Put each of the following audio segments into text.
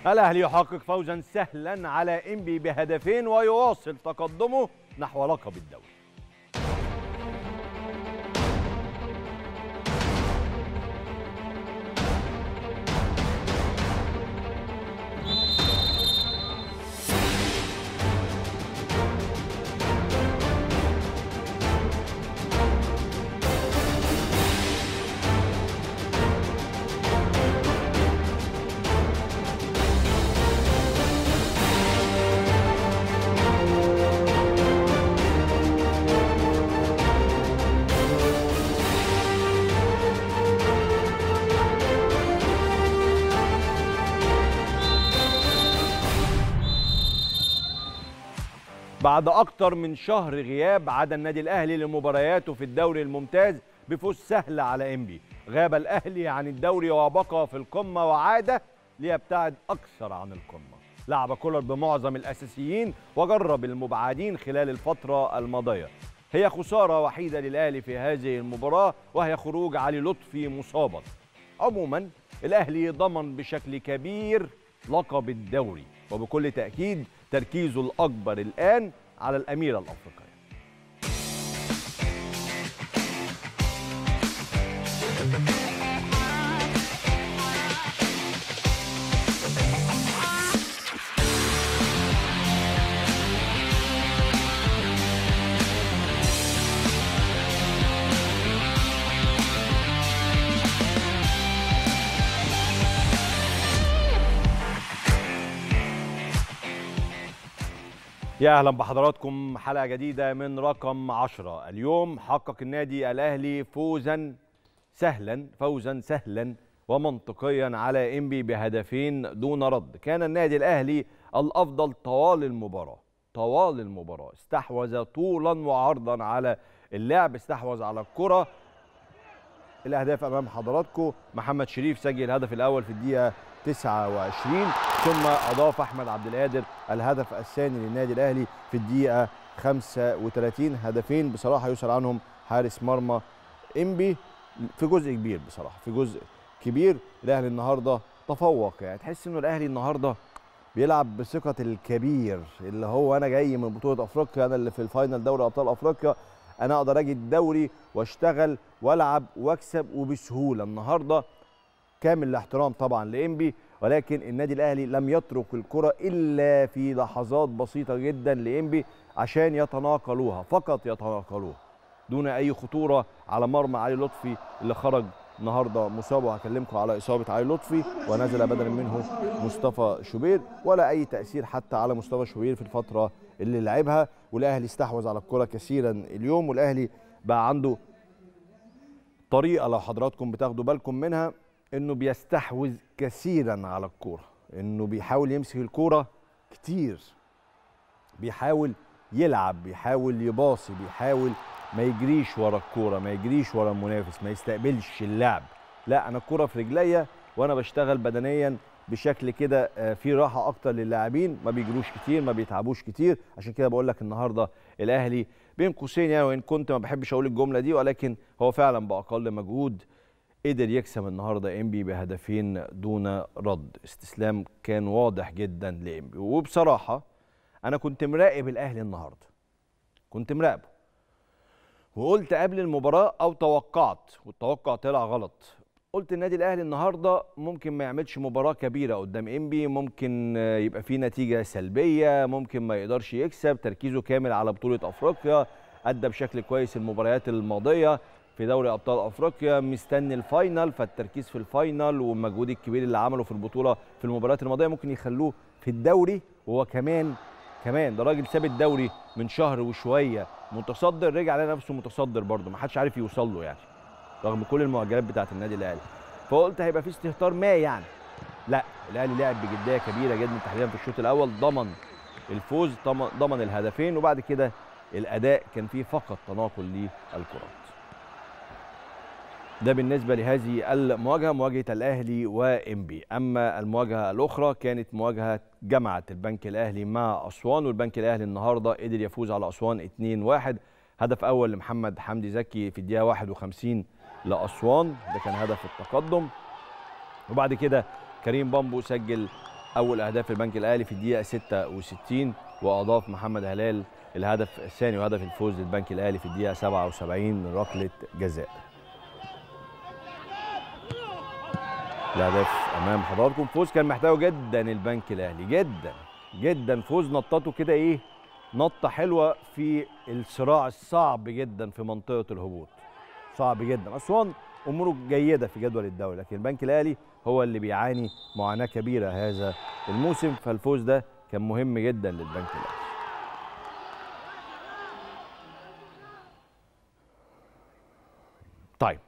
الاهلي يحقق فوزا سهلا على انبي بهدفين ويواصل تقدمه نحو لقب الدوري بعد أكتر من شهر غياب عاد النادي الأهلي لمبارياته في الدوري الممتاز بفوز سهل على إنبي غاب الأهلي عن الدوري وبقى في القمة وعاد ليبتعد أكثر عن القمة لعب كولر بمعظم الأساسيين وجرب المبعدين خلال الفترة الماضية هي خسارة وحيدة للأهلي في هذه المباراة وهي خروج علي لطفي مصابا عموما الأهلي ضمن بشكل كبير لقب الدوري وبكل تأكيد تركيزه الأكبر الآن على الأميرة الأفريقية يا اهلا بحضراتكم حلقه جديده من رقم 10 اليوم حقق النادي الاهلي فوزا سهلا فوزا سهلا ومنطقيا على انبي بهدفين دون رد كان النادي الاهلي الافضل طوال المباراه طوال المباراه استحوذ طولا وعرضا على اللعب استحوذ على الكره الاهداف امام حضراتكم محمد شريف سجل الهدف الاول في الدقيقه 29 ثم اضاف احمد عبد القادر الهدف الثاني للنادي الاهلي في الدقيقه 35 هدفين بصراحه يسال عنهم حارس مرمى انبي في جزء كبير بصراحه في جزء كبير الاهلي النهارده تفوق يعني تحس انه الاهلي النهارده بيلعب بثقه الكبير اللي هو انا جاي من بطوله افريقيا انا اللي في الفاينل دوري ابطال افريقيا انا اقدر اجي الدوري واشتغل والعب واكسب وبسهوله النهارده كامل الاحترام طبعا لانبي ولكن النادي الاهلي لم يترك الكره الا في لحظات بسيطه جدا لانبي عشان يتناقلوها فقط يتناقلوها دون اي خطوره على مرمى علي لطفي اللي خرج النهارده مصاب وهكلمكم على اصابه علي لطفي ونزل بدلا منه مصطفى شوبير ولا اي تاثير حتى على مصطفى شوبير في الفتره اللي لعبها والاهلي استحوذ على الكره كثيرا اليوم والاهلي بقى عنده طريقه لو حضراتكم بتاخدوا بالكم منها انه بيستحوذ كثيرا على الكوره انه بيحاول يمسك الكوره كتير بيحاول يلعب بيحاول يباصي بيحاول ما يجريش ورا الكوره ما يجريش ورا المنافس ما يستقبلش اللعب لا انا الكوره في رجليا وانا بشتغل بدنيا بشكل كده في راحه اكتر للاعبين ما بيجروش كتير ما بيتعبوش كتير عشان كده بقول لك النهارده الاهلي بين قوسين يعني وان كنت ما بحبش اقول الجمله دي ولكن هو فعلا باقل مجهود قدر يكسب النهارده انبي بهدفين دون رد استسلام كان واضح جدا لانبي وبصراحه انا كنت مراقب الاهلي النهارده كنت مراقبه وقلت قبل المباراه او توقعت والتوقع طلع غلط قلت النادي الاهلي النهارده ممكن ما يعملش مباراه كبيره قدام انبي ممكن يبقى فيه نتيجه سلبيه ممكن ما يقدرش يكسب تركيزه كامل على بطوله افريقيا ادى بشكل كويس المباريات الماضيه في دوري ابطال افريقيا مستني الفاينل فالتركيز في الفاينل والمجهود الكبير اللي عمله في البطوله في المباريات الماضيه ممكن يخلوه في الدوري وهو كمان كمان ده راجل ساب الدوري من شهر وشويه متصدر رجع لقى نفسه متصدر برضه ما حدش عارف يوصل له يعني رغم كل المعجبات بتاعه النادي الاهلي فقلت هيبقى في استهتار ما يعني لا الاهلي لعب بجديه كبيره جدا تحديدا في الشوط الاول ضمن الفوز ضمن الهدفين وبعد كده الاداء كان فيه فقط تناقل للكرات ده بالنسبه لهذه المواجهه مواجهه الاهلي وانبي اما المواجهه الاخرى كانت مواجهه جامعه البنك الاهلي مع اسوان والبنك الاهلي النهارده قدر يفوز على اسوان 2-1 هدف اول لمحمد حمدي زكي في الدقيقه 51 لاسوان ده كان هدف التقدم وبعد كده كريم بامبو سجل اول اهداف البنك الاهلي في الدقيقه 66 واضاف محمد هلال الهدف الثاني وهدف الفوز للبنك الاهلي في الدقيقه 77 من ركله جزاء الاهداف امام حضراتكم فوز كان محتاجه جدا البنك الاهلي جدا جدا فوز نطته كده ايه نطه حلوه في الصراع الصعب جدا في منطقه الهبوط صعب جدا اسوان اموره جيده في جدول الدوري لكن البنك الاهلي هو اللي بيعاني معاناه كبيره هذا الموسم فالفوز ده كان مهم جدا للبنك الاهلي طيب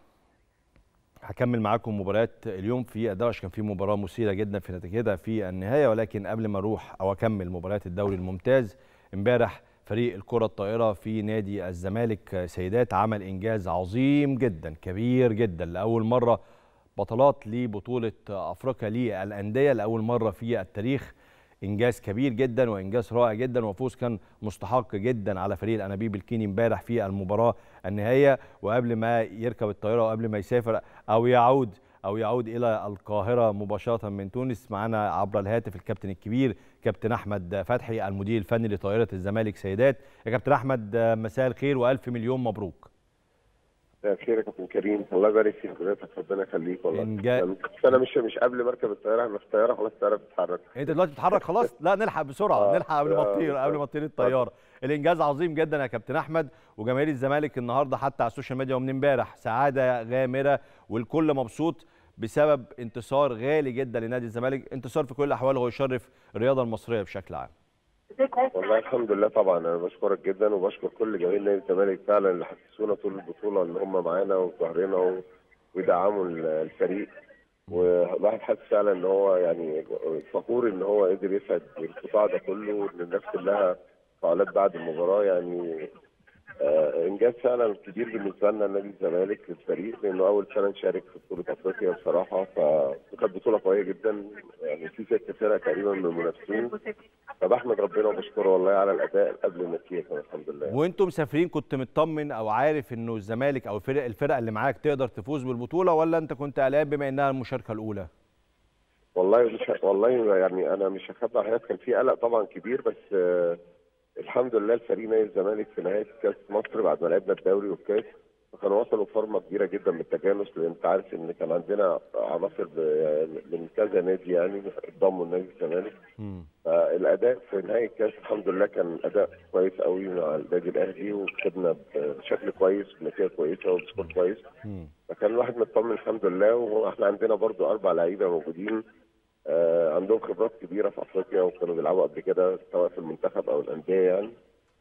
هكمل معاكم مباريات اليوم في الدوري كان في مباراه مثيره جدا في نتيجتها في النهايه ولكن قبل ما اروح او اكمل مباريات الدوري الممتاز امبارح فريق الكره الطائره في نادي الزمالك سيدات عمل انجاز عظيم جدا كبير جدا لاول مره بطلات لبطوله افريقيا للانديه لاول مره في التاريخ انجاز كبير جدا وانجاز رائع جدا وفوز كان مستحق جدا على فريق الانابيب الكيني امبارح في المباراه النهائيه وقبل ما يركب الطائره وقبل ما يسافر او يعود او يعود الى القاهره مباشره من تونس معنا عبر الهاتف الكابتن الكبير كابتن احمد فتحي المدير الفني لطائره الزمالك سيدات يا كابتن احمد مساء الخير والف مليون مبروك مساء الخير يا كابتن كريم الله يبارك في حضرتك ربنا يخليك والله إنجا... بس انا مش مش قبل ما اركب الطياره انا في الطياره خلاص الطياره بتتحرك انت دلوقتي بتتحرك خلاص لا نلحق بسرعه آه، نلحق قبل ما آه، تطير قبل ما آه. تطير الطياره الانجاز عظيم جدا يا كابتن احمد وجماهير الزمالك النهارده حتى على السوشيال ميديا ومن امبارح سعاده غامره والكل مبسوط بسبب انتصار غالي جدا لنادي الزمالك انتصار في كل الاحوال هو يشرف الرياضه المصريه بشكل عام والله الحمد لله طبعا انا بشكرك جدا وبشكر كل جماهير نادي الزمالك فعلا اللي حسسونا طول البطوله ان هم معانا وفي ظهرنا و- ويدعموا ال- الفريق والواحد حاسس فعلا ان هو يعني فخور ان هو قدر يسعد القطاع ده كله وان الناس كلها فعالات بعد المباراه يعني آه، انجاز فعلا كبير بالنسبه لنا نادي الزمالك للفريق لانه اول سنه نشارك في بطوله افريقيا بصراحه فكانت بطوله قويه جدا يعني في ست فرق تقريبا من المنافسين فبحمد ربنا وبشكره والله على الاداء قبل النتيجه كمان الحمد لله وانتم مسافرين كنت مطمن او عارف انه الزمالك او الفرق الفرق اللي معاك تقدر تفوز بالبطوله ولا انت كنت قلقان بما انها المشاركه الاولى والله مش والله يعني انا مش هخبي على حضرتك كان في قلق طبعا كبير بس آه الحمد لله الفريق نادي الزمالك في نهايه كاس مصر بعد ما لعبنا الدوري والكاس فكانوا وصلوا فورمه كبيره جدا من التجانس لان انت عارف ان كان عندنا عناصر ب- من كذا نادي يعني انضموا لنادي الزمالك مم. فالاداء في نهايه الكاس الحمد لله كان اداء كويس قوي مع النادي الاهلي وكسبنا بشكل كويس بنتيجه كويسه وبسكور كويس مم. فكان الواحد مطمن الحمد لله واحنا عندنا برضو اربع لعيبه موجودين آه عندهم خبرات كبيره في افريقيا وكانوا بيلعبوا قبل كده سواء في المنتخب او الانديه يعني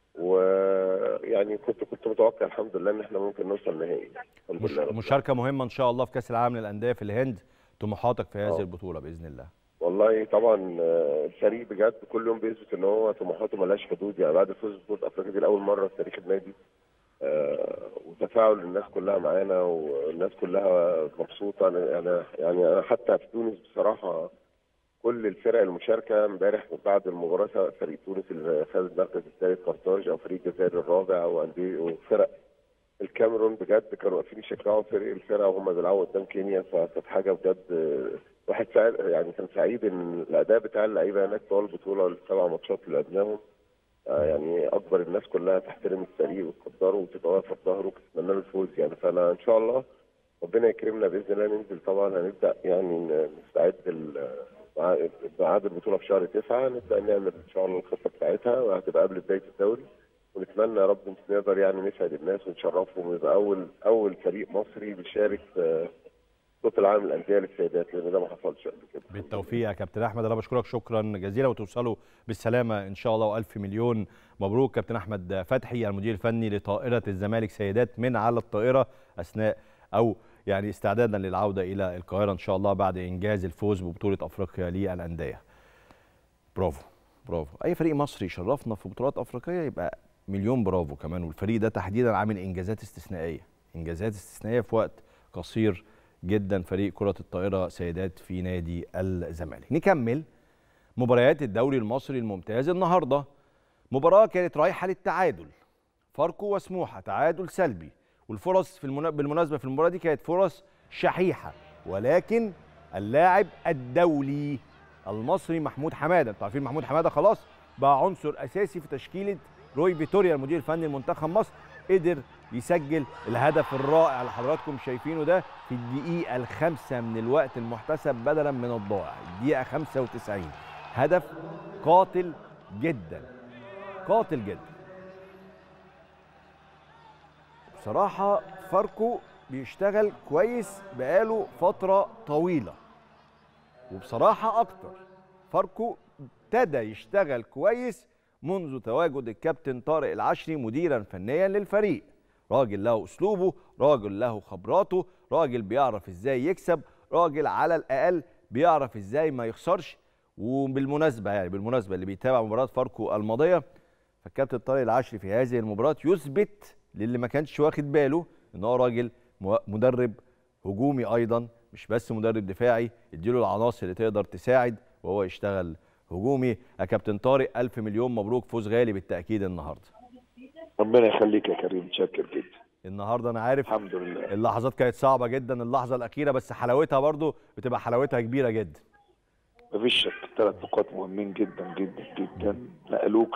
ويعني كنت كنت متوقع الحمد لله ان احنا ممكن نوصل نهائي الحمد مش لله رب مشاركه مهمه ان شاء الله في كاس العالم للانديه في الهند طموحاتك في هذه آه. البطوله باذن الله والله طبعا آه، الفريق بجد كل يوم بيثبت ان هو طموحاته ملهاش حدود يعني بعد فوز بطوله افريقيا دي لاول مره في تاريخ النادي آه، وتفاعل الناس كلها معانا والناس كلها مبسوطه انا انا يعني انا حتى في تونس بصراحه كل الفرق المشاركه امبارح بعد المباراه سواء فريق تونس اللي خد المركز الثالث قرطاج او فريق الجزائر الرابع او انديه وفرق الكاميرون بجد كانوا واقفين يشجعوا فريق الفرقه وهم بيلعبوا قدام كينيا فكانت حاجه بجد آه، واحد سعيد يعني كان سعيد ان الاداء بتاع اللعيبه هناك طوال البطوله السبع ماتشات اللي لعبناهم آه، يعني اكبر الناس كلها تحترم الفريق وتقدره وتبقى واقفه في ظهره وتتمنى له الفوز يعني فانا ان شاء الله ربنا يكرمنا باذن الله ننزل طبعا هنبدا يعني ن- نستعد ال- مع- ميعاد البطوله في شهر تسعه نبدا نعمل ان شاء الله الخطه بتاعتها وهتبقى قبل بدايه الدوري ونتمنى يا رب نقدر يعني نسعد الناس ونشرفهم ويبقى اول اول فريق مصري بيشارك في بطوله العالم للانديه للسيدات لان ده ما حصلش قبل كده بالتوفيق يا كابتن احمد انا بشكرك شكرا جزيلا وتوصلوا بالسلامه ان شاء الله والف مليون مبروك كابتن احمد فتحي المدير الفني لطائره الزمالك سيدات من على الطائره اثناء او يعني استعدادا للعوده الى القاهره ان شاء الله بعد انجاز الفوز ببطوله افريقيا للانديه برافو برافو اي فريق مصري يشرفنا في بطولات افريقيه يبقى مليون برافو كمان والفريق ده تحديدا عامل انجازات استثنائيه انجازات استثنائيه في وقت قصير جدا فريق كره الطائره سيدات في نادي الزمالك نكمل مباريات الدوري المصري الممتاز النهارده مباراه كانت رايحه للتعادل فاركو وسموحه تعادل سلبي والفرص في المنا... بالمناسبه في المباراه دي كانت فرص شحيحه ولكن اللاعب الدولي المصري محمود حماده انتوا عارفين محمود حماده خلاص بقى عنصر اساسي في تشكيله روي فيتوريا المدير الفني لمنتخب مصر قدر يسجل الهدف الرائع اللي حضراتكم شايفينه ده في الدقيقه الخامسه من الوقت المحتسب بدلا من الضائع الدقيقه 95 هدف قاتل جدا قاتل جدا بصراحه فاركو بيشتغل كويس بقاله فتره طويله وبصراحه اكتر فاركو ابتدى يشتغل كويس منذ تواجد الكابتن طارق العشري مديرا فنيا للفريق راجل له اسلوبه راجل له خبراته راجل بيعرف ازاي يكسب راجل على الاقل بيعرف ازاي ما يخسرش وبالمناسبه يعني بالمناسبه اللي بيتابع مباراه فاركو الماضيه فالكابتن طارق العشري في هذه المباراه يثبت للي ما كانش واخد باله ان هو راجل مدرب هجومي ايضا مش بس مدرب دفاعي يديله العناصر اللي تقدر تساعد وهو يشتغل هجومي يا كابتن طارق الف مليون مبروك فوز غالي بالتاكيد النهارده ربنا يخليك يا كريم متشكر جدا النهارده انا عارف الحمد لله اللحظات كانت صعبه جدا اللحظه الاخيره بس حلاوتها برضو بتبقى حلاوتها كبيره جدا مفيش شك ثلاث نقاط مهمين جدا جدا جدا نقلوك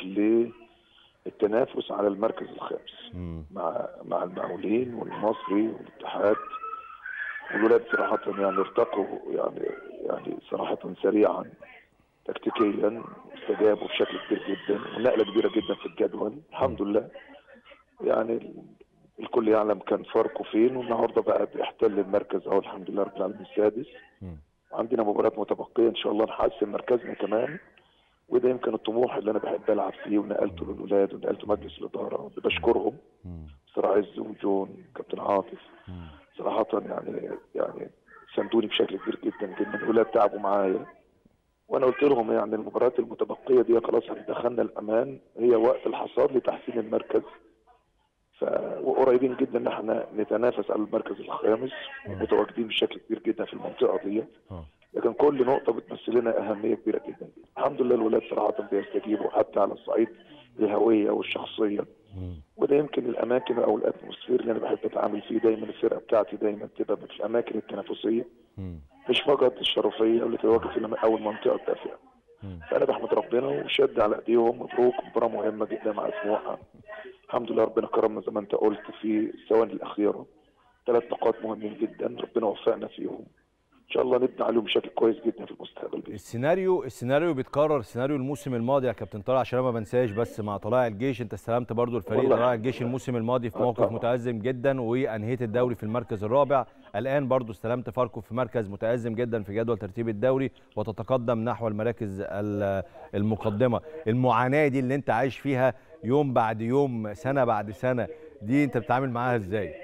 للتنافس على المركز الخامس مم. مع مع المقاولين والمصري والاتحاد الولاد صراحة يعني ارتقوا يعني يعني صراحة سريعا تكتيكيا استجابوا بشكل كبير جدا ونقلة كبيرة جدا في الجدول الحمد لله يعني الكل يعلم كان فرقه فين والنهارده بقى بيحتل المركز اهو الحمد لله رب العالمين السادس مم. عندنا مباريات متبقيه ان شاء الله نحسن مركزنا كمان وده يمكن الطموح اللي انا بحب العب فيه ونقلته للولاد ونقلته مجلس الاداره واللي بشكرهم مم. مستر عز وجون كابتن عاطف مم. صراحه يعني يعني ساندوني بشكل كبير جدا جدا الولاد تعبوا معايا وانا قلت لهم يعني المباريات المتبقيه دي خلاص احنا دخلنا الامان هي وقت الحصاد لتحسين المركز ف وقريبين جدا ان احنا نتنافس على المركز الخامس ومتواجدين بشكل كبير جدا في المنطقه دي آه. لكن كل نقطه بتمثل لنا اهميه كبيره جدا الحمد لله الولاد صراحه بيستجيبوا حتى على الصعيد الهويه والشخصيه مم. وده يمكن الاماكن او الاتموسفير اللي انا بحب اتعامل فيه دايما الفرقه بتاعتي دايما تبقى في الاماكن التنافسيه مم. مش فقط الشرفيه واللي تتواجد في الم- او المنطقه الدافئه مم. فانا بحمد ربنا وشد على ايديهم مبروك مباراه مهمه جدا مع سموحه الحمد لله ربنا كرمنا زي ما انت قلت في الثواني الاخيره ثلاث نقاط مهمين جدا ربنا وفقنا فيهم ان شاء الله نبني عليهم بشكل كويس جدا في المستقبل باذن السيناريو السيناريو بيتكرر سيناريو الموسم الماضي يا كابتن طارق عشان انا ما بنساش بس مع طلائع الجيش انت استلمت برضو الفريق والله. طلائع الجيش الموسم الماضي في آه موقف طبعا. متأزم جدا وانهيت الدوري في المركز الرابع الان برضو استلمت فاركو في مركز متأزم جدا في جدول ترتيب الدوري وتتقدم نحو المراكز ال- المقدمه المعاناه دي اللي انت عايش فيها يوم بعد يوم سنه بعد سنه دي انت بتتعامل معاها ازاي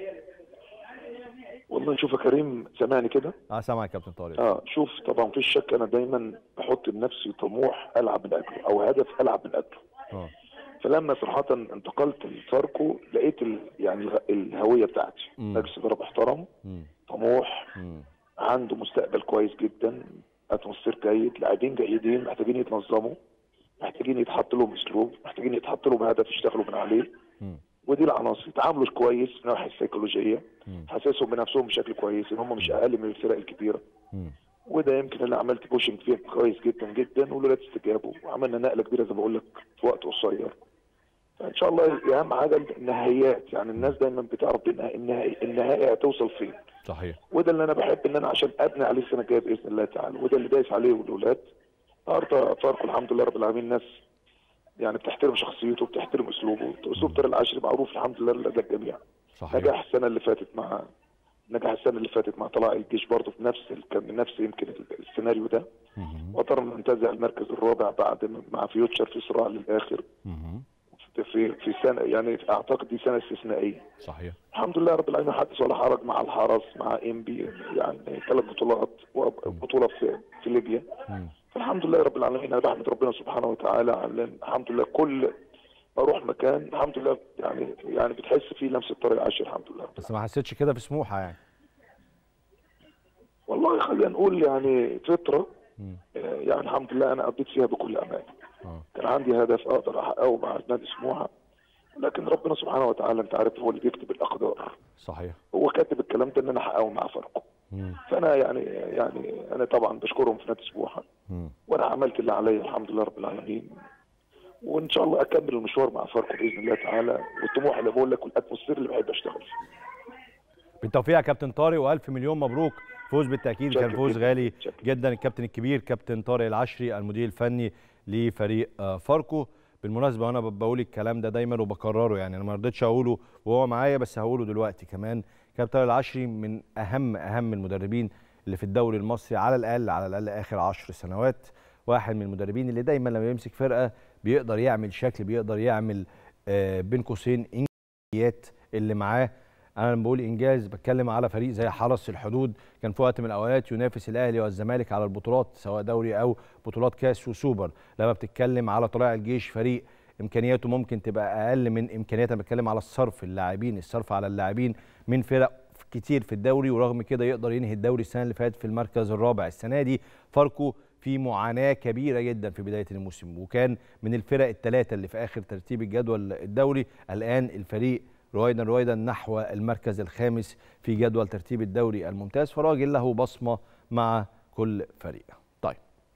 والله شوف يا كريم سامعني كده اه سامع يا كابتن طارق اه شوف طبعا مفيش شك انا دايما بحط لنفسي طموح العب من اجله او هدف العب من اجله اه فلما صراحة انتقلت لفاركو لقيت ال... يعني الغ- الهوية بتاعتي مم. مجلس إدارة محترم مم. طموح مم. عنده مستقبل كويس جدا اتموسفير جيد لاعبين جيدين محتاجين يتنظموا محتاجين يتحط لهم اسلوب محتاجين يتحط لهم هدف يشتغلوا من عليه مم. ودي العناصر يتعاملوا كويس من الناحيه السيكولوجيه مم. حسسهم بنفسهم بشكل كويس ان هم مش اقل من الفرق الكبيره مم. وده يمكن اللي عملت بوشنج فيه كويس جدا جدا والولاد استجابوا وعملنا نقله كبيره زي ما بقول لك في وقت قصير فان شاء الله اهم حاجه النهايات يعني الناس دايما بتعرف النها- النهاية, النهايه هتوصل فين صحيح وده اللي انا بحب ان انا عشان ابني عليه السنه الجايه باذن الله تعالى وده اللي دايس عليه الاولاد النهارده فاركو الحمد لله رب العالمين ناس يعني بتحترم شخصيته بتحترم اسلوبه اسلوب طارق العشري معروف الحمد لله لدى الجميع صحيح نجح السنه اللي فاتت مع نجح السنه اللي فاتت مع طلائع الجيش برضه في نفس ال- كان نفس يمكن السيناريو ده مهم. وقدرنا ننتزع المركز الرابع بعد ما- مع فيوتشر في صراع للاخر مهم. في في سنه يعني اعتقد دي سنه استثنائيه صحيح الحمد لله رب العالمين حدث ولا حرج مع الحرس مع ام بي يعني ثلاث بطولات وبطوله في في ليبيا مم. فالحمد لله رب العالمين انا بحمد ربنا سبحانه وتعالى على الحمد لله كل ما اروح مكان الحمد لله يعني يعني بتحس فيه لمسه طريق عاشر الحمد لله بس ما حسيتش كده في سموحه يعني والله خلينا نقول يعني فتره مم. آه، يعني الحمد لله انا قضيت فيها بكل امان اه كان عندي هدف اقدر احققه مع نادي سموحه لكن ربنا سبحانه وتعالى انت عارف هو اللي بيكتب الاقدار صحيح هو كاتب الكلام ده ان انا احققه مع فاركو مم. فانا يعني يعني انا طبعا بشكرهم في نادي سموحه مم. وانا وانا عملت اللي عليا الحمد لله رب العالمين وان شاء الله اكمل المشوار مع فاركو باذن الله تعالى والطموح اللي بقول لك والاتموسفير اللي بحب اشتغل فيه بالتوفيق يا كابتن طارق والف مليون مبروك فوز بالتاكيد كان شكراً فوز جداً. غالي شكراً. جدا الكابتن الكبير كابتن طارق العشري المدير الفني لفريق آه، فاركو بالمناسبه وانا ب- بقول الكلام ده دايما وبكرره يعني انا ما رضيتش اقوله وهو معايا بس هقوله دلوقتي كمان كابتن طارق العشري من اهم اهم المدربين اللي في الدوري المصري على الاقل على الاقل اخر عشر سنوات واحد من المدربين اللي دايما لما يمسك فرقه بيقدر يعمل شكل بيقدر يعمل آه، بين قوسين انجازيات اللي معاه انا لما بقول انجاز بتكلم على فريق زي حرس الحدود كان في وقت من الاوقات ينافس الاهلي والزمالك على البطولات سواء دوري او بطولات كاس وسوبر لما بتتكلم على طلائع الجيش فريق امكانياته ممكن تبقى اقل من امكانيات انا بتكلم على الصرف اللاعبين الصرف على اللاعبين من فرق كتير في الدوري ورغم كده يقدر ينهي الدوري السنه اللي فاتت في المركز الرابع السنه دي فاركو في معاناه كبيره جدا في بدايه الموسم وكان من الفرق الثلاثه اللي في اخر ترتيب الجدول الدوري الان الفريق رويدا رويدا نحو المركز الخامس في جدول ترتيب الدوري الممتاز فراجل له بصمه مع كل فريق طيب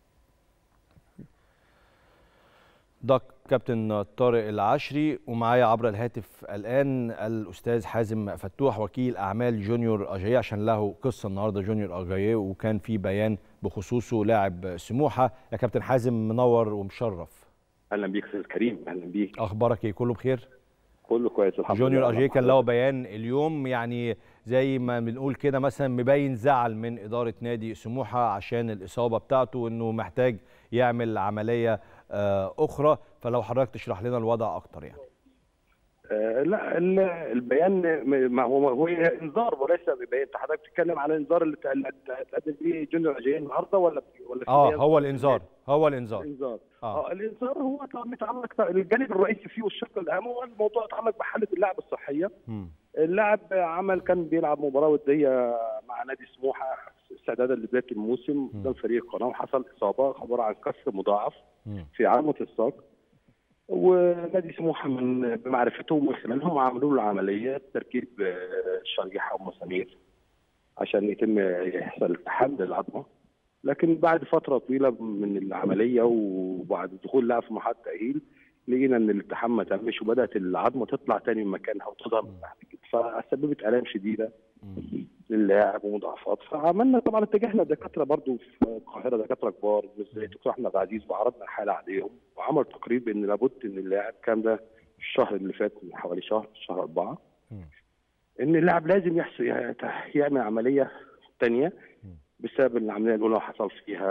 ده كابتن طارق العشري ومعايا عبر الهاتف الان الاستاذ حازم فتوح وكيل اعمال جونيور اجاييه عشان له قصه النهارده جونيور اجاييه وكان في بيان بخصوصه لاعب سموحه يا كابتن حازم منور ومشرف اهلا بيك استاذ كريم اهلا بيك اخبارك ايه كله بخير كله كويس الحمد لله جونيور اجاييه كان له حضرتك. بيان اليوم يعني زي ما بنقول كده مثلا مبين زعل من اداره نادي سموحه عشان الاصابه بتاعته وانه محتاج يعمل عمليه آه، اخرى فلو حضرتك تشرح لنا الوضع اكتر يعني آه لا ال- البيان م- ما هو هو انذار وليس ببيان انت حضرتك بتتكلم على الانذار اللي اللي اتقدم فيه جونيور اجايين النهارده ولا ولا في اه بيان؟ هو الانذار هو الانذار الانذار آه. اه الانذار هو طبعاً متعلق الجانب الرئيسي فيه والشق الاهم هو الموضوع يتعلق بحاله اللاعب الصحيه مم. اللاعب عمل كان بيلعب مباراه وديه مع نادي سموحه استعدادا لبدايه الموسم قدام فريق القناه وحصل اصابه عباره عن كسر مضاعف مم. في عظمه الساق ونادي سموحه من بمعرفته من خلالهم عملوا له عمليه تركيب آه، شريحه ومسامير عشان يتم يحصل التحام للعظمه لكن بعد فتره طويله من العمليه وبعد دخول اللاعب في مرحله التاهيل لقينا ان الالتحام ما تمش وبدات العظمه تطلع تاني من مكانها وتظهر من تحت كده فسببت الام شديده مم. للاعب ومضاعفات فعملنا طبعا اتجهنا دكاتره برضو في القاهره دكاتره كبار مش زي الدكتور احمد عزيز وعرضنا الحاله عليهم وعمل تقرير بان لابد ان اللاعب كان ده الشهر اللي فات من حوالي شهر شهر اربعه مم. ان اللاعب لازم يحصل يعمل عمليه ثانيه بسبب ان العمليه الاولى حصل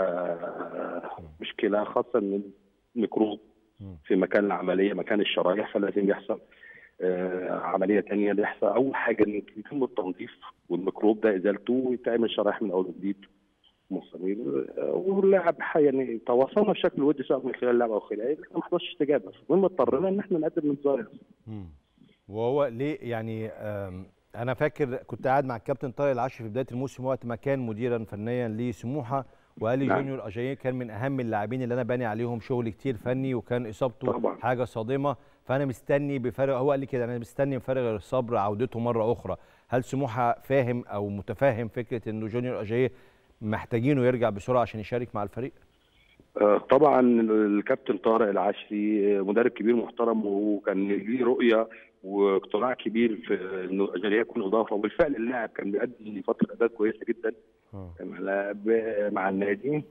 فيها مشكله خاصه ان الميكروب مم. في مكان العمليه مكان الشرايح فلازم يحصل آه، عمليه ثانيه يحصل اول حاجه ان يتم التنظيف والميكروب ده ازالته ويتعمل شرايح من اول وجديد مسامير آه، واللاعب ح- يعني تواصلنا بشكل ودي سواء من خلال اللعب او خلال لكن ما حصلش استجابه المهم اضطرينا ان احنا نقدم انذار مم. وهو ليه يعني آم، انا فاكر كنت قاعد مع الكابتن طارق العشري في بدايه الموسم وقت ما كان مديرا فنيا لسموحه وقال لي نعم. جونيور اجاييه كان من اهم اللاعبين اللي انا باني عليهم شغل كتير فني وكان اصابته طبعاً. حاجه صادمه فانا مستني بفارغ هو قال لي كده انا مستني بفارغ الصبر عودته مره اخرى هل سموحه فاهم او متفاهم فكره انه جونيور اجاييه محتاجينه يرجع بسرعه عشان يشارك مع الفريق آه، طبعا الكابتن طارق العشري آه، مدرب كبير محترم وكان ليه رؤيه واقتناع كبير في انه اجل يكون اضافه وبالفعل اللاعب كان بيأدي فتره اداء كويسه جدا مع مع النادي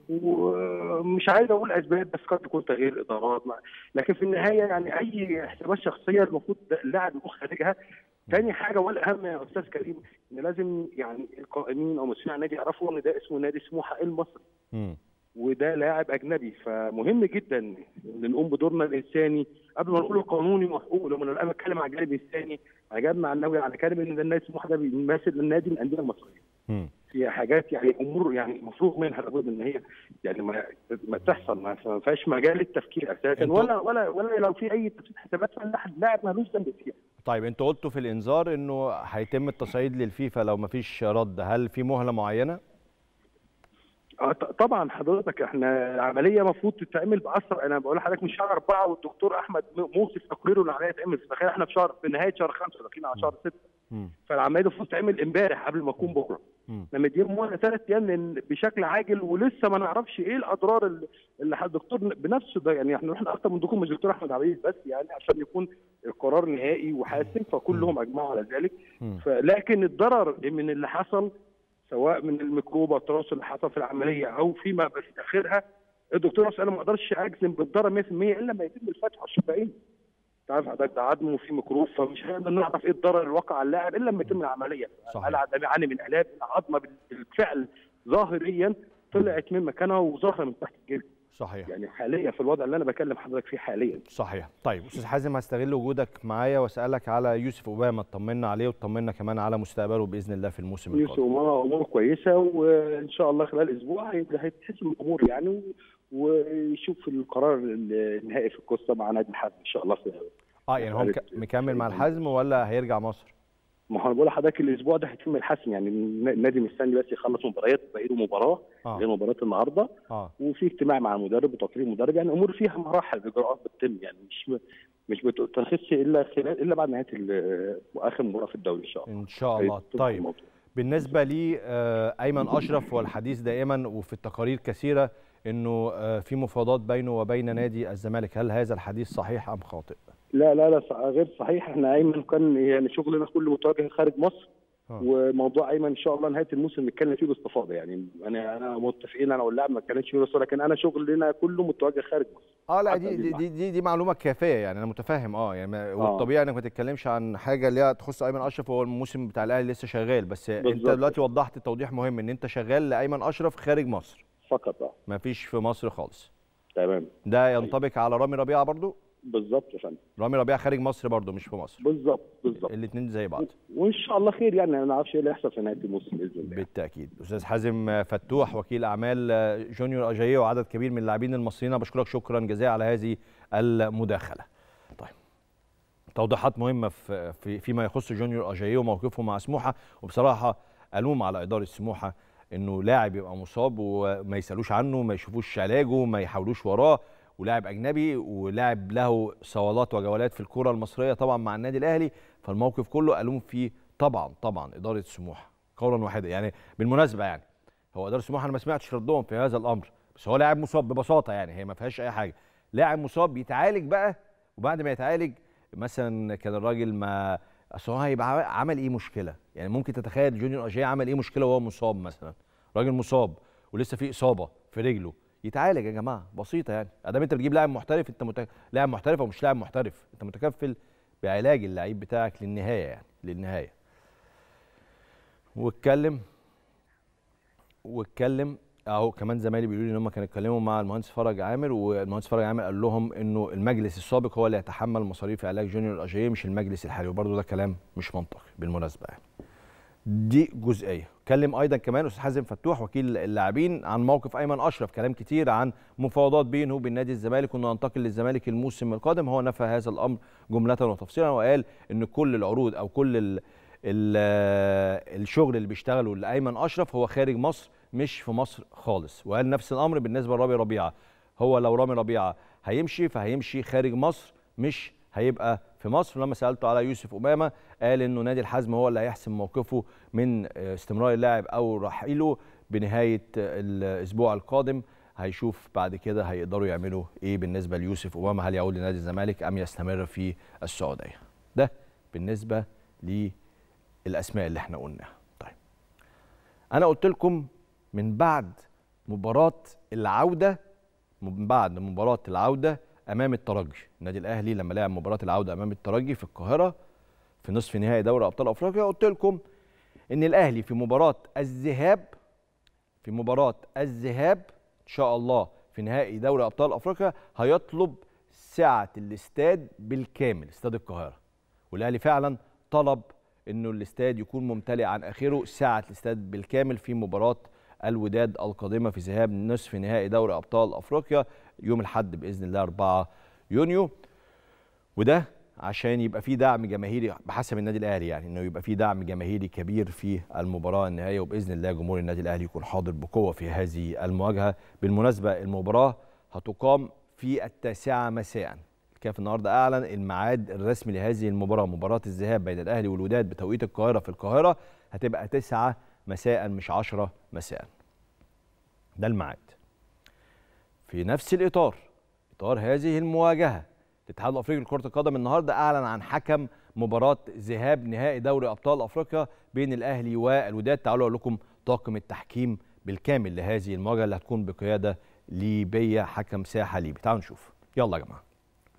ومش عايز اقول اسباب بس قد تكون تغيير ادارات مع- لكن في النهايه يعني اي حسابات شخصيه المفروض اللاعب يكون خارجها تاني حاجه والاهم يا استاذ كريم ان لازم يعني القائمين او مسؤولين عن النادي يعرفوا ان ده اسمه نادي سموحه المصري مم. وده لاعب اجنبي فمهم جدا ان نقوم بدورنا الانساني قبل ما نقول القانوني وحقوق لما انا بتكلم على الجانب الانساني انا جايب مع النووي على جانب ان ده النادي سموحه ده بيمثل النادي من الانديه المصريه مم. في حاجات يعني امور يعني مفروغ منها لابد ان هي يعني ما, ما تحصل ما ما فيهاش مجال للتفكير اساسا انتوا- ولا ولا ولا لو في اي تفسير حسابات فاللاعب مالوش ذنب فيها طيب انتوا قلتوا في الانذار انه هيتم التصعيد للفيفا لو مفيش رد هل في مهله معينه آه، ط- طبعا حضرتك احنا العمليه المفروض تتعمل باسرع انا بقول لحضرتك من شهر اربعه والدكتور احمد م- موصف تقريره ان العمليه تتعمل تخيل احنا في شهر في نهايه شهر خمسه داخلين على شهر سته مم. فالعمليه المفروض تتعمل امبارح قبل ما اكون بكره مم. احنا مديهم مهله ثلاث ايام لأن بشكل عاجل ولسه ما نعرفش ايه الاضرار اللي- اللي ح- الدكتور بنفسه ده يعني احنا رحنا اكتر من دكتور مش دكتور احمد عبيد بس يعني عشان يكون القرار نهائي وحاسم فكلهم اجمعوا على ذلك مم. فلكن الضرر من اللي حصل سواء من الميكروب او التراث اللي حصل في العمليه او فيما في اخرها الدكتور نفسه انا ما اقدرش اجزم بالضرر 100% الا ما يتم الفتح والشفائين تعرف حضرتك ده عدم وفي ميكروب فمش هنقدر نعرف ايه الضرر اللي وقع على اللاعب الا لما يتم العمليه صحيح. اللاعب ده بيعاني من الام العظمه بالفعل ظاهريا طلعت من مكانها وظاهره من تحت الجلد صحيح يعني حاليا في الوضع اللي انا بكلم حضرتك فيه حاليا صحيح طيب استاذ حازم هستغل وجودك معايا واسالك على يوسف اوباما اطمنا عليه وتطمنا كمان على مستقبله باذن الله في الموسم يوسف القادم امامه امور كويسه وان شاء الله خلال اسبوع هي- هيتحسم الامور يعني و- ويشوف القرار النهائي في القصه مع نادي الحزم ان شاء الله في اه يعني هو مك- مكمل مع الحزم ولا هيرجع مصر ما هو انا بقول لحضرتك الاسبوع ده هيتم الحسم يعني النادي مستني بس يخلص مباريات باقي له مباراه اه غير مباراه النهارده اه وفي اجتماع مع المدرب وتقرير المدرب يعني امور فيها مراحل اجراءات بتتم يعني مش مش بتنخش الا خلال الا بعد نهايه ال- اخر مباراه في الدوري ان شاء الله ان شاء الله هيتم طيب الموضوع. بالنسبه لي آه، ايمن اشرف والحديث دائما وفي التقارير كثيره انه آه، في مفاوضات بينه وبين نادي الزمالك هل هذا الحديث صحيح ام خاطئ لا لا لا ص- غير صحيح احنا ايمن كان يعني شغلنا كله متوجه خارج مصر آه. وموضوع ايمن ان شاء الله نهايه الموسم نتكلم فيه باستفاضه يعني انا انا متفقين انا واللاعب ما اتكلمش فيه بس لكن انا شغلنا كله متوجه خارج مصر اه لا حتى دي دي, بالمعنى. دي, دي, دي معلومه كافيه يعني انا متفاهم اه يعني ما- والطبيعي انك ما تتكلمش عن حاجه اللي هي تخص ايمن اشرف هو الموسم بتاع الاهلي لسه شغال بس انت بالظبط. دلوقتي وضحت توضيح مهم ان انت شغال لايمن اشرف خارج مصر فقط اه ما فيش في مصر خالص تمام ده ينطبق على رامي ربيعه برضو بالظبط يا فندم رامي ربيعه خارج مصر برضو مش في مصر بالظبط بالظبط الاثنين زي بعض وان شاء الله خير يعني انا ما اعرفش ايه اللي هيحصل في نهايه الموسم باذن الله بالتاكيد استاذ حازم فتوح وكيل اعمال جونيور اجاييه وعدد كبير من اللاعبين المصريين أنا بشكرك شكرا جزيلا على هذه المداخله طيب توضيحات مهمه في في فيما يخص جونيور اجاييه وموقفه مع سموحه وبصراحه الوم على اداره سموحه انه لاعب يبقى مصاب وما يسالوش عنه ما يشوفوش علاجه ما يحاولوش وراه ولاعب اجنبي ولاعب له صولات وجولات في الكره المصريه طبعا مع النادي الاهلي فالموقف كله الوم فيه طبعا طبعا اداره سموحه قولا واحدا يعني بالمناسبه يعني هو اداره سموحه انا ما سمعتش ردهم في هذا الامر بس هو لاعب مصاب ببساطه يعني هي ما فيهاش اي حاجه لاعب مصاب يتعالج بقى وبعد ما يتعالج مثلا كان الراجل ما اصل هو هيبقى عمل- عمل ايه مشكله يعني ممكن تتخيل جونيور اجاي عمل ايه مشكله وهو مصاب مثلا راجل مصاب ولسه في اصابه في رجله يتعالج يا جماعه بسيطه يعني ادام انت بتجيب لاعب محترف انت مت... لاعب محترف او مش لاعب محترف انت متكفل بعلاج اللعيب بتاعك للنهايه يعني للنهايه واتكلم واتكلم اهو كمان زمايلي بيقولوا لي ان هم كانوا اتكلموا مع المهندس فرج عامر والمهندس فرج عامر قال لهم انه المجلس السابق هو اللي يتحمل مصاريف علاج جونيور اجاييه مش المجلس الحالي وبرضه ده كلام مش منطقي بالمناسبه يعني دي جزئيه اتكلم ايضا كمان استاذ حازم فتوح وكيل اللاعبين عن موقف ايمن اشرف كلام كتير عن مفاوضات بينه وبين نادي الزمالك وانه ينتقل للزمالك الموسم القادم هو نفى هذا الامر جمله وتفصيلا وقال ان كل العروض او كل ال ال الشغل اللي بيشتغله لايمن اشرف هو خارج مصر مش في مصر خالص وقال نفس الامر بالنسبه لرامي ربيعه هو لو رامي ربيعه هيمشي فهيمشي خارج مصر مش هيبقى في مصر لما سالته على يوسف امامه قال انه نادي الحزم هو اللي هيحسم موقفه من استمرار اللاعب او رحيله بنهايه الاسبوع القادم هيشوف بعد كده هيقدروا يعملوا ايه بالنسبه ليوسف امامه هل يعود لنادي الزمالك ام يستمر في السعوديه ده بالنسبه للاسماء اللي احنا قلناها طيب انا قلت لكم من بعد مباراه العوده من بعد مباراه العوده امام الترجي النادي الاهلي لما لعب مباراه العوده امام الترجي في القاهره في نصف نهائي دوري ابطال افريقيا قلت لكم ان الاهلي في مباراه الذهاب في مباراه الذهاب ان شاء الله في نهائي دوري ابطال افريقيا هيطلب سعه الاستاد بالكامل استاد القاهره والاهلي فعلا طلب انه الاستاد يكون ممتلئ عن اخره سعه الاستاد بالكامل في مباراه الوداد القادمه في ذهاب نصف نهائي دوري ابطال افريقيا يوم الاحد باذن الله 4 يونيو وده عشان يبقى في دعم جماهيري بحسب النادي الاهلي يعني انه يبقى في دعم جماهيري كبير في المباراه النهائيه وباذن الله جمهور النادي الاهلي يكون حاضر بقوه في هذه المواجهه بالمناسبه المباراه هتقام في التاسعه مساء الكاف النهارده اعلن الميعاد الرسمي لهذه المباراه مباراه الذهاب بين الاهلي والوداد بتوقيت القاهره في القاهره هتبقى 9 مساء مش 10 مساء ده الميعاد في نفس الاطار اطار هذه المواجهه الاتحاد الافريقي لكره القدم النهارده اعلن عن حكم مباراه ذهاب نهائي دوري ابطال افريقيا بين الاهلي والوداد تعالوا اقول لكم طاقم التحكيم بالكامل لهذه المواجهه اللي هتكون بقياده ليبيه حكم ساحه ليبي تعالوا نشوف يلا يا جماعه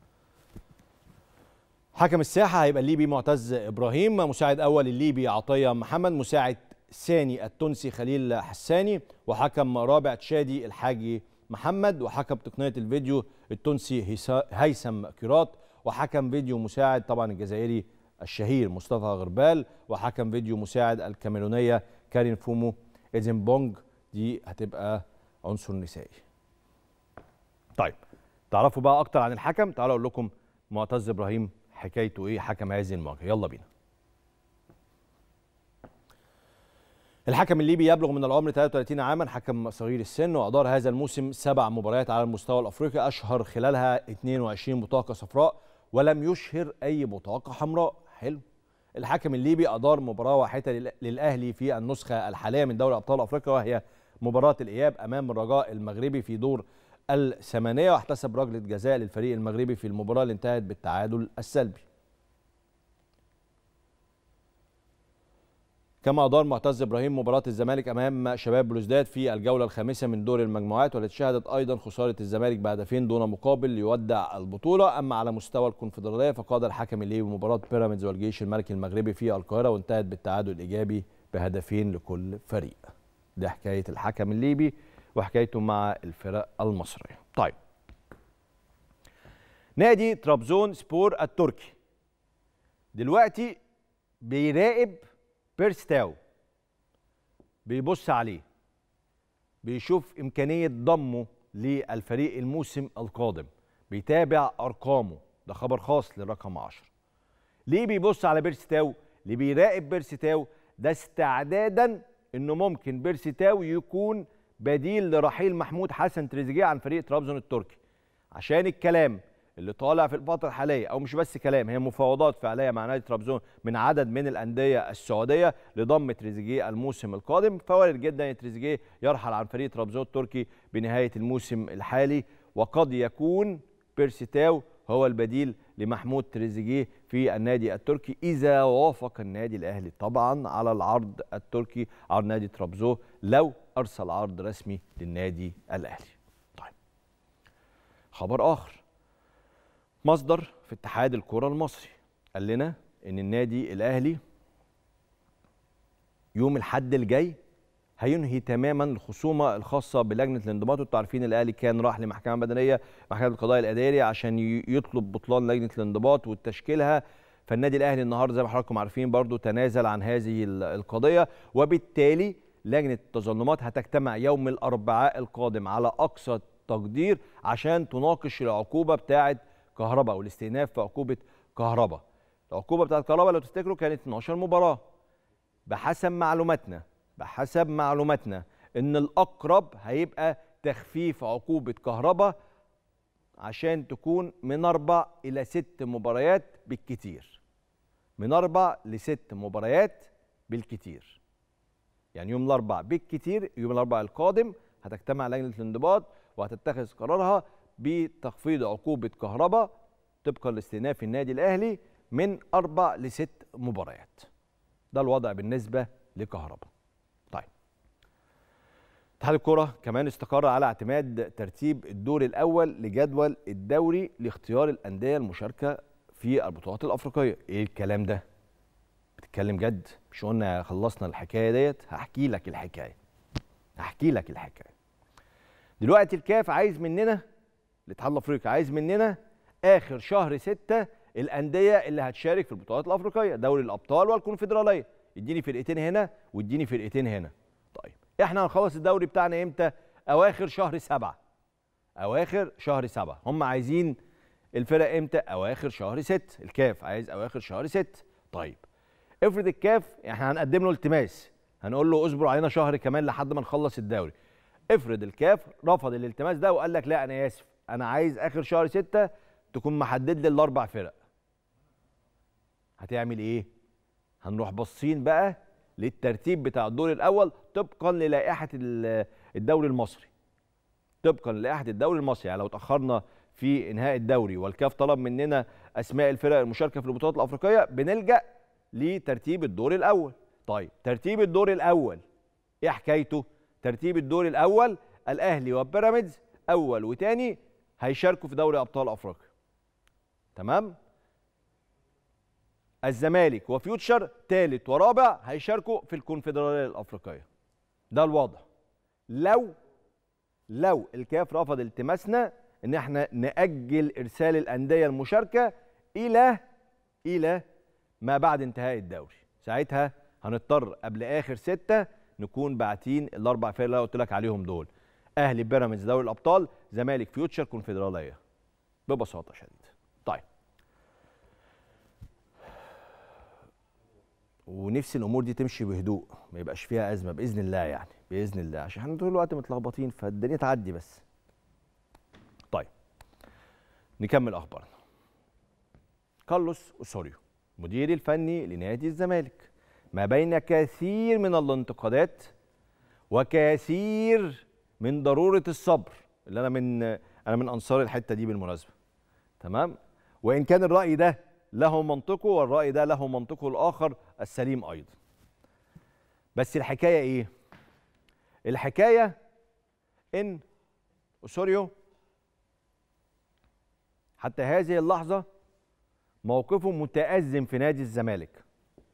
حكم الساحه هيبقى الليبي معتز ابراهيم مساعد اول الليبي عطيه محمد مساعد ثاني التونسي خليل حساني وحكم رابع تشادي الحاجي محمد وحكم تقنيه الفيديو التونسي هيسا- هيثم كيرات وحكم فيديو مساعد طبعا الجزائري الشهير مصطفى غربال وحكم فيديو مساعد الكاميرونيه كارين فومو ايزنبونج دي هتبقى عنصر نسائي طيب تعرفوا بقى اكتر عن الحكم تعالوا اقول لكم معتز ابراهيم حكايته ايه حكم هذه المواجهه يلا بينا الحكم الليبي يبلغ من العمر 33 عاما حكم صغير السن وادار هذا الموسم سبع مباريات على المستوى الافريقي اشهر خلالها 22 بطاقه صفراء ولم يشهر اي بطاقه حمراء حلو الحكم الليبي ادار مباراه واحده لل- للاهلي في النسخه الحاليه من دوري ابطال افريقيا وهي مباراه الاياب امام الرجاء المغربي في دور الثمانيه واحتسب ركله جزاء للفريق المغربي في المباراه اللي انتهت بالتعادل السلبي كما أدار معتز إبراهيم مباراة الزمالك أمام شباب بلوزداد في الجولة الخامسة من دور المجموعات والتي شهدت أيضا خسارة الزمالك بهدفين دون مقابل ليودع البطولة أما على مستوى الكونفدرالية فقاد الحكم الليبي مباراة بيراميدز والجيش الملكي المغربي في القاهرة وانتهت بالتعادل الإيجابي بهدفين لكل فريق ده حكاية الحكم الليبي وحكايته مع الفرق المصرية طيب نادي طرابزون سبور التركي دلوقتي بيراقب بيرستاو بيبص عليه بيشوف إمكانية ضمه للفريق الموسم القادم بيتابع أرقامه ده خبر خاص للرقم 10 ليه بيبص على بيرستاو ليه بيراقب بيرستاو ده استعدادا انه ممكن بيرستاو يكون بديل لرحيل محمود حسن تريزيجيه عن فريق طرابزون التركي عشان الكلام اللي طالع في الفتره الحاليه او مش بس كلام هي مفاوضات فعليه مع نادي طرابزون من عدد من الانديه السعوديه لضم تريزيجيه الموسم القادم فوارد جدا ان تريزيجيه يرحل عن فريق طرابزون التركي بنهايه الموسم الحالي وقد يكون بيرسيتاو هو البديل لمحمود تريزيجيه في النادي التركي اذا وافق النادي الاهلي طبعا على العرض التركي على نادي طرابزون لو ارسل عرض رسمي للنادي الاهلي طيب خبر اخر مصدر في اتحاد الكره المصري قال لنا ان النادي الاهلي يوم الحد الجاي هينهي تماما الخصومه الخاصه بلجنه الانضباط وانتوا عارفين الاهلي كان راح لمحكمه مدنيه محكمه القضاء الاداري عشان ي- يطلب بطلان لجنه الانضباط وتشكيلها فالنادي الاهلي النهارده زي ما حضراتكم عارفين برضو تنازل عن هذه ال- القضيه وبالتالي لجنه التظلمات هتجتمع يوم الاربعاء القادم على اقصى تقدير عشان تناقش العقوبه بتاعه كهرباء والاستئناف في عقوبه كهرباء العقوبه بتاعه كهرباء لو تفتكروا كانت 12 مباراه بحسب معلوماتنا بحسب معلوماتنا ان الاقرب هيبقى تخفيف عقوبه كهرباء عشان تكون من اربع الى ست مباريات بالكتير من اربع لست مباريات بالكتير يعني يوم الاربع بالكتير يوم الاربع القادم هتجتمع لجنه الانضباط وهتتخذ قرارها بتخفيض عقوبه كهرباء طبقا لاستئناف النادي الاهلي من اربع لست مباريات ده الوضع بالنسبه لكهرباء طيب اتحاد الكره كمان استقر على اعتماد ترتيب الدور الاول لجدول الدوري لاختيار الانديه المشاركه في البطولات الافريقيه ايه الكلام ده بتتكلم جد مش قلنا خلصنا الحكايه ديت هحكي لك الحكايه هحكي لك الحكايه دلوقتي الكاف عايز مننا الاتحاد الافريقي عايز مننا اخر شهر ستة الانديه اللي هتشارك في البطولات الافريقيه دوري الابطال والكونفدراليه اديني فرقتين هنا واديني فرقتين هنا طيب احنا هنخلص الدوري بتاعنا امتى اواخر شهر سبعة اواخر شهر سبعة هم عايزين الفرق امتى اواخر شهر ست الكاف عايز اواخر شهر ست طيب افرض الكاف احنا هنقدم له التماس هنقول له اصبر علينا شهر كمان لحد ما نخلص الدوري افرض الكاف رفض الالتماس ده وقال لك لا انا اسف انا عايز اخر شهر ستة تكون محدد لي الاربع فرق هتعمل ايه هنروح باصين بقى للترتيب بتاع الدور الاول طبقا للائحه ال- الدوري المصري طبقا للائحه الدوري المصري يعني لو اتاخرنا في انهاء الدوري والكاف طلب مننا اسماء الفرق المشاركه في البطولات الافريقيه بنلجا لترتيب الدور الاول طيب ترتيب الدور الاول ايه حكايته ترتيب الدور الاول الاهلي وبيراميدز اول وتاني هيشاركوا في دوري ابطال افريقيا تمام الزمالك وفيوتشر ثالث ورابع هيشاركوا في الكونفدراليه الافريقيه ده الوضع لو لو الكاف رفض التماسنا ان احنا ناجل ارسال الانديه المشاركه الى الى ما بعد انتهاء الدوري ساعتها هنضطر قبل اخر ستة نكون باعتين الاربع فرق اللي أنا قلت لك عليهم دول اهلي بيراميدز دوري الابطال زمالك فيوتشر كونفدراليه ببساطه شديده طيب ونفسي الامور دي تمشي بهدوء ما يبقاش فيها ازمه باذن الله يعني باذن الله عشان احنا طول الوقت متلخبطين فالدنيا تعدي بس طيب نكمل اخبارنا كارلوس اوسوريو مدير الفني لنادي الزمالك ما بين كثير من الانتقادات وكثير من ضروره الصبر اللي انا من انا من انصار الحته دي بالمناسبه تمام وان كان الراي ده له منطقه والراي ده له منطقه الاخر السليم ايضا بس الحكايه ايه الحكايه ان اوسوريو حتى هذه اللحظه موقفه متأزم في نادي الزمالك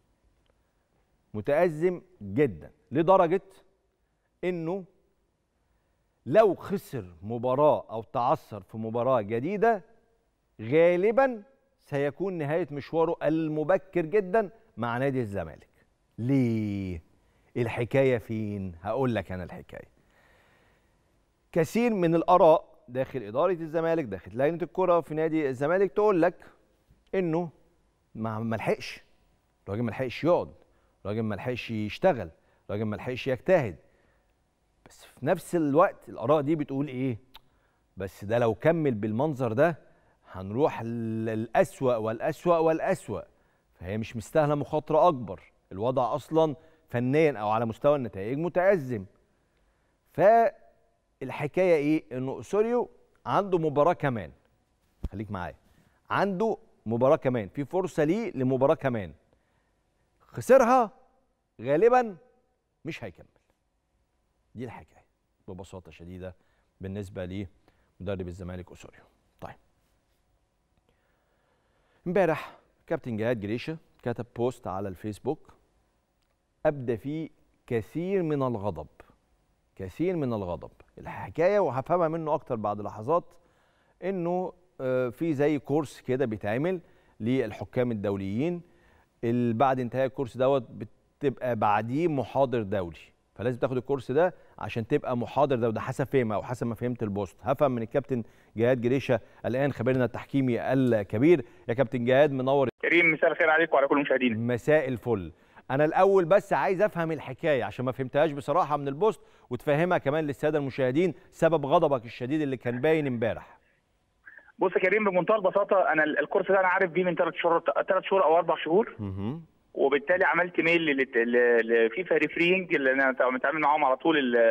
متأزم جدا لدرجة انه لو خسر مباراة او تعثر في مباراة جديدة غالبا سيكون نهاية مشواره المبكر جدا مع نادي الزمالك ليه الحكاية فين هقول لك انا الحكاية كثير من الآراء داخل إدارة الزمالك داخل لجنة الكرة في نادي الزمالك تقول لك انه ما ما لحقش الراجل ما لحقش يقعد الراجل ما لحقش يشتغل الراجل ما لحقش يجتهد بس في نفس الوقت الاراء دي بتقول ايه بس ده لو كمل بالمنظر ده هنروح للأسوأ والأسوأ والأسوأ فهي مش مستاهله مخاطره اكبر الوضع اصلا فنيا او على مستوى النتائج متأزم فالحكايه ايه انه اسوريو عنده مباراه كمان خليك معايا عنده مباراه كمان في فرصه ليه لمباراه كمان خسرها غالبا مش هيكمل دي الحكايه ببساطه شديده بالنسبه لمدرب الزمالك اسوريو طيب امبارح كابتن جهاد جريشه كتب بوست على الفيسبوك ابدى فيه كثير من الغضب كثير من الغضب الحكايه وهفهمها منه اكتر بعد لحظات انه آه، في زي كورس كده بيتعمل للحكام الدوليين ال- بعد انتهاء الكورس دوت بتبقى بعديه محاضر دولي فلازم تاخد الكورس ده عشان تبقى محاضر دولي ده حسب فهم او حسب ما فهمت البوست هفهم من الكابتن جهاد جريشه الان خبيرنا التحكيمي الكبير يا كابتن جهاد منور كريم مساء الخير عليك وعلى كل المشاهدين مساء الفل انا الاول بس عايز افهم الحكايه عشان ما فهمتهاش بصراحه من البوست وتفهمها كمان للساده المشاهدين سبب غضبك الشديد اللي كان باين امبارح بص يا كريم بمنتهى البساطه انا ال- الكورس ده انا عارف بيه من ثلاث شهور ثلاث شهور او اربع شهور مهم. وبالتالي عملت ميل للت- ل- لفيفا ريفرينج اللي انا طبعاً متعامل معاهم على طول ال-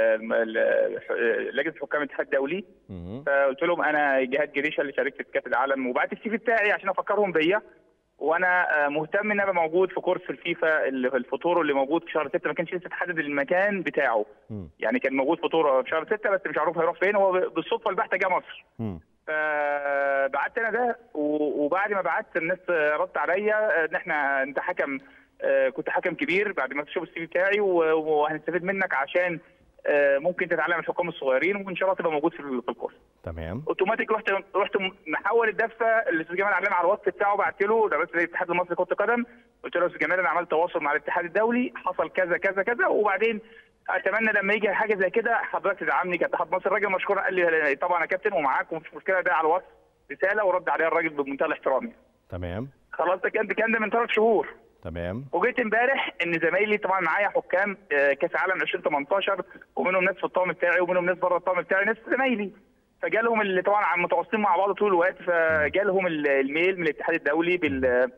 ال- لجنه حكام الاتحاد الدولي مهم. فقلت لهم انا جهاد جريشه اللي شاركت في كاس العالم وبعت السي في بتاعي عشان افكرهم بيا وانا آه، مهتم ان ابقى موجود في كورس الفيفا اللي في الفطور اللي موجود في شهر 6 ما كانش لسه اتحدد المكان بتاعه مم. يعني كان موجود فطور في شهر 6 بس مش عارف هيروح فين هو بالصدفه البحته جه مصر مم. فبعت انا ده و- وبعد ما بعت الناس رد عليا ان احنا انت حكم آه، كنت حكم كبير بعد ما تشوف السي في بتاعي و- وهنستفيد منك عشان آه، ممكن تتعلم الحكام الصغيرين وان شاء الله تبقى موجود في ال- في الكورس تمام اوتوماتيك رحت رحت محول الدفه الاستاذ جمال علام على الواتس بتاعه بعت له ده بس الاتحاد المصري لكره القدم قلت له يا استاذ جمال انا عملت تواصل مع الاتحاد الدولي حصل كذا كذا كذا وبعدين اتمنى لما يجي حاجه زي كده حضرتك تدعمني كاتحاد مصر الراجل مشكور قال لي طبعا يا كابتن ومعاك ومفيش مشكله ده على الواتس رساله ورد عليها الراجل بمنتهى الاحترام يعني. تمام خلاص ده كان ده كان ده من ثلاث شهور تمام وجيت امبارح ان زمايلي طبعا معايا حكام آه، كاس عالم 2018 ومنهم ناس في الطاقم بتاعي ومنهم ناس بره الطاقم بتاعي ناس زمايلي فجالهم اللي طبعا عم متواصلين مع بعض طول الوقت فجالهم ال- الميل من الاتحاد الدولي بال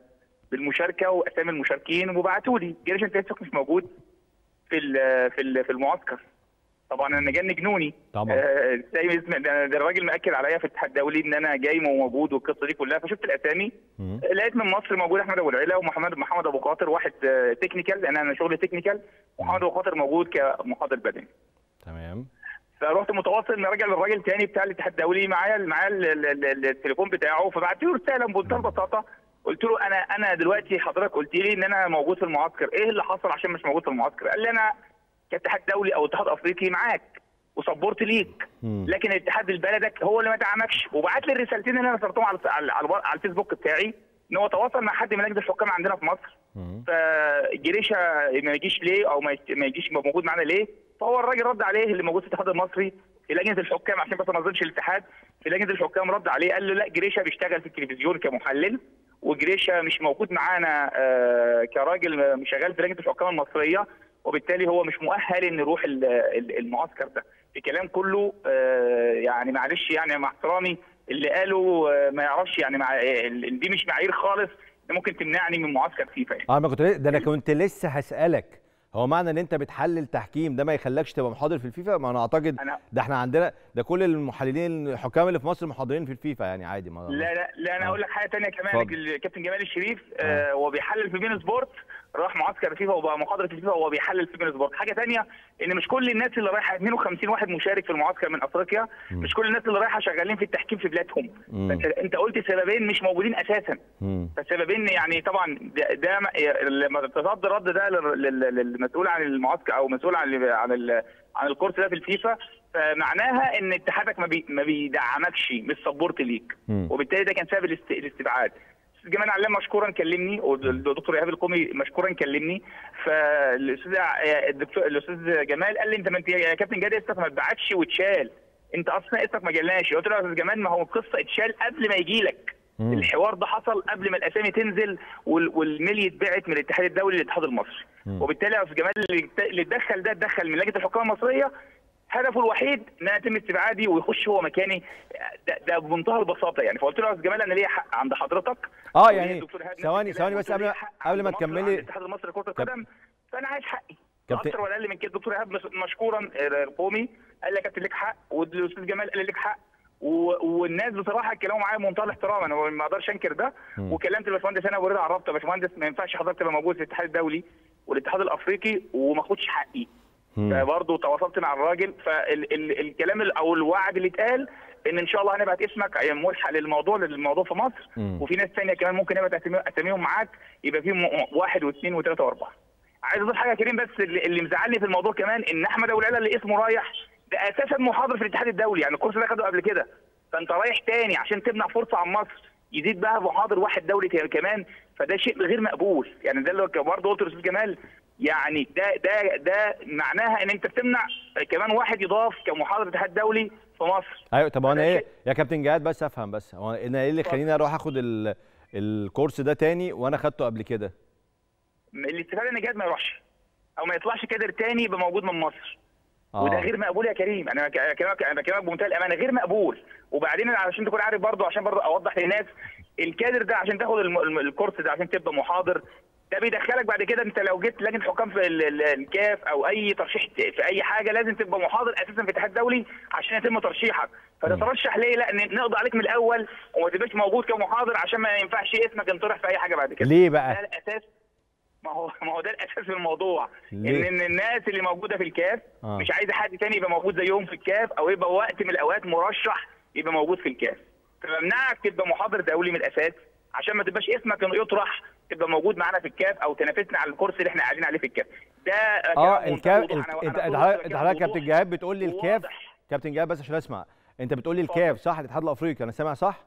بالمشاركه واسامي المشاركين وبعتوا لي جريش انت لسه مش موجود في ال- في ال- في المعسكر طبعا انا جن جنوني طبعا آه، زي ما اسم- ده ده الراجل مأكد عليا في الاتحاد الدولي ان انا جاي وموجود والقصه دي كلها فشفت الاسامي مم. لقيت من مصر موجود احمد ابو العلا ومحمد محمد ابو قاطر واحد آه، تكنيكال لان انا شغلي تكنيكال ومحمد ابو قاطر موجود كمحاضر بدني تمام فرحت متواصل نرجع للراجل تاني بتاع الاتحاد الدولي معايا معايا ال- ال- ال- التليفون بتاعه فبعت له رساله بمنتهى البساطه قلت له انا انا دلوقتي حضرتك قلت لي ان انا موجود في المعسكر ايه اللي حصل عشان مش موجود في المعسكر قال لي انا كاتحاد دولي او اتحاد افريقي معاك وصبرت ليك مم. لكن الاتحاد البلدك هو اللي ما دعمكش وبعت لي الرسالتين اللي انا نشرتهم على على, على, على الفيسبوك بتاعي ان هو تواصل مع حد من لجنه الحكام عندنا في مصر مم. فجريشه ما يجيش ليه او ما يست- ما يجيش موجود معانا ليه فهو الراجل رد عليه اللي موجود في الاتحاد المصري في لجنه الحكام عشان بس ما نظلمش الاتحاد في لجنه الحكام رد عليه قال له لا جريشه بيشتغل في التلفزيون كمحلل وجريشه مش موجود معانا آه، كراجل مش شغال في لجنه الحكام المصريه وبالتالي هو مش مؤهل انه يروح ال- ال- المعسكر ده الكلام كله آه، يعني معلش يعني مع احترامي اللي قاله آه، ما يعرفش يعني مع ال- دي مش معايير خالص إن ممكن تمنعني من معسكر فيفا يعني. اه ما كنت ده انا كنت لسه هسالك هو معنى ان انت بتحلل تحكيم ده ما يخلكش تبقى محاضر في الفيفا ما انا اعتقد انا ده احنا عندنا ده كل المحللين الحكام اللي في مصر محاضرين في الفيفا يعني عادي ما لا لا لا انا آه. اقول لك حاجه ثانيه كمان اتفضل. الكابتن جمال الشريف آه وهو بيحلل في بين سبورت راح معسكر فيفا وبقى محاضره في الفيفا وهو بيحلل في بين سبورت حاجه ثانيه ان مش كل الناس اللي رايحه 52 واحد مشارك في المعسكر من افريقيا مش كل الناس اللي رايحه شغالين في التحكيم في بلادهم مم. بس انت قلت سببين مش موجودين اساسا مم. فالسببين يعني طبعا ده, ده م- لما تصد الرد ده لل- لل- للمسؤول عن المعسكر او مسؤول عن ال- عن ال- عن الكورس ده في الفيفا فمعناها ان اتحادك ما, بي ما بيدعمكش مش سبورت ليك مم. وبالتالي ده كان سبب الاست- الاستبعاد الاستاذ جمال علام مشكورا كلمني والدكتور ايهاب القومي مشكورا كلمني فالاستاذ ع- الدكتور الاستاذ جمال قال لي انت ما انت يا كابتن جاد اسمك ما اتبعتش واتشال انت اصلا اسمك ما جالناش قلت له يا استاذ جمال ما هو القصه اتشال قبل ما يجي لك مم. الحوار ده حصل قبل ما الاسامي تنزل وال- والميل يتبعت من الاتحاد الدولي للاتحاد المصري مم. وبالتالي يا استاذ جمال اللي ات- اللي اتدخل ده اتدخل من لجنه الحكام المصريه هدفه الوحيد ان انا يتم استبعادي ويخش هو مكاني ده, ده بمنتهى البساطه يعني فقلت له يا استاذ جمال انا ليا حق عند حضرتك اه وليا يعني الدكتور إيهاب نفس ثواني الكلام. ثواني بس قلت له قبل ليا حق قبل ما عند مصر وعند تكملي الاتحاد المصري لكره القدم فانا عايز حقي كابتن- اكتر ولا اقل من كده الدكتور ايهاب مش- مشكورا آه، القومي قال لي يا كابتن ليك حق والاستاذ جمال قال لي ليك حق و- والناس بصراحه اتكلموا معايا بمنتهى الاحترام انا ما اقدرش انكر ده مم. وكلمت الباشمهندس انا ورضا عرفت يا باشمهندس ما ينفعش حضرتك تبقى موجود في الاتحاد الدولي والاتحاد الافريقي وما اخدش حقي مم. فبرضه تواصلت مع الراجل فالكلام او الوعد اللي اتقال ان ان شاء الله هنبعت اسمك ملحق للموضوع للموضوع في مصر مم. وفي ناس ثانيه كمان ممكن نبعت أسامي- اساميهم معاك يبقى في م- واحد واثنين وثلاثه واربعه. عايز اضيف حاجه يا كريم بس اللي, اللي مزعلني في الموضوع كمان ان احمد ابو العلا اللي اسمه رايح ده اساسا محاضر في الاتحاد الدولي يعني الكورس ده خده قبل كده فانت رايح تاني عشان تمنع فرصه عن مصر يزيد بقى محاضر واحد دولي كمان فده شيء غير مقبول يعني ده اللي برضه قلت للاستاذ جمال يعني ده ده ده معناها ان انت بتمنع كمان واحد يضاف كمحاضر اتحاد دولي في مصر ايوه طب هو انا ده ايه شيء- يا كابتن جهاد بس افهم بس هو انا ايه اللي خليني اروح اخد ال... الكورس ده تاني وانا خدته قبل كده الاستفاده ان جهاد ما يروحش او ما يطلعش كادر تاني يبقى موجود من مصر اه وده غير مقبول يا كريم انا بكلمك انا بكلمك بمنتهى الامانه غير مقبول وبعدين علشان تكون عارف برضه عشان برضه اوضح للناس الكادر ده عشان تاخد الم- الم- الكورس ده عشان تبقى محاضر ده بيدخلك بعد كده انت لو جيت لجنه حكام في ال- ال- الكاف او اي ترشيح في اي حاجه لازم تبقى محاضر اساسا في الاتحاد الدولي عشان يتم ترشيحك فتترشح ليه لا ن- نقضي عليك من الاول وما تبقاش موجود كمحاضر عشان ما ينفعش اسمك ينطرح في اي حاجه بعد كده ليه ده بقى الاساس ما هو ما هو ده الاساس في الموضوع ليه؟ ان ان الناس اللي موجوده في الكاف آه. مش عايزه حد تاني يبقى موجود زيهم في الكاف او يبقى وقت من الاوقات مرشح يبقى موجود في الكاف فممنعك تبقى محاضر دولي من الاساس عشان ما تبقاش اسمك إنه يطرح تبقى موجود معانا في الكاف او تنافسنا على الكرسي اللي احنا قاعدين عليه في الكاف ده اه كلام الكاف منتهى الوضوح. الك... أنا- انت أنا انت طول حضرتك الوقت انت حضرتك كابتن وضوح جهاد بتقول لي الكاف وواضح. كابتن جهاد بس عشان اسمع انت بتقول لي الكاف صح الاتحاد الافريقي انا سامع صح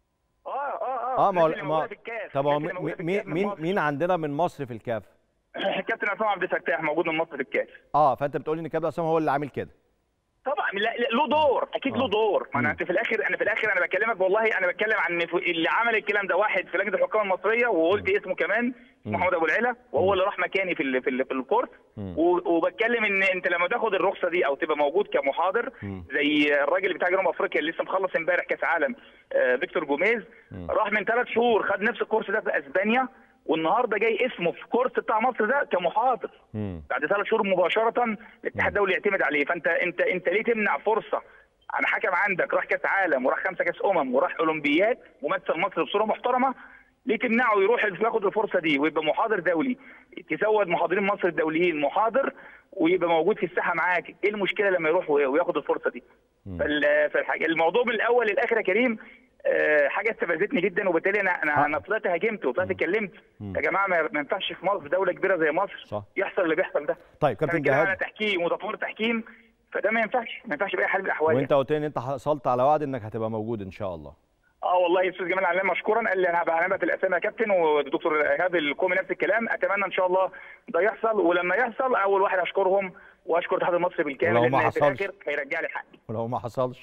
اه اه اه اه ما هو الناس اللي ما موجودة في الكاف طب هو الناس اللي مين موجودة في مين الكاف من مين, مصر. مين عندنا من مصر في الكاف كابتن عصام عبد الفتاح موجود من مصر في الكاف اه فانت بتقول لي ان كابتن عصام هو اللي عامل كده طبعا لا لا له دور اكيد آه. له دور ما مم. انا انت في الاخر انا في الاخر انا بكلمك والله انا بتكلم عن ف- اللي عمل الكلام ده واحد في لجنه الحكام المصريه وقلت اسمه كمان مم. محمد ابو العلا وهو اللي راح مكاني في ال في ال في الكورس مم. و- وبتكلم ان انت لما تاخد الرخصه دي او تبقى موجود كمحاضر مم. زي الراجل بتاع جنوب افريقيا اللي لسه مخلص امبارح كاس عالم آه، فيكتور جوميز مم. راح من ثلاث شهور خد نفس الكورس ده في اسبانيا والنهارده جاي اسمه في كورس بتاع مصر ده كمحاضر مم. بعد ثلاث شهور مباشره الاتحاد الدولي يعتمد عليه فانت انت انت ليه تمنع فرصه عن حكم عندك راح كاس عالم وراح خمسه كاس امم وراح اولمبياد ومثل مصر بصوره محترمه ليه تمنعه يروح ياخد الفرصه دي ويبقى محاضر دولي تزود محاضرين مصر الدوليين محاضر ويبقى موجود في الساحه معاك ايه المشكله لما يروح وياخد الفرصه دي فال- فالحاجه الموضوع من الاول للاخر يا كريم آه، حاجه استفزتني جدا وبالتالي انا انا انا طلعت هاجمت وطلعت اتكلمت يا جماعه ما ما ينفعش في مصر في دوله كبيره زي مصر صح. يحصل اللي بيحصل ده طيب كابتن كان كده على جهاد تحكيم وتطوير تحكيم فده ما ينفعش ما ينفعش باي حال من الاحوال وانت قلت لي ان انت حصلت على وعد انك هتبقى موجود ان شاء الله اه والله استاذ جمال علام مشكورا قال لي انا هبقى هنبت الاسامي يا كابتن والدكتور ايهاب الكومي نفس الكلام اتمنى ان شاء الله ده يحصل ولما يحصل اول واحد اشكرهم واشكر الاتحاد المصري بالكامل ولو ما لان في حصلش؟ الاخر هيرجع لي حقي ولو ما حصلش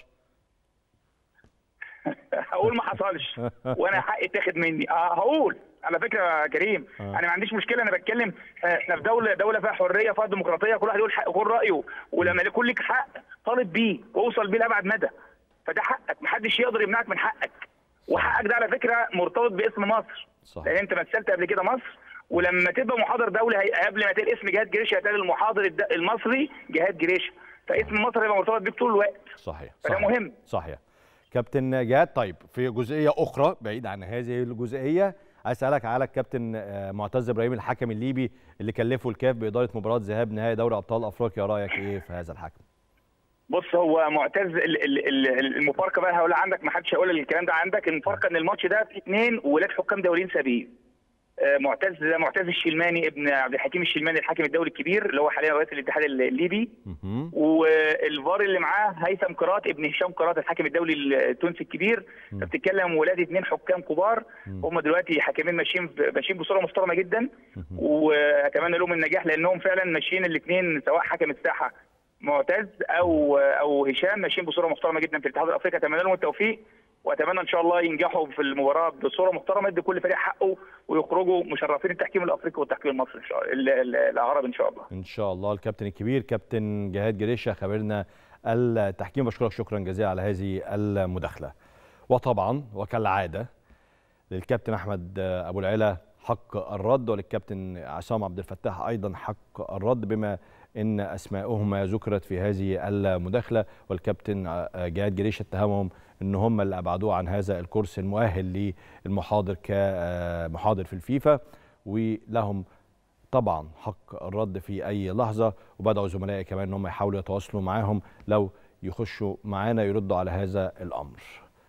هقول ما حصلش وانا حقي اتاخد مني اه هقول على فكره يا كريم آه. انا ما عنديش مشكله انا بتكلم احنا في دوله دوله فيها حريه فيها ديمقراطيه كل واحد يقول حق يقول رايه ولما يكون لك حق طالب بيه واوصل بيه لابعد مدى فده حقك محدش يقدر يمنعك من حقك وحقك ده على فكره مرتبط باسم مصر صحيح. لان انت مثلت قبل كده مصر ولما تبقى محاضر دولي هي- قبل ما تقول اسم جهاد جريشه هتقول المحاضر الد- المصري جهاد جريشه فاسم مصر هيبقى مرتبط بيك طول الوقت صحيح فده صحيح. مهم. صحيح كابتن جهاد طيب في جزئيه اخرى بعيد عن هذه الجزئيه عايز اسالك على الكابتن آه، معتز ابراهيم الحكم الليبي اللي كلفه الكاف باداره مباراه ذهاب نهائي دوري ابطال افريقيا رايك ايه في هذا الحكم بص هو معتز ال- ال- ال- المفارقه بقى هقولها عندك ما حدش هيقول الكلام ده عندك المفارقه ان الماتش ده فيه اثنين ولاد حكام دوليين سابقين آه، معتز ده معتز الشلماني ابن عبد الحكيم الشلماني الحاكم الدولي الكبير اللي هو حاليا رئيس الاتحاد الليبي مهم. والفار اللي معاه هيثم قرات ابن هشام قرات الحاكم الدولي التونسي الكبير بتتكلم ولاد اثنين حكام كبار هم دلوقتي حكمين ماشيين ب- ماشيين بصوره محترمه جدا واتمنى لهم النجاح لانهم فعلا ماشيين الاثنين سواء حكم الساحه معتز او او هشام ماشيين بصوره محترمه جدا في الاتحاد الافريقي اتمنى لهم التوفيق واتمنى ان شاء الله ينجحوا في المباراه بصوره محترمه يدي كل فريق حقه ويخرجوا مشرفين التحكيم الافريقي والتحكيم المصري ان شاء الله ال- ال- العربي ان شاء الله ان شاء الله الكابتن الكبير كابتن جهاد جريشه خبرنا التحكيم بشكرك شكرا جزيلا على هذه المداخله وطبعا وكالعاده للكابتن احمد ابو العلا حق الرد وللكابتن عصام عبد الفتاح ايضا حق الرد بما ان اسماءهما ذكرت في هذه المداخله والكابتن جهاد جريشه اتهمهم ان هم اللي ابعدوه عن هذا الكورس المؤهل للمحاضر كمحاضر في الفيفا ولهم طبعا حق الرد في اي لحظه وبدعوا زملائي كمان ان هم يحاولوا يتواصلوا معاهم لو يخشوا معانا يردوا على هذا الامر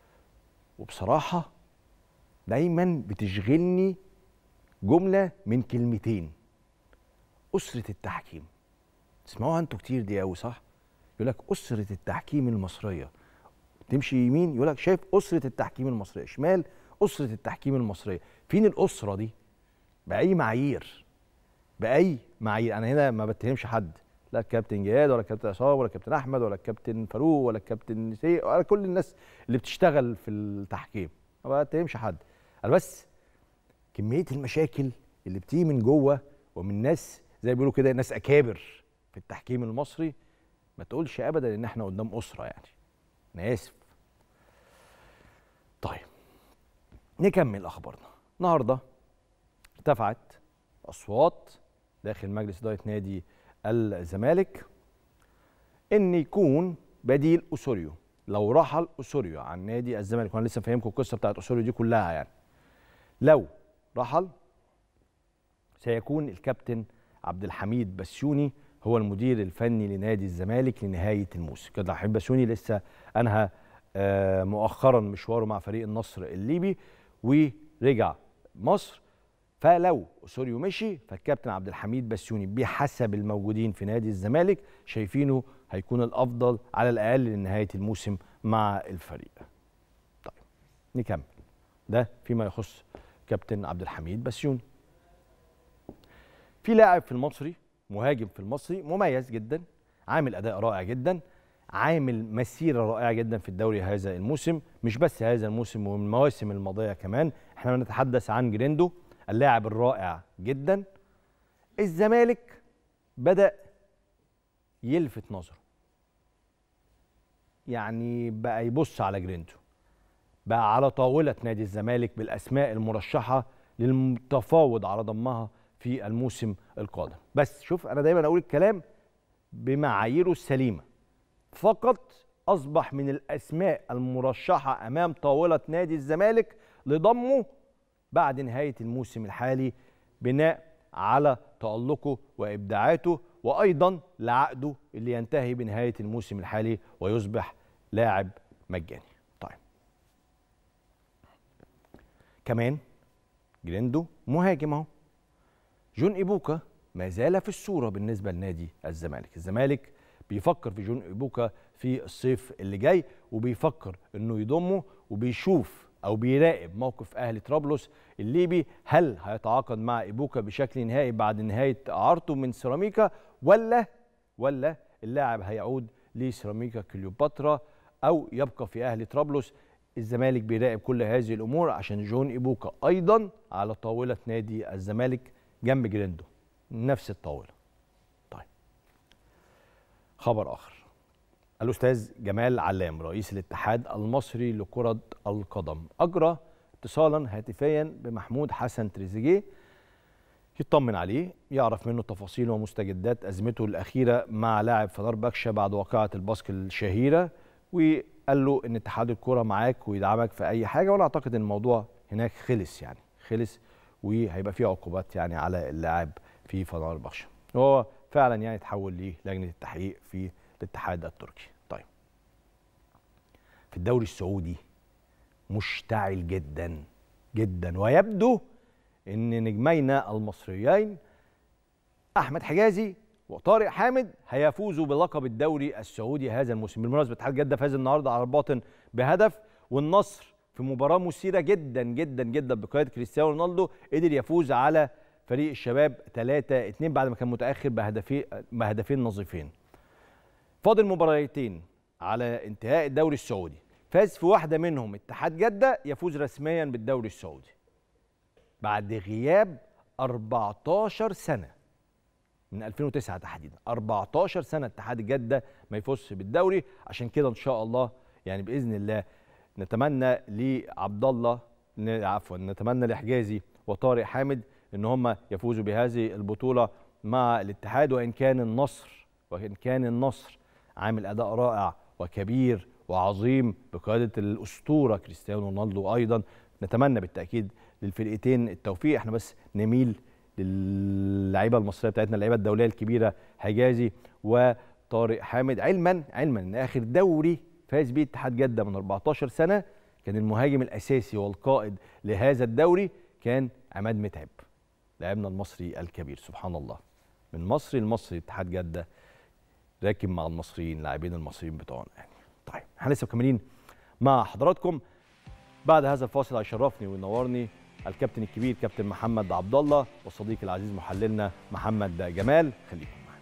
وبصراحه دايما بتشغلني جمله من كلمتين اسره التحكيم تسمعوها انتوا كتير دي قوي صح يقول لك اسره التحكيم المصريه تمشي يمين يقول لك شايف اسره التحكيم المصريه شمال اسره التحكيم المصريه فين الاسره دي باي معايير باي معايير انا هنا ما بتهمش حد لا الكابتن جهاد ولا الكابتن عصام ولا الكابتن احمد ولا الكابتن فاروق ولا الكابتن سي ولا كل الناس اللي بتشتغل في التحكيم ما بتهمش حد انا بس كميه المشاكل اللي بتيجي من جوه ومن ناس زي ما بيقولوا كده ناس اكابر في التحكيم المصري ما تقولش ابدا ان احنا قدام اسره يعني انا اسف طيب نكمل اخبارنا النهارده ارتفعت اصوات داخل مجلس اداره نادي الزمالك ان يكون بديل اسوريو لو رحل اسوريو عن نادي الزمالك وانا لسه فاهمكم القصه بتاعت اسوريو دي كلها يعني لو رحل سيكون الكابتن عبد الحميد بسيوني هو المدير الفني لنادي الزمالك لنهايه الموسم كابتن عبد الحميد بسيوني لسه انهى آه، مؤخرا مشواره مع فريق النصر الليبي ورجع مصر فلو اسوريو مشي فالكابتن عبد الحميد بسيوني بحسب الموجودين في نادي الزمالك شايفينه هيكون الافضل على الاقل لنهايه الموسم مع الفريق. طيب نكمل ده فيما يخص كابتن عبد الحميد بسيوني. في لاعب في المصري مهاجم في المصري مميز جدا عامل اداء رائع جدا عامل مسيره رائعه جدا في الدوري هذا الموسم مش بس هذا الموسم والمواسم الماضيه كمان احنا بنتحدث عن جريندو اللاعب الرائع جدا الزمالك بدا يلفت نظره يعني بقى يبص على جريندو بقى على طاوله نادي الزمالك بالاسماء المرشحه للمتفاوض على ضمها في الموسم القادم بس شوف انا دايما اقول الكلام بمعاييره السليمه فقط اصبح من الاسماء المرشحه امام طاوله نادي الزمالك لضمه بعد نهايه الموسم الحالي بناء على تالقه وابداعاته وايضا لعقده اللي ينتهي بنهايه الموسم الحالي ويصبح لاعب مجاني. طيب. كمان جريندو مهاجم اهو. جون ايبوكا ما زال في الصوره بالنسبه لنادي الزمالك، الزمالك بيفكر في جون ايبوكا في الصيف اللي جاي وبيفكر انه يضمه وبيشوف او بيراقب موقف اهلي طرابلس الليبي هل هيتعاقد مع ايبوكا بشكل نهائي بعد نهايه اعارته من سيراميكا ولا ولا اللاعب هيعود لسيراميكا كليوباترا او يبقى في اهلي طرابلس الزمالك بيراقب كل هذه الامور عشان جون ايبوكا ايضا على طاوله نادي الزمالك جنب جريندو نفس الطاوله طيب خبر اخر الاستاذ جمال علام رئيس الاتحاد المصري لكره القدم اجرى اتصالا هاتفيا بمحمود حسن تريزيجيه يطمن عليه يعرف منه تفاصيل ومستجدات ازمته الاخيره مع لاعب فنار بكشه بعد واقعه الباسك الشهيره وقال له ان اتحاد الكره معاك ويدعمك في اي حاجه وانا اعتقد ان الموضوع هناك خلص يعني خلص وهيبقى فيه عقوبات يعني على اللاعب في فنار بكشه هو فعلا يعني تحول للجنه التحقيق في الاتحاد التركي طيب في الدوري السعودي مشتعل جدا جدا ويبدو ان نجمينا المصريين احمد حجازي وطارق حامد هيفوزوا بلقب الدوري السعودي هذا الموسم بالمناسبه اتحاد جده فاز النهارده على الباطن بهدف والنصر في مباراه مثيره جدا جدا جدا بقياده كريستيانو رونالدو قدر يفوز على فريق الشباب 3 2 بعد ما كان متاخر بهدفين بهدفين نظيفين فاضل مباراتين على انتهاء الدوري السعودي فاز في واحده منهم اتحاد جده يفوز رسميا بالدوري السعودي بعد غياب 14 سنه من 2009 تحديدا 14 سنه اتحاد جده ما يفوزش بالدوري عشان كده ان شاء الله يعني باذن الله نتمنى لعبد الله ن- عفوا نتمنى لحجازي وطارق حامد ان هم يفوزوا بهذه البطوله مع الاتحاد وان كان النصر وان كان النصر عامل اداء رائع وكبير وعظيم بقياده الاسطوره كريستيانو رونالدو ايضا نتمنى بالتاكيد للفرقتين التوفيق احنا بس نميل للعيبه المصريه بتاعتنا اللعيبه الدوليه الكبيره حجازي وطارق حامد علما علما ان اخر دوري فاز بيه اتحاد جده من 14 سنه كان المهاجم الاساسي والقائد لهذا الدوري كان عماد متعب لاعبنا المصري الكبير سبحان الله من مصري لمصري اتحاد جده راكب مع المصريين لاعبين المصريين بتوعنا يعني طيب احنا لسه مكملين مع حضراتكم بعد هذا الفاصل هيشرفني وينورني الكابتن الكبير كابتن محمد عبد الله وصديقي العزيز محللنا محمد جمال خليكم معانا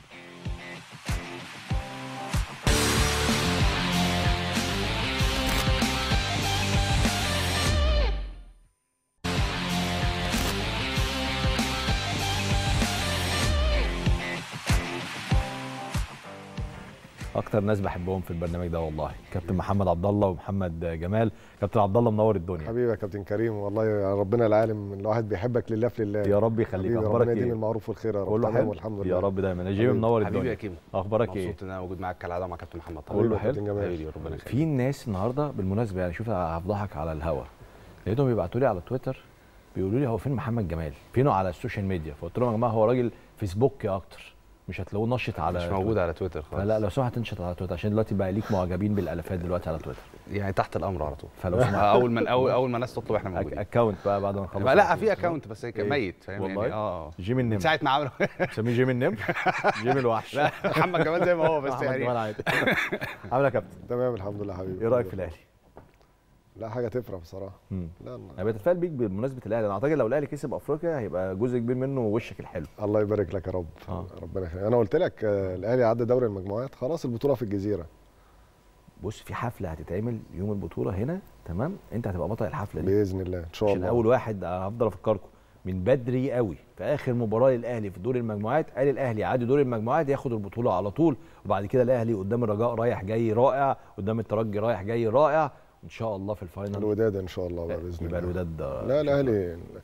اكتر ناس بحبهم في البرنامج ده والله كابتن محمد عبد الله ومحمد جمال كابتن عبد الله منور الدنيا حبيبي يا كابتن كريم والله يا ربنا العالم الواحد بيحبك لله في لله يا رب يخليك حبيبي اخبارك ربنا يديم ايه المعروف والخير يا رب كله تمام حلو والحمد لله يا رب دايما يا جيمي حبيبي. منور حبيبي يا الدنيا كيمو اخبارك ايه مبسوط ان انا موجود معاك كالعاده مع كابتن محمد طبعا كله حبيبي يا حلو كابتن جمال. حبيبي ربنا يخليك في ناس النهارده بالمناسبه يعني شوف هفضحك على الهوا لقيتهم بيبعتوا لي على تويتر بيقولوا لي هو فين محمد جمال فينه على السوشيال ميديا فقلت لهم يا جماعه هو راجل فيسبوكي اكتر مش هتلاقوه نشط على مش موجود على تويتر خالص فلا لو سمحت تنشط على تويتر عشان دلوقتي بقى ليك معجبين بالالافات دلوقتي على تويتر يعني تحت الامر على طول فلو سمحت اول ما اول اول ما الناس تطلب احنا موجودين اكونت بقى بعد ما نخلص لا على في طول. اكونت بس كان إيه؟ ميت فاهم والله؟ يعني اه جيمي النمر من ساعه ما عملوا مسميه جيمي النمر جيمي الوحش لا محمد جمال زي ما هو بس محمد جمال يعني عادي عامل إيه يا كابتن تمام الحمد لله حبيبي ايه رايك في الاهلي؟ لا حاجه تفرح بصراحه مم. لا لا. انا بتفائل بيك بمناسبه الاهلي انا اعتقد لو الاهلي كسب افريقيا هيبقى جزء كبير منه وشك الحلو الله يبارك لك يا رب آه. ربنا يخليك انا قلت لك آه، الاهلي عدى دوري المجموعات خلاص البطوله في الجزيره بص في حفله هتتعمل يوم البطوله هنا تمام انت هتبقى بطل الحفله دي باذن الله ان شاء عشان الله اول واحد هفضل افكركم من بدري قوي في اخر مباراه للاهلي في دور المجموعات قال الاهلي يعدي دور المجموعات ياخد البطوله على طول وبعد كده الاهلي قدام الرجاء رايح جاي رائع قدام الترجي رايح جاي رائع وان شاء الله في الفاينل الوداد ان شاء الله بقى باذن يبقى الله الوداد لا الاهلي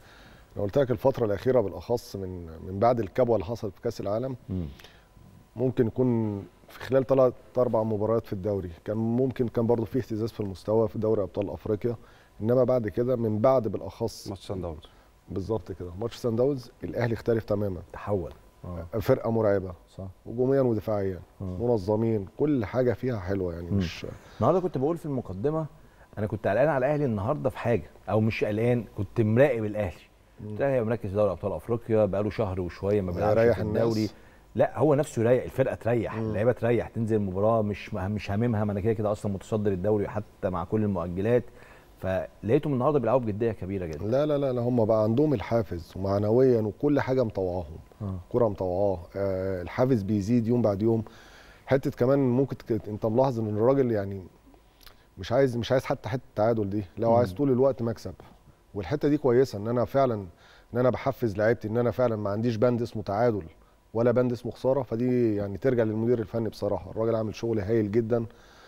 انا قلت لك الفتره الاخيره بالاخص من من بعد الكبوه اللي حصلت في كاس العالم مم. ممكن يكون في خلال ثلاث اربع مباريات في الدوري كان ممكن كان برضو في اهتزاز في المستوى في دوري ابطال افريقيا انما بعد كده من بعد بالاخص ماتش سان داونز بالظبط كده ماتش سان داونز الاهلي اختلف تماما تحول اه فرقه مرعبه صح هجوميا ودفاعيا آه. منظمين كل حاجه فيها حلوه يعني مم. مش النهارده كنت بقول في المقدمه انا كنت قلقان على الاهلي النهارده في حاجه او مش قلقان كنت مراقب الاهلي الاهلي مركز في دوري ابطال افريقيا بقاله شهر وشويه ما بيلعبش هيريح في الناس. الدوري لا هو نفسه يريح الفرقه تريح اللعيبه تريح تنزل المباراه مش مش هاممها ما انا كده كده اصلا متصدر الدوري حتى مع كل المؤجلات فلقيتهم النهارده بيلعبوا بجديه كبيره جدا لا لا لا, لا هم بقى عندهم الحافز ومعنويا وكل حاجه مطوعاهم آه. كره مطوعاه آه الحافز بيزيد يوم بعد يوم حته كمان ممكن تك... انت ملاحظ ان الراجل يعني مش عايز مش عايز حتى حته التعادل دي لو عايز طول الوقت مكسب والحته دي كويسه ان انا فعلا ان انا بحفز لعيبتي ان انا فعلا ما عنديش بند اسمه تعادل ولا بند اسمه خساره فدي يعني ترجع للمدير الفني بصراحه الراجل عامل شغل هايل جدا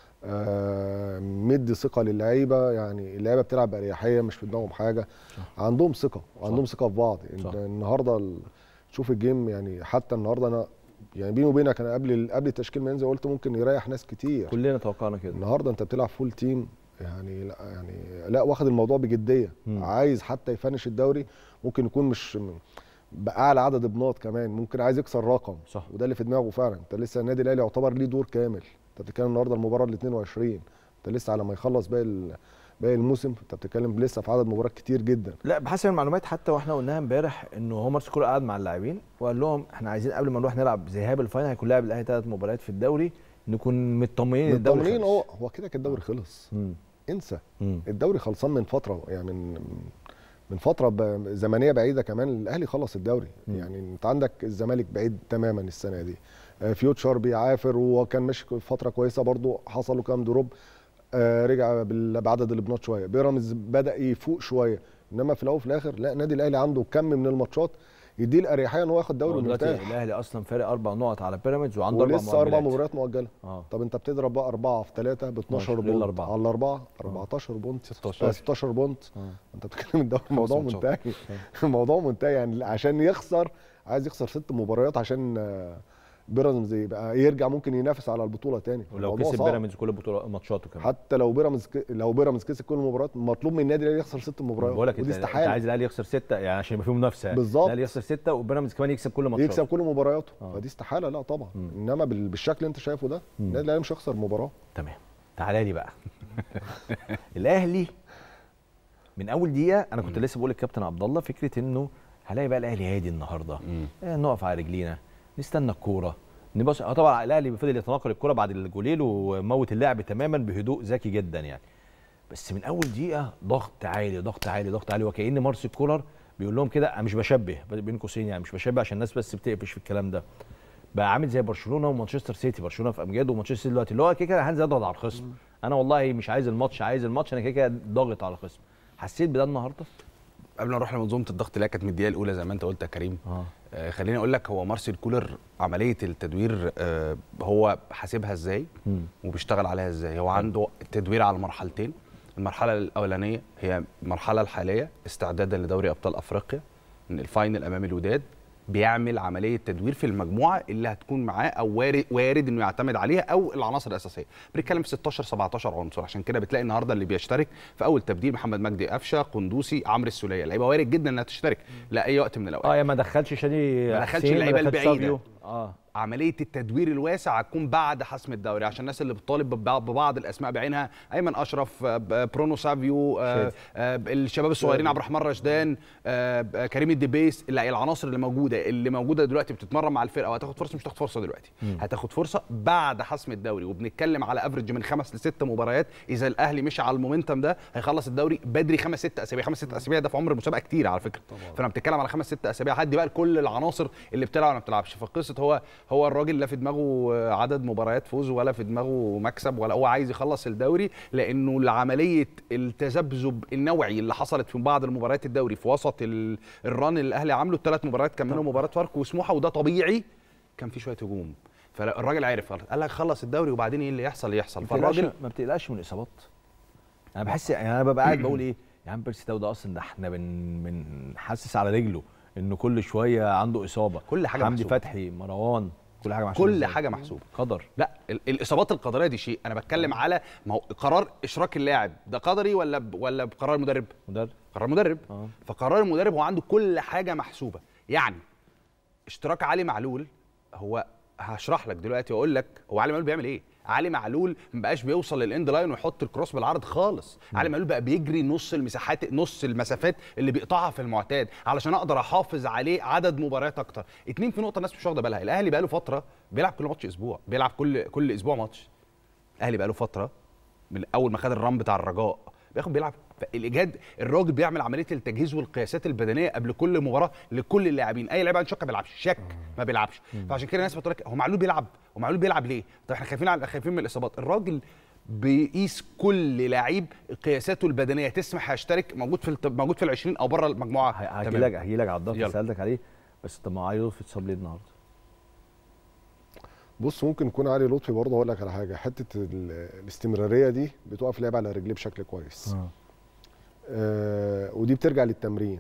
آه مدي ثقه للعيبه يعني اللعيبه بتلعب باريحيه مش في دماغهم حاجه عندهم ثقه وعندهم ثقه في بعض صح. إن- النهارده ال- شوف الجيم يعني حتى النهارده انا يعني بيني وبينك انا قبل ال- قبل التشكيل ما ينزل قلت ممكن يريح ناس كتير كلنا توقعنا كده النهارده انت بتلعب فول تيم يعني لا يعني لا واخد الموضوع بجديه مم. عايز حتى يفنش الدوري ممكن يكون مش م- باعلى عدد ابناط كمان ممكن عايز يكسر رقم صح. وده اللي في دماغه فعلا انت لسه النادي الاهلي يعتبر ليه دور كامل انت بتتكلم النهارده المباراه ال 22 انت لسه على ما يخلص باقي ال- باقي الموسم انت بتتكلم لسه في عدد مباريات كتير جدا لا بحسب المعلومات حتى واحنا قلناها امبارح انه هو مارس كولر قعد مع اللاعبين وقال لهم احنا عايزين قبل ما نروح نلعب ذهاب الفاينل هيكون لاعب الاهلي ثلاث مباريات في الدوري نكون مطمئنين إن الدوري مطمنين خلص. هو هو كده كده الدوري خلص مم. انسى مم. الدوري خلصان من فتره يعني من من فتره ب- زمنيه بعيده كمان الاهلي خلص الدوري مم. يعني انت عندك الزمالك بعيد تماما السنه دي آه، فيوتشر بيعافر وكان ماشي فتره كويسه برضو حصل له كام دروب آه، رجع بال- بعدد الابناط شويه بيراميدز بدا يفوق شويه انما في الاول وفي الاخر لا النادي الاهلي عنده كم من الماتشات يديه الاريحيه ان هو ياخد هو دوري دلوقتي مرتاح الاهلي اصلا فارق اربع نقط على بيراميدز وعنده اربع ولسه اربع مؤجلات. مباريات مؤجله اه طب انت بتضرب بقى اربعه في ثلاثه ب 12 12 بونت للأربعة. على الاربعه 14 بونت 16. 16 بونت آه. انت بتتكلم الدوري الموضوع ماتشات. منتهي الموضوع منتهي يعني عشان يخسر عايز يخسر ست مباريات عشان آه، بيراميدز يبقى يرجع ممكن ينافس على البطوله تاني ولو الموضوع كسب صعب. بيراميدز كل بطوله ماتشاته كمان حتى لو بيراميدز ك- لو بيراميدز كسب كل المباريات مطلوب من النادي الاهلي يخسر ست مباريات بقول لك ودي انت, انت استحاله عايز الاهلي يخسر سته يعني عشان يبقى فيه منافسه بالظبط. الاهلي يخسر سته وبيراميدز كمان يكسب كل ماتشاته يكسب كل مبارياته آه. فدي استحاله لا طبعا مم. انما بال- بالشكل اللي انت شايفه ده مم. النادي الاهلي مش هيخسر مباراه تمام تعالى لي بقى الاهلي من اول دقيقه انا كنت لسه بقول للكابتن عبد الله فكره انه هلاقي بقى الاهلي هادي النهارده مم. آه، نقف على رجلينا نستنى الكوره نبص اه طبعا الاهلي فضل يتناقل الكوره بعد الجولين وموت اللعب تماما بهدوء ذكي جدا يعني بس من اول دقيقه ضغط عالي ضغط عالي ضغط عالي وكأن مارسيل كولر بيقول لهم كده انا مش بشبه بين قوسين يعني مش بشبه عشان الناس بس بتقفش في الكلام ده بقى عامل زي برشلونه ومانشستر سيتي برشلونه في امجاد ومانشستر سيتي دلوقتي اللي هو كده كده هنزل اضغط على الخصم انا والله مش عايز الماتش عايز الماتش انا كده كده ضاغط على الخصم حسيت بده النهارده قبل ما نروح لمنظومه الضغط اللي هي كانت من الدقيقه الاولى زي ما انت قلت يا كريم اه آه خليني اقول لك هو مارسيل كولر عمليه التدوير آه هو حاسبها ازاي وبيشتغل عليها ازاي هو عنده التدوير على مرحلتين المرحله الاولانيه هي المرحله الحاليه استعدادا لدوري ابطال افريقيا من الفاينل امام الوداد بيعمل عمليه تدوير في المجموعه اللي هتكون معاه او وارد وارد انه يعتمد عليها او العناصر الاساسيه بنتكلم في 16 17 عنصر عشان كده بتلاقي النهارده اللي بيشترك في اول تبديل محمد مجدي قفشه قندوسي عمرو السوليه لعيبه وارد جدا انها تشترك لاي وقت من الاوقات اه يا ما دخلش شادي ما دخلش حسين، اللعيبة دخلش البعيدة. سافيو. اه عمليه التدوير الواسع هتكون بعد حسم الدوري عشان الناس اللي بتطالب ببع- ببعض الاسماء بعينها ايمن اشرف آه، ب- برونو سافيو آه، شادي. آه، الشباب الصغيرين عبد الرحمن رشدان آه، ب- كريم الدبيس اللي- العناصر اللي موجوده اللي موجوده دلوقتي بتتمرن مع الفرقه وهتاخد فرصه مش هتاخد فرصه دلوقتي هتاخد فرصه بعد حسم الدوري وبنتكلم على افريج من خمس لست مباريات اذا الاهلي مشي على المومنتم ده هيخلص الدوري بدري خمس ست اسابيع خمس ست اسابيع ده في عمر المسابقه كتير على فكره فانا بتتكلم على خمس ست اسابيع هدي بقى لكل العناصر اللي بتلعب ولا ما بتلعبش فقصه هو هو الراجل لا في دماغه عدد مباريات فوز ولا في دماغه مكسب ولا هو عايز يخلص الدوري لانه لعمليه التذبذب النوعي اللي حصلت في بعض المباريات الدوري في وسط ال- الران اللي الاهلي عامله الثلاث مباريات كان منهم مباراه فاركو وسموحه وده طبيعي كان في شويه هجوم فالراجل عارف قال لك خلص الدوري وبعدين ايه اللي يحصل يحصل ما بتقلقش فالراجل ما بتقلقش من الاصابات انا بحس يعني انا ببقى قاعد بقول ايه يا عم بيرسي تاو ده اصلا ده احنا بن بنحسس على رجله انه كل شويه عنده اصابه كل حاجة حمدي محسوبة. فتحي مروان كل حاجه محسوبه كل إزاي؟ حاجه محسوبه قدر لا ال- الاصابات القدريه دي شيء انا بتكلم على ما هو قرار اشراك اللاعب ده قدري ولا ب- ولا بقرار المدرب مدرب قرار المدرب آه. فقرار المدرب هو عنده كل حاجه محسوبه يعني اشتراك علي معلول هو هشرح لك دلوقتي واقول لك هو علي معلول بيعمل ايه علي معلول ما بقاش بيوصل للاند لاين ويحط الكروس بالعرض خالص علي معلول بقى بيجري نص المساحات نص المسافات اللي بيقطعها في المعتاد علشان اقدر احافظ عليه عدد مباريات اكتر اتنين في نقطه الناس مش واخده بالها الاهلي بقى له فتره بيلعب كل ماتش اسبوع بيلعب كل كل اسبوع ماتش الاهلي بقى له فتره من اول ما خد الرام بتاع الرجاء بياخد بيلعب الاجهاد الراجل بيعمل عمليه التجهيز والقياسات البدنيه قبل كل مباراه لكل اللاعبين اي لاعب عنده شك ما بيلعبش شك ما بيلعبش فعشان كده الناس بتقول لك هو معلول بيلعب هو معلول بيلعب ليه طب احنا خايفين على خايفين من الاصابات الراجل بيقيس كل لعيب قياساته البدنيه تسمح يشترك موجود في الت- موجود في ال 20 او بره المجموعه هحكي تمام. لك هحكي لك على الضغط يلا. اللي سالتك عليه بس طب ما علي لطفي اتصاب ليه النهارده؟ بص ممكن يكون علي لطفي برضه اقول لك على حاجه حته ال- الاستمراريه دي بتوقف لعيب على رجليه بشكل كويس آه. آه ودي بترجع للتمرين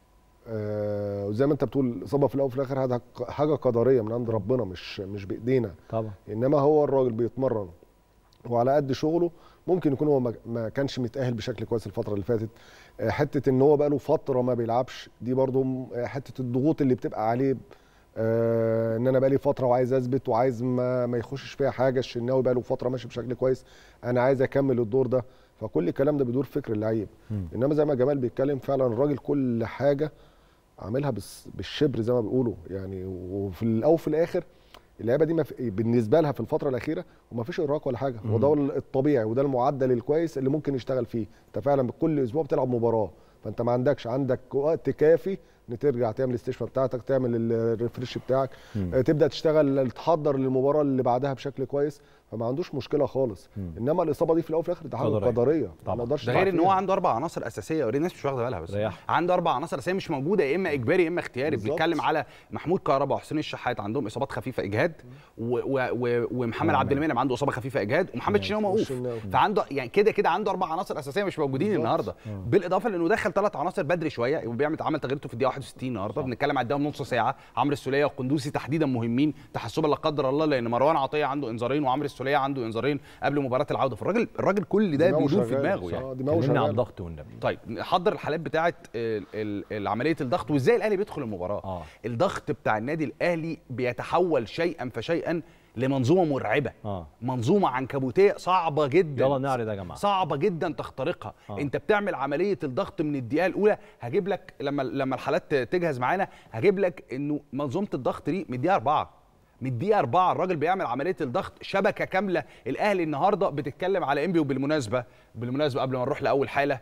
آه وزي ما انت بتقول الاصابه في الاول وفي الاخر هذا حاجه قدريه من عند ربنا مش مش بايدينا طبعا انما هو الراجل بيتمرن وعلى قد شغله ممكن يكون هو ما- ما كانش متاهل بشكل كويس الفتره اللي فاتت آه، حته ان هو بقى له فتره ما بيلعبش دي برضو م- آه، حته الضغوط اللي بتبقى عليه آه ان انا بقى لي فتره وعايز اثبت وعايز ما, ما يخشش فيها حاجه الشناوي بقى له فتره ماشي بشكل كويس انا عايز اكمل الدور ده فكل الكلام ده بيدور في فكر اللعيب انما زي ما جمال بيتكلم فعلا الراجل كل حاجه عاملها بس بالشبر زي ما بيقولوا يعني وفي الاول وفي الاخر اللعيبه دي ما في بالنسبه لها في الفتره الاخيره وما فيش ارهاق ولا حاجه هو ده الطبيعي وده المعدل الكويس اللي ممكن يشتغل فيه انت فعلا كل اسبوع بتلعب مباراه فانت ما عندكش عندك وقت كافي ان ترجع تعمل الاستشفاء بتاعتك تعمل الريفريش بتاعك آه، تبدا تشتغل تحضر للمباراه اللي بعدها بشكل كويس فما عندوش مشكله خالص انما الاصابه دي في الاول وفي الاخر ده حاجه قدرية. قدريه طبعا. ما نقدرش ده غير نلعب ان هو فيها. عنده اربع عناصر اساسيه ودي الناس مش واخده بالها بس ريح. عنده اربع عناصر اساسيه مش موجوده يا اما اجباري يا اما اختياري بالظبط. بنتكلم على محمود كهربا وحسين الشحات عندهم اصابات خفيفه اجهاد و و و ومحمد عبد المنعم عنده اصابه خفيفه اجهاد ومحمد شناوي موقوف والشناوي. فعنده يعني كده كده عنده اربع عناصر اساسيه مش موجودين بالظبط. النهارده بالاضافه لانه دخل ثلاث عناصر بدري شويه وبيعمل عمل تغييرته في الدقيقه 61 النهارده بنتكلم على الدقيقه نص ساعه عمرو السوليه وقندوسي تحديدا مهمين تحسبا لا قدر الله لان مروان عطيه عنده انذارين وعمرو السوليه عنده انذارين قبل مباراه العوده فالراجل الراجل كل ده دماغه بيدور في شغالة دماغه يعني بصراحة، دماغه كلمني على شغالة. الضغط والنبي طيب نحضر الحالات بتاعه ال- ال- ال- عمليه الضغط وازاي الاهلي بيدخل المباراه آه. الضغط بتاع النادي الاهلي بيتحول شيئا فشيئا لمنظومه مرعبه آه. منظومه عنكبوتيه صعبه جدا يلا نعرض يا جماعه صعبه جدا تخترقها آه. آه. انت بتعمل عمليه الضغط من الدقيقه الاولى هجيب لك لما لما الحالات تجهز معانا هجيب لك انه منظومه الضغط دي من الدقيقه 4 من الدقيقه 4 الراجل بيعمل عمليه الضغط شبكه كامله الاهلي النهارده بتتكلم على انبي وبالمناسبه بالمناسبه قبل ما نروح لاول حاله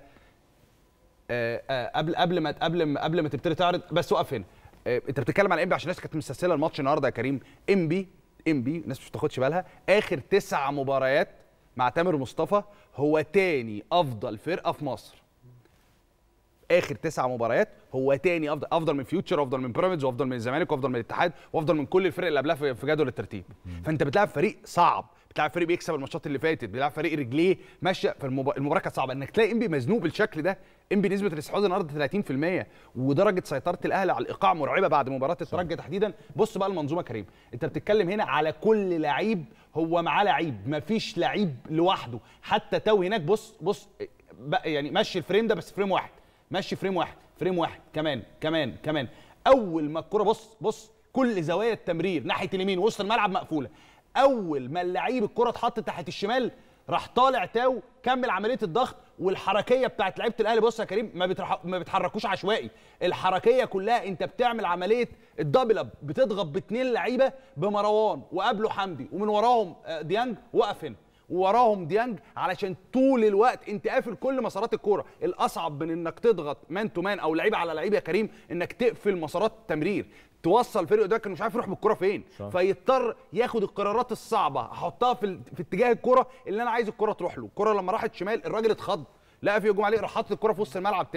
آه، آه، قبل قبل ما قبل ما قبل ما تبتدي تعرض بس وقف هنا آه، انت بتتكلم على انبي عشان الناس كانت مستسهله الماتش النهارده يا كريم انبي انبي الناس مش بتاخدش بالها اخر تسع مباريات مع تامر مصطفى هو تاني افضل فرقه في مصر اخر تسع مباريات هو تاني افضل افضل من فيوتشر وافضل من بيراميدز وافضل من الزمالك وافضل من الاتحاد وافضل من كل الفرق اللي قبلها في في جدول الترتيب فانت بتلعب فريق صعب بتلعب فريق بيكسب الماتشات اللي فاتت بتلعب فريق رجليه ماشيه فالمباراه المباراه كانت صعبه انك تلاقي انبي مزنوق بالشكل ده انبي نسبه الاستحواذ النهارده 30% ودرجه سيطره الاهلي على الايقاع مرعبه بعد مباراه الترجي تحديدا بص بقى المنظومه كريم انت بتتكلم هنا على كل لعيب هو معاه لعيب مفيش لعيب لوحده حتى تو هناك بص بص بقى يعني مشي الفريم ده بس فريم واحد مشي فريم واحد فريم واحد كمان كمان كمان اول ما الكره بص بص كل زوايا التمرير ناحيه اليمين وسط الملعب مقفوله اول ما اللعيب الكره اتحطت تحت الشمال راح طالع تاو كمل عمليه الضغط والحركيه بتاعت لعيبه الاهلي بص يا كريم ما بترح... ما بتحركوش عشوائي الحركيه كلها انت بتعمل عمليه الدبل اب بتضغط باثنين لعيبه بمروان وقبله حمدي ومن وراهم آه، ديانج وقف هنا ووراهم ديانج علشان طول الوقت انت قافل كل مسارات الكوره الاصعب من انك تضغط مان تو مان او لعيب على لعيب يا كريم انك تقفل مسارات التمرير توصل فريق ده كان مش عارف يروح بالكره فين صح. فيضطر ياخد القرارات الصعبه احطها في ال- في اتجاه الكره اللي انا عايز الكره تروح له الكره لما راحت شمال الراجل اتخض لقى في هجوم عليه راح حاطط الكره في وسط الملعب تاني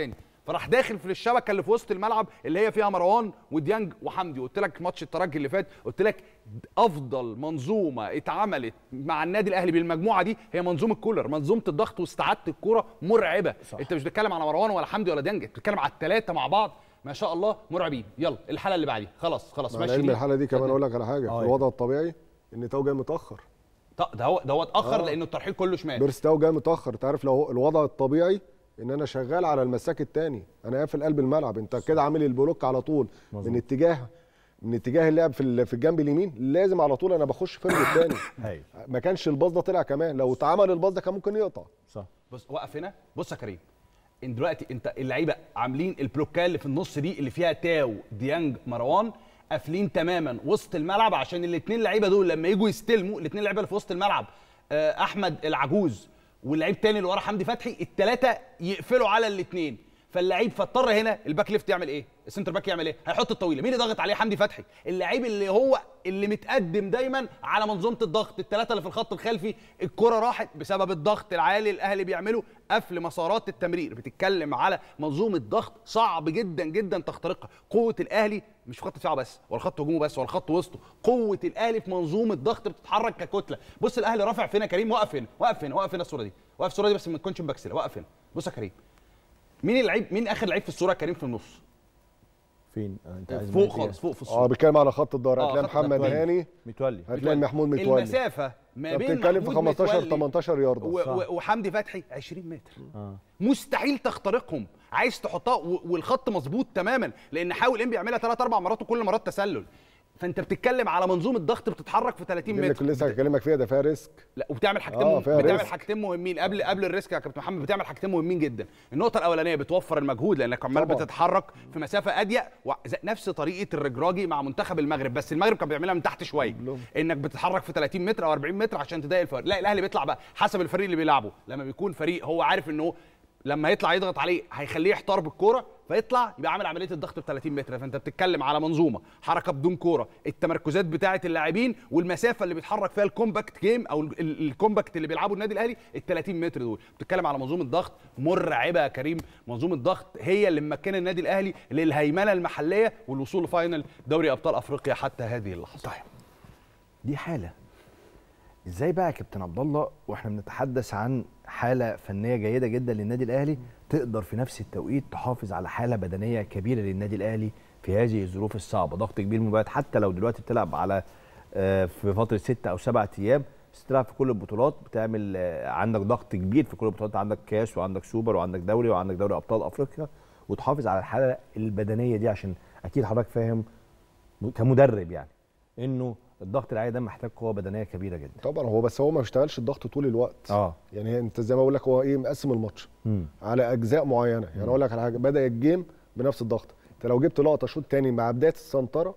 فراح داخل في الشبكه اللي في وسط الملعب اللي هي فيها مروان وديانج وحمدي قلت لك ماتش الترجي اللي فات قلت لك افضل منظومه اتعملت مع النادي الاهلي بالمجموعه دي هي منظومه كولر منظومه الضغط واستعاده الكوره مرعبه صح. انت مش بتتكلم على مروان ولا حمدي ولا ديانج بتتكلم على الثلاثه مع بعض ما شاء الله مرعبين يلا الحلقه اللي بعديها خلاص خلاص مع ماشي العلم دي. الحاله دي كمان اقول لك على حاجه آه. الوضع الطبيعي ان تاو جاي متاخر ط- ده هو ده هو اتاخر آه. لانه الترحيل كله شمال بيرس تاو جاي متاخر انت عارف لو الوضع الطبيعي ان انا شغال على المساك الثاني انا قافل قلب الملعب انت كده عامل البلوك على طول من اتجاه من اتجاه اللعب في ال- في الجنب اليمين لازم على طول انا بخش فرد الثاني هاي ما كانش الباص ده طلع كمان لو اتعمل الباص ده كان ممكن يقطع صح بص وقف هنا بص يا كريم ان دلوقتي انت اللعيبه عاملين البلوكات اللي في النص دي اللي فيها تاو ديانج مروان قافلين تماما وسط الملعب عشان الاثنين لعيبه دول لما يجوا يستلموا الاثنين لعيبه اللي في وسط الملعب آه، احمد العجوز واللعيب تاني اللي ورا حمدي فتحي الثلاثه يقفلوا على الاثنين فاللعيب فاضطر هنا الباك ليفت يعمل ايه؟ السنتر باك يعمل ايه؟ هيحط الطويله، مين اللي ضاغط عليه؟ حمدي فتحي، اللعيب اللي هو اللي متقدم دايما على منظومه الضغط، الثلاثه اللي في الخط الخلفي الكره راحت بسبب الضغط العالي الاهلي بيعمله قفل مسارات التمرير، بتتكلم على منظومه ضغط صعب جدا جدا تخترقها، قوه الاهلي مش في خط دفاعه بس ولا خط هجومه بس ولا خط وسطه، قوه الاهلي في منظومه ضغط بتتحرك ككتله، بص الاهلي رافع فين يا كريم؟ وقف هنا، وقف هنا، وقف هنا الصوره دي، وقف الصوره دي بس ما تكونش مبكسله، وقف هنا، بص يا كريم مين اللعيب مين اخر لعيب في الصوره يا كريم في النص فين آه، انت عايز فوق مني فين؟ خالص فوق في اه الصوره بيتكلم على خط الظهر آه، هتلاقي خط الظهر محمد متولي. هاني متولي هتلاقي محمود متولي المسافه ما انت بين بتتكلم في محمود 15 متولي 18 ياردة و- صح. و- وحمدي فتحي 20 متر اه مستحيل تخترقهم عايز تحطها و- والخط مظبوط تماما لان حاول ام بيعملها ثلاث اربع مرات وكل مرات تسلل فانت بتتكلم على منظومه ضغط بتتحرك في 30 اللي متر كنت لسه هكلمك فيها ده فيها ريسك لا وبتعمل حاجتين آه، مهم... فيها بتعمل ريسك. حاجتين مهمين قبل قبل الريسك يا كابتن محمد بتعمل حاجتين مهمين جدا النقطه الاولانيه بتوفر المجهود لانك عمال طبعاً. بتتحرك في مسافه اضيق و... زي- نفس طريقه الرجراجي مع منتخب المغرب بس المغرب كان بيعملها من تحت شويه انك بتتحرك في 30 متر او 40 متر عشان تضايق الفريق لا الاهلي بيطلع بقى حسب الفريق اللي بيلعبه لما بيكون فريق هو عارف انه لما يطلع يضغط عليه هيخليه يحتار بالكوره فيطلع يبقى عامل عمليه الضغط ب 30 متر فانت بتتكلم على منظومه حركه بدون كوره التمركزات بتاعه اللاعبين والمسافه اللي بيتحرك فيها الكومباكت جيم او ال- ال- الكومباكت اللي بيلعبه النادي الاهلي ال 30 متر دول بتتكلم على منظومه ضغط مرعبه يا كريم منظومه ضغط هي اللي ممكنه النادي الاهلي للهيمنه المحليه والوصول لفاينل دوري ابطال افريقيا حتى هذه اللحظه طيب دي حاله ازاي بقى يا كابتن عبد الله واحنا بنتحدث عن حاله فنيه جيده جدا للنادي الاهلي تقدر في نفس التوقيت تحافظ على حاله بدنيه كبيره للنادي الاهلي في هذه الظروف الصعبه ضغط كبير مباريات حتى لو دلوقتي بتلعب على آه، في فتره ستة او سبعة ايام بس بتلعب في كل البطولات بتعمل آه، عندك ضغط كبير في كل البطولات عندك كاس وعندك سوبر وعندك دوري وعندك دوري ابطال افريقيا وتحافظ على الحاله البدنيه دي عشان اكيد حضرتك فاهم كمدرب يعني انه الضغط العالي ده محتاج قوه بدنيه كبيره جدا طبعا هو بس هو ما بيشتغلش الضغط طول الوقت اه يعني انت زي ما بقول لك هو ايه مقسم الماتش مم. على اجزاء معينه يعني اقول لك على حاجه بدا الجيم بنفس الضغط انت لو جبت لقطه شوط تاني مع بدايه السنتره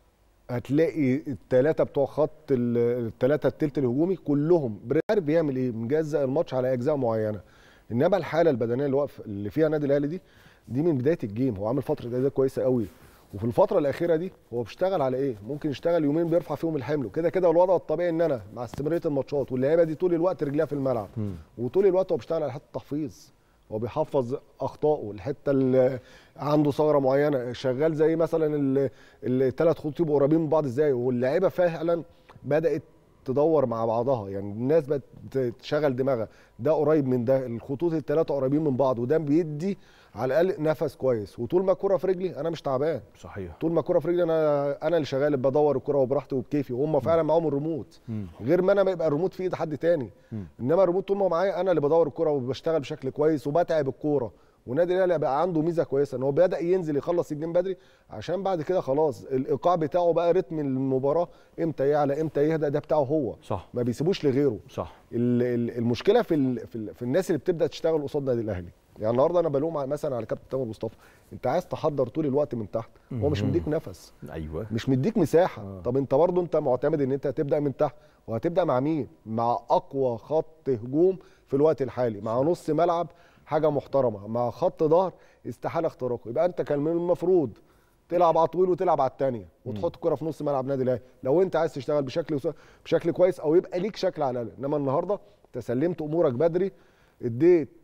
هتلاقي الثلاثه بتوع خط الثلاثه التلت الهجومي كلهم عارف بيعمل ايه مجزء الماتش على اجزاء معينه انما الحاله البدنيه اللي واقف اللي فيها النادي الاهلي دي دي من بدايه الجيم هو عامل فتره اداء كويسه قوي وفي الفتره الاخيره دي هو بيشتغل على ايه ممكن يشتغل يومين بيرفع فيهم الحمل وكده كده الوضع الطبيعي ان انا مع استمراريه الماتشات واللعيبه دي طول الوقت رجليها في الملعب وطول الوقت هو بيشتغل على حته التحفيظ هو بيحفظ اخطائه الحته اللي عنده ثغره معينه شغال زي مثلا الثلاث خطوط يبقوا قريبين من بعض ازاي واللعيبه فعلا بدات تدور مع بعضها يعني الناس بقت تشغل دماغها ده قريب من ده الخطوط الثلاثه قريبين من بعض وده بيدي على الاقل نفس كويس وطول ما الكره في رجلي انا مش تعبان صحيح طول ما الكره في رجلي انا انا اللي شغال بدور الكره وبراحتي وبكيفي وهم فعلا معاهم الريموت غير ما انا ما يبقى الريموت في ايد حد تاني انما الريموت طول ما معايا انا اللي بدور الكره وبشتغل بشكل كويس وبتعب الكوره والنادي الاهلي بقى عنده ميزه كويسه ان هو بدا ينزل يخلص الجيم بدري عشان بعد كده خلاص الايقاع بتاعه بقى رتم المباراه امتى يعلى امتى يهدى ده بتاعه هو صح ما بيسيبوش لغيره صح ال- ال- المشكله في ال في, ال في الناس اللي بتبدا تشتغل قصاد النادي الاهلي يعني النهارده انا بلوم على- مثلا على كابتن تامر مصطفى انت عايز تحضر طول الوقت من تحت هو مش مديك نفس ايوه مش مديك مساحه آه. طب انت برضه انت معتمد ان انت هتبدا من تحت وهتبدا مع مين مع اقوى خط هجوم في الوقت الحالي مع نص ملعب حاجه محترمه مع خط ظهر استحاله اختراقه يبقى انت كان من المفروض تلعب على طويل وتلعب على الثانيه وتحط الكره في نص ملعب نادي الاهلي لو انت عايز تشتغل بشكل بشكل كويس او يبقى ليك شكل على الاقل انما النهارده انت سلمت امورك بدري اديت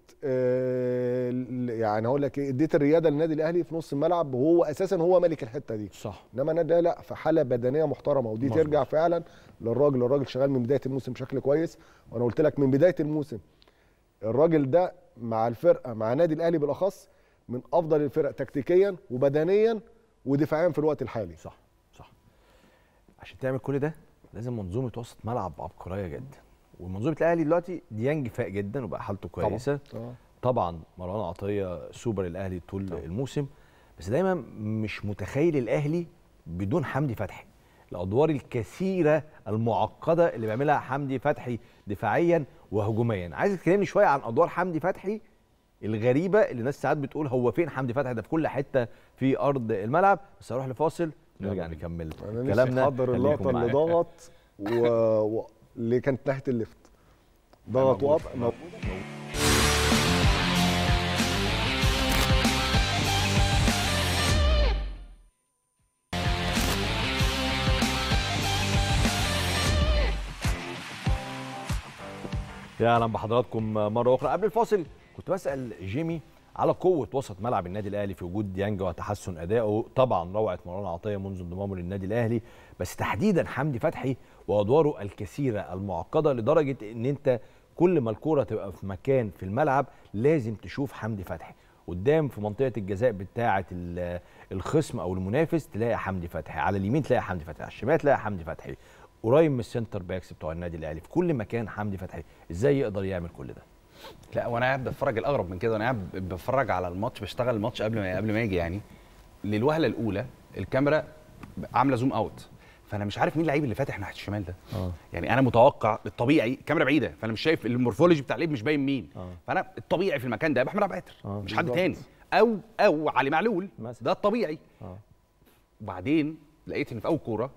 آه، ال- يعني هقول لك ايه اديت الرياده للنادي الاهلي في نص الملعب وهو اساسا هو ملك الحته دي صح انما النادي الأهلي لا في حاله بدنيه محترمه ودي مظبوط. ترجع فعلا للراجل الراجل شغال من بدايه الموسم بشكل كويس وانا قلت لك من بدايه الموسم الراجل ده مع الفرقه مع النادي الاهلي بالاخص من افضل الفرق تكتيكيا وبدنيا ودفاعيا في الوقت الحالي صح صح عشان تعمل كل ده لازم منظومه وسط ملعب عبقريه جدا ومنظومه الاهلي دلوقتي ديانج فاق جدا وبقى حالته كويسه طبعا طبعا مروان عطيه سوبر الاهلي طول الموسم بس دايما مش متخيل الاهلي بدون حمدي فتحي الادوار الكثيره المعقده اللي بيعملها حمدي فتحي دفاعيا وهجوميا عايز تكلمني شويه عن ادوار حمدي فتحي الغريبه اللي الناس ساعات بتقول هو فين حمدي فتحي ده في كل حته في ارض الملعب بس هروح لفاصل نرجع نكمل انا نفسي كلامنا احضر خليكم اللقطه اللي معايا. ضغط و... و... اللي كانت ناحيه الليفت ضغط موجود. وقف موجود يا اهلا بحضراتكم مره اخرى قبل الفاصل كنت بسال جيمي على قوه وسط ملعب النادي الاهلي في وجود ديانج وتحسن ادائه طبعا روعه مروان عطيه منذ انضمامه للنادي الاهلي بس تحديدا حمدي فتحي وادواره الكثيره المعقده لدرجه ان انت كل ما الكوره تبقى في مكان في الملعب لازم تشوف حمدي فتحي قدام في منطقه الجزاء بتاعه ال- الخصم او المنافس تلاقي حمدي فتحي على اليمين تلاقي حمدي فتحي على الشمال تلاقي حمدي فتحي قريب من السنتر باكس بتوع النادي الاهلي في كل مكان حمدي فتحي ازاي يقدر يعمل كل ده لا وانا قاعد بتفرج الاغرب من كده انا قاعد بتفرج على الماتش بشتغل الماتش قبل ما قبل ما يجي يعني للوهله الاولى الكاميرا عامله زوم اوت فانا مش عارف مين اللعيب اللي فاتح ناحيه الشمال ده اه يعني انا متوقع الطبيعي الكاميرا بعيده فانا مش شايف المورفولوجي بتاع اللعيب مش باين مين آه. فانا الطبيعي في المكان ده يبقى احمد عبد القادر آه، مش حد بالظبط. تاني او او علي معلول مثلا. ده الطبيعي اه وبعدين لقيت ان في اول كوره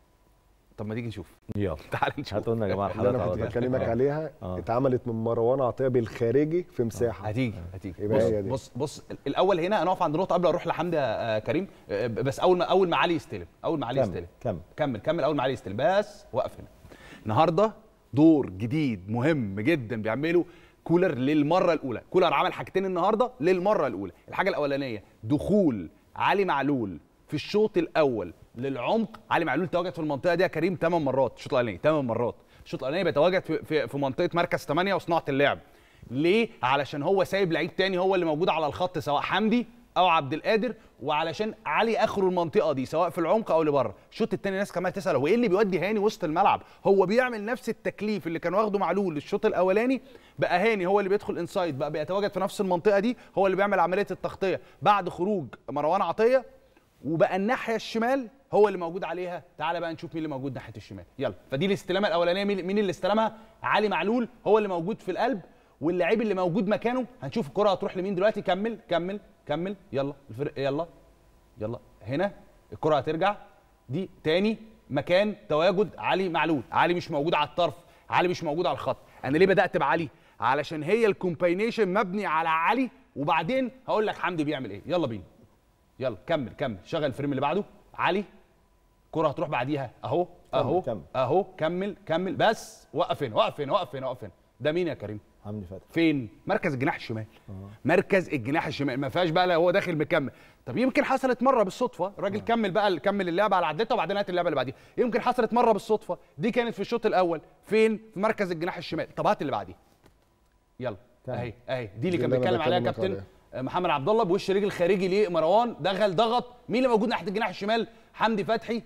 طب ما تيجي نشوف يلا تعال نشوف هاتوا لنا يا جماعه اللي الحلقات انا كنت على طول. بكلمك آه. عليها آه. اتعملت من مروان عطيه بالخارجي في مساحه هتيجي هتيجي يبقى بص هي دي. بص بص الاول هنا انا اقف عند نقطه قبل اروح لحمدي آه، كريم آه، بس اول ما اول ما علي يستلم اول ما علي كمل يستلم كمل كمل كمل اول ما علي يستلم بس وقف هنا النهارده دور جديد مهم جدا بيعمله كولر للمره الاولى كولر عمل حاجتين النهارده للمره الاولى الحاجه الاولانيه دخول علي معلول في الشوط الاول للعمق علي معلول تواجد في المنطقه دي يا كريم 8 مرات الشوط الاولاني 8 مرات الشوط الاولاني بيتواجد في, في, في منطقه مركز 8 وصناعه اللعب ليه علشان هو سايب لعيب تاني هو اللي موجود على الخط سواء حمدي او عبد القادر وعلشان علي اخره المنطقه دي سواء في العمق او لبره الشوط الثاني الناس كمان تسال هو ايه اللي بيودي هاني وسط الملعب هو بيعمل نفس التكليف اللي كان واخده معلول الشوط الاولاني بقى هاني هو اللي بيدخل انسايد بقى بيتواجد في نفس المنطقه دي هو اللي بيعمل عمليه التغطيه بعد خروج مروان عطيه وبقى الناحيه الشمال هو اللي موجود عليها تعالى بقى نشوف مين اللي موجود ناحيه الشمال يلا فدي الاستلامه الاولانيه مين مين اللي استلمها علي معلول هو اللي موجود في القلب واللعيب اللي موجود مكانه هنشوف الكره هتروح لمين دلوقتي كمل كمل كمل يلا الفرق يلا يلا هنا الكره هترجع دي تاني مكان تواجد علي معلول علي مش موجود على الطرف علي مش موجود على الخط انا ليه بدات بعلي علشان هي الكومباينيشن مبني على علي وبعدين هقول لك حمدي بيعمل ايه يلا بينا يلا كمل كمل شغل الفريم اللي بعده علي كرة هتروح بعديها اهو اهو كمل. اهو كمل كمل بس وقف هنا وقف هنا وقف هنا وقف هنا ده مين يا كريم حمدي فتحي فين مركز الجناح الشمال مركز الجناح الشمال ما فيهاش بقى لا هو داخل مكمل طب يمكن حصلت مره بالصدفه الراجل كمل بقى كمل اللعبه على عدتها وبعدين هات اللعبه اللي بعديها يمكن حصلت مره بالصدفه دي كانت في الشوط الاول فين في مركز الجناح الشمال طب هات اللي بعديها يلا تمام. اهي اهي دي اللي دي كان اللي أنا بيتكلم عليها بكلمك كابتن محمد عبد الله بوش رجل خارجي لمروان دخل ضغط مين اللي موجود ناحيه الجناح الشمال حمدي فتحي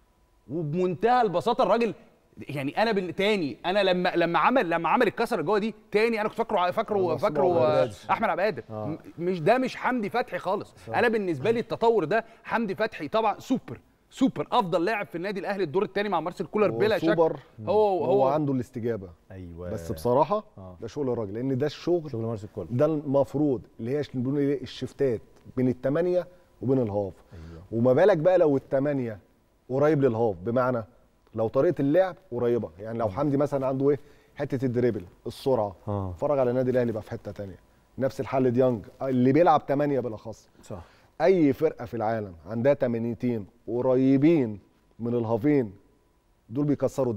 وبمنتهى البساطه الراجل يعني انا بال... تاني انا لما لما عمل لما عمل الكسر اللي جوه دي تاني انا كنت فاكره فاكره آه، فاكره عبد آه، القادر. احمد عبد القادر م- مش ده مش حمدي فتحي خالص انا بالنسبه لي التطور ده حمدي فتحي طبعا سوبر سوبر افضل لاعب في النادي الاهلي الدور الثاني مع مارسيل كولر هو بلا شك سوبر هو هو هو عنده الاستجابه ايوه بس بصراحه آه. ده شغل الراجل لان ده الشغل شغل مارس الكل ده المفروض اللي هي بنقول ايه الشفتات بين الثمانيه وبين الهاف أيوة. وما بالك بقى لو الثمانيه قريب للهاف بمعنى لو طريقه اللعب قريبه يعني لو حمدي مثلا عنده ايه حته الدريبل السرعه آه. اتفرج على النادي الاهلي بقى في حته ثانيه نفس الحل ديانج اللي بيلعب ثمانيه بالاخص صح اي فرقه في العالم عندها تمانيتين قريبين من الهافين دول بيكسروا الدنيا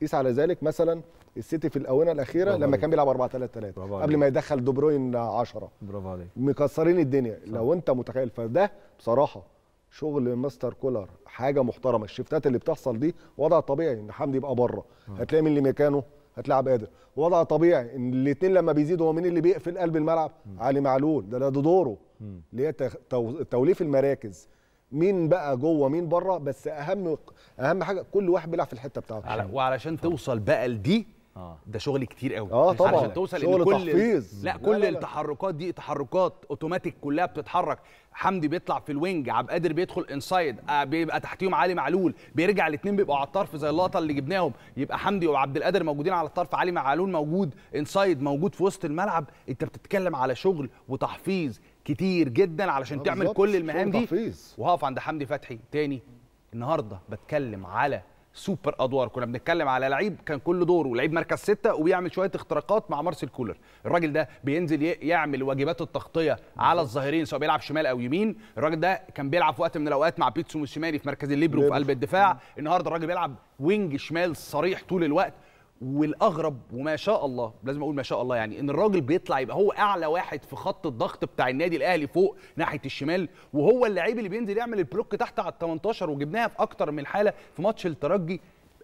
قيس على ذلك مثلا السيتي في الاونه الاخيره برافو لما عليك. كان بيلعب 4 3 3 برافو قبل عليك. ما يدخل دي بروين 10 برافو عليك مكسرين الدنيا صح. لو انت متخيل فده بصراحه شغل مستر كولر حاجه محترمه الشفتات اللي بتحصل دي وضع طبيعي ان حمدي يبقى بره هتلاقي مين اللي مكانه هتلاعب قادر وضع طبيعي ان الاثنين لما بيزيدوا هو مين اللي بيقفل قلب الملعب علي معلول ده ده ده دوره اللي هي تخ- تو- توليف المراكز مين بقى جوه مين بره بس اهم اهم حاجه كل واحد بيلعب في الحته بتاعته على وعلشان توصل بقى لدي اه ده شغل كتير قوي آه طبعاً. علشان توصل شغل ان كل تحفيظ. لا لا، كل لا، لا. التحركات دي تحركات اوتوماتيك كلها بتتحرك حمدي بيطلع في الوينج عبد القادر بيدخل انسايد آه بيبقى تحتيهم علي معلول بيرجع الاثنين بيبقوا على الطرف زي اللقطه اللي جبناهم يبقى حمدي وعبد القادر موجودين على الطرف علي معلول موجود انسايد موجود في وسط الملعب انت بتتكلم على شغل وتحفيظ كتير جدا علشان آه تعمل بالظبط. كل المهام شغل دي تحفيظ. وهقف عند حمدي فتحي تاني النهارده بتكلم على سوبر ادوار كنا بنتكلم على لعيب كان كل دوره لعيب مركز ستة وبيعمل شويه اختراقات مع مارسيل كولر الراجل ده بينزل ي- يعمل واجبات التغطيه على الظاهرين سواء بيلعب شمال او يمين الراجل ده كان بيلعب في وقت من الاوقات مع بيتسو موسيماني في مركز الليبرو في ليبرو. قلب الدفاع النهارده الراجل بيلعب وينج شمال صريح طول الوقت والاغرب وما شاء الله لازم اقول ما شاء الله يعني ان الراجل بيطلع يبقى هو اعلى واحد في خط الضغط بتاع النادي الاهلي فوق ناحيه الشمال وهو اللعيب اللي بينزل يعمل البلوك تحت على ال 18 وجبناها في اكتر من حاله في ماتش الترجي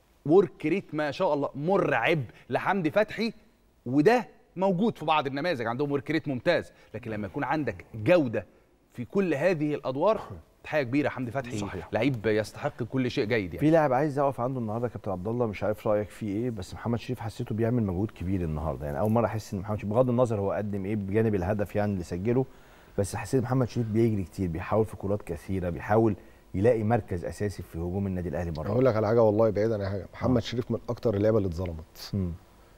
ورك ريت ما شاء الله مرعب لحمدي فتحي وده موجود في بعض النماذج عندهم ورك ريت ممتاز لكن لما يكون عندك جوده في كل هذه الادوار تحيه كبيره حمدي فتحي صحيح. لعيب يستحق كل شيء جيد يعني في لاعب عايز اقف عنده النهارده يا كابتن عبد الله مش عارف رايك فيه ايه بس محمد شريف حسيته بيعمل مجهود كبير النهارده يعني اول مره احس ان محمد شريف بغض النظر هو قدم ايه بجانب الهدف يعني اللي سجله بس حسيت محمد شريف بيجري كتير بيحاول في كرات كثيره بيحاول يلاقي مركز اساسي في هجوم النادي الاهلي مره اقول لك على حاجه والله بعيد عن أي حاجه محمد شريف من اكتر اللعيبه اللي اتظلمت مم.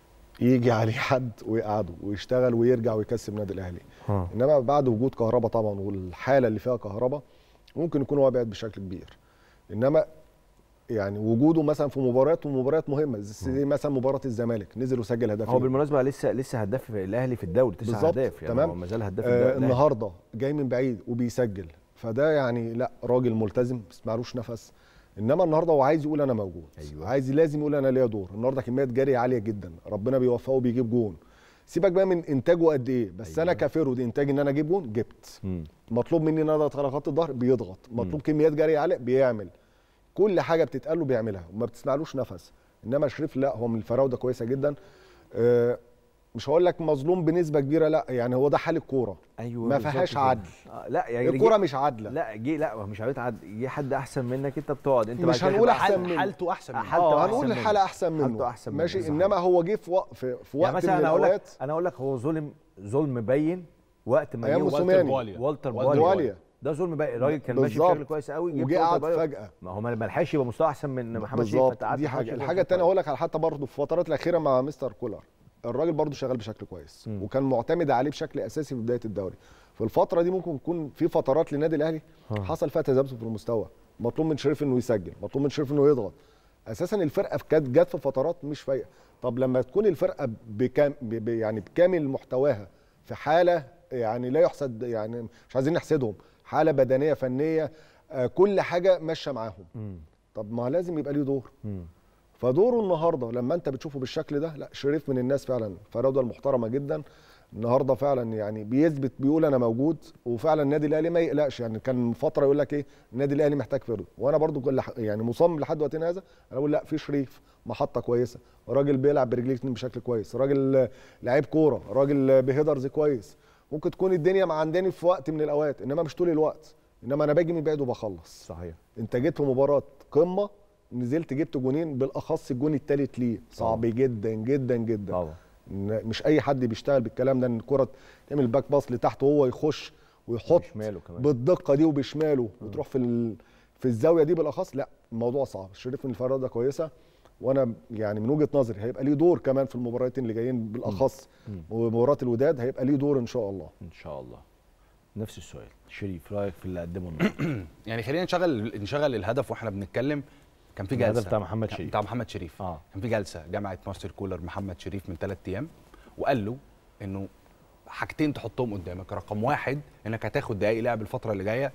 يجي عليه حد ويقعده ويشتغل ويرجع ويكسب النادي الاهلي ها. انما بعد وجود كهربا طبعا والحاله اللي فيها كهربا ممكن يكون هو بعد بشكل كبير انما يعني وجوده مثلا في مباريات ومباريات مهمه زي مثلا مباراه الزمالك نزل وسجل هدفين هو بالمناسبه لسه لسه هداف الاهلي في الدوري تسع بالظبط، اهداف يعني تمام. هو ما زال هداف آه الدوري الأهلي. النهارده جاي من بعيد وبيسجل فده يعني لا راجل ملتزم بس معلوش نفس انما النهارده هو عايز يقول انا موجود أيوة. عايز لازم يقول انا ليا دور النهارده كميات جري عاليه جدا ربنا بيوفقه وبيجيب جون سيبك بقى من انتاجه قد ايه بس أيوة. انا كفيرو دي انتاج ان انا اجيب جون جبت مم. مطلوب مني ان انا اضغط على خط الظهر بيضغط مطلوب كميات جري عاليه بيعمل كل حاجه بتتقال له بيعملها وما بتسمعلوش نفس انما شريف لا هو من الفراوده كويسه جدا آه، مش هقول لك مظلوم بنسبه كبيره لا يعني هو ده حال الكوره ايوه ما بالظبط فيهاش كده. عدل آه لا يعني الكوره جه- مش عادله لا جه لا هو مش عارف عدل جه حد احسن منك انت بتقعد انت مش بعد كده هنقول تبقى أحسن حال- منه. حالته احسن منه. حالته اه أحسن هنقول منه. الحاله احسن منه حالته أحسن منه، ماشي صحيح. انما هو جه في وقت في, في يعني وقت مثلا من انا اقول لك الاوقات انا اقول لك هو ظلم ظلم باين وقت ما أيام جه والتر موسوماني. بواليا والتر والتر بواليا بواليا. ده ظلم باين الراجل كان ماشي بالظبط. بشكل كويس قوي جبت وجه والتر قعد بواليا. فجاه ما هو ما لحقش يبقى مستوى احسن من محمد شريف بالظبط فأنت قعدت دي محمد حاجه شريف الحاجه ومش الثانيه كويس. اقول لك على حتى برضه في الفترات الاخيره مع مستر كولر الراجل برضه شغال بشكل كويس مم. وكان معتمد عليه بشكل اساسي في بدايه الدوري في الفتره دي ممكن يكون في فترات للنادي الاهلي ها. حصل فيها تذبذب في المستوى مطلوب من شريف انه يسجل مطلوب من شريف انه يضغط اساسا الفرقه في- كانت جت في فترات مش فايقه طب لما تكون الفرقه بكام ب- ب- يعني بكامل محتواها في حاله يعني لا يحسد يعني مش عايزين نحسدهم حاله بدنيه فنيه آه، كل حاجه ماشيه معاهم مم. طب ما لازم يبقى ليه دور مم. فدوره النهارده لما انت بتشوفه بالشكل ده لا شريف من الناس فعلا فراوده المحترمه جدا النهارده فعلا يعني بيثبت بيقول انا موجود وفعلا النادي الاهلي ما يقلقش يعني كان من فتره يقول لك ايه النادي الاهلي محتاج فرد وانا برضو كل ح- يعني مصمم لحد وقتنا هذا انا اقول لا في شريف محطه كويسه راجل بيلعب برجليه الاتنين بشكل كويس راجل آه، لعيب كوره راجل آه، بهيدرز كويس ممكن تكون الدنيا معنداني في وقت من الاوقات انما مش طول الوقت انما انا باجي من بعيد وبخلص صحيح انت جيت في مباراه قمه نزلت جبت جونين بالاخص الجون الثالث ليه صعب جدا جدا جدا طبعا إن مش اي حد بيشتغل بالكلام ده ان الكره تعمل باك باص لتحت وهو يخش ويحط بشماله كمان. بالدقه دي وبشماله وتروح في ال... في الزاويه دي بالاخص لا الموضوع صعب شريف من الفراده كويسه وانا يعني من وجهه نظري هيبقى ليه دور كمان في المباراتين اللي جايين بالاخص ومباراه الوداد هيبقى ليه دور ان شاء الله ان شاء الله نفس السؤال شريف رايك في اللي قدمه النهارده يعني خلينا نشغل نشغل الهدف واحنا بنتكلم كان في الهدف جلسه بتاع محمد كان- شريف. بتاع محمد شريف آه. كان في جلسه جامعه ماستر كولر محمد شريف من ثلاث ايام وقال له انه حاجتين تحطهم قدامك رقم واحد انك هتاخد دقايق لعب الفتره اللي جايه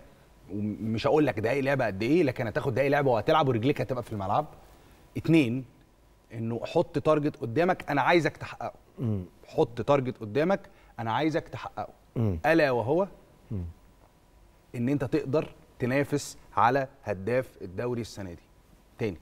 ومش هقول لك دقايق لعبه قد ايه لكن هتاخد دقايق لعبه وهتلعب ورجليك هتبقى في الملعب اتنين انه حط تارجت قدامك انا عايزك تحققه حط تارجت قدامك انا عايزك تحققه الا وهو ان انت تقدر تنافس على هداف الدوري السنه دي تاني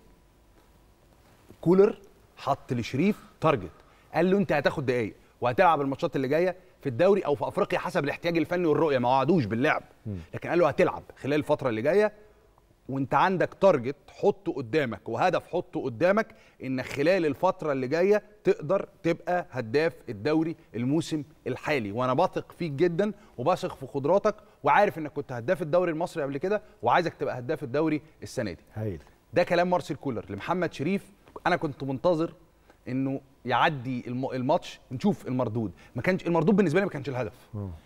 كولر حط لشريف تارجت قال له انت هتاخد دقايق وهتلعب الماتشات اللي جايه في الدوري او في افريقيا حسب الاحتياج الفني والرؤيه ما وعدوش باللعب لكن قال له هتلعب خلال الفتره اللي جايه وانت عندك تارجت حطه قدامك وهدف حطه قدامك انك خلال الفتره اللي جايه تقدر تبقى هداف الدوري الموسم الحالي وانا بثق فيك جدا وبثق في قدراتك وعارف انك كنت هداف الدوري المصري قبل كده وعايزك تبقى هداف الدوري السنه دي هايل ده كلام مارسيل كولر لمحمد شريف انا كنت منتظر انه يعدي الم- الماتش نشوف المردود ما كانش المردود بالنسبه لي ما كانش الهدف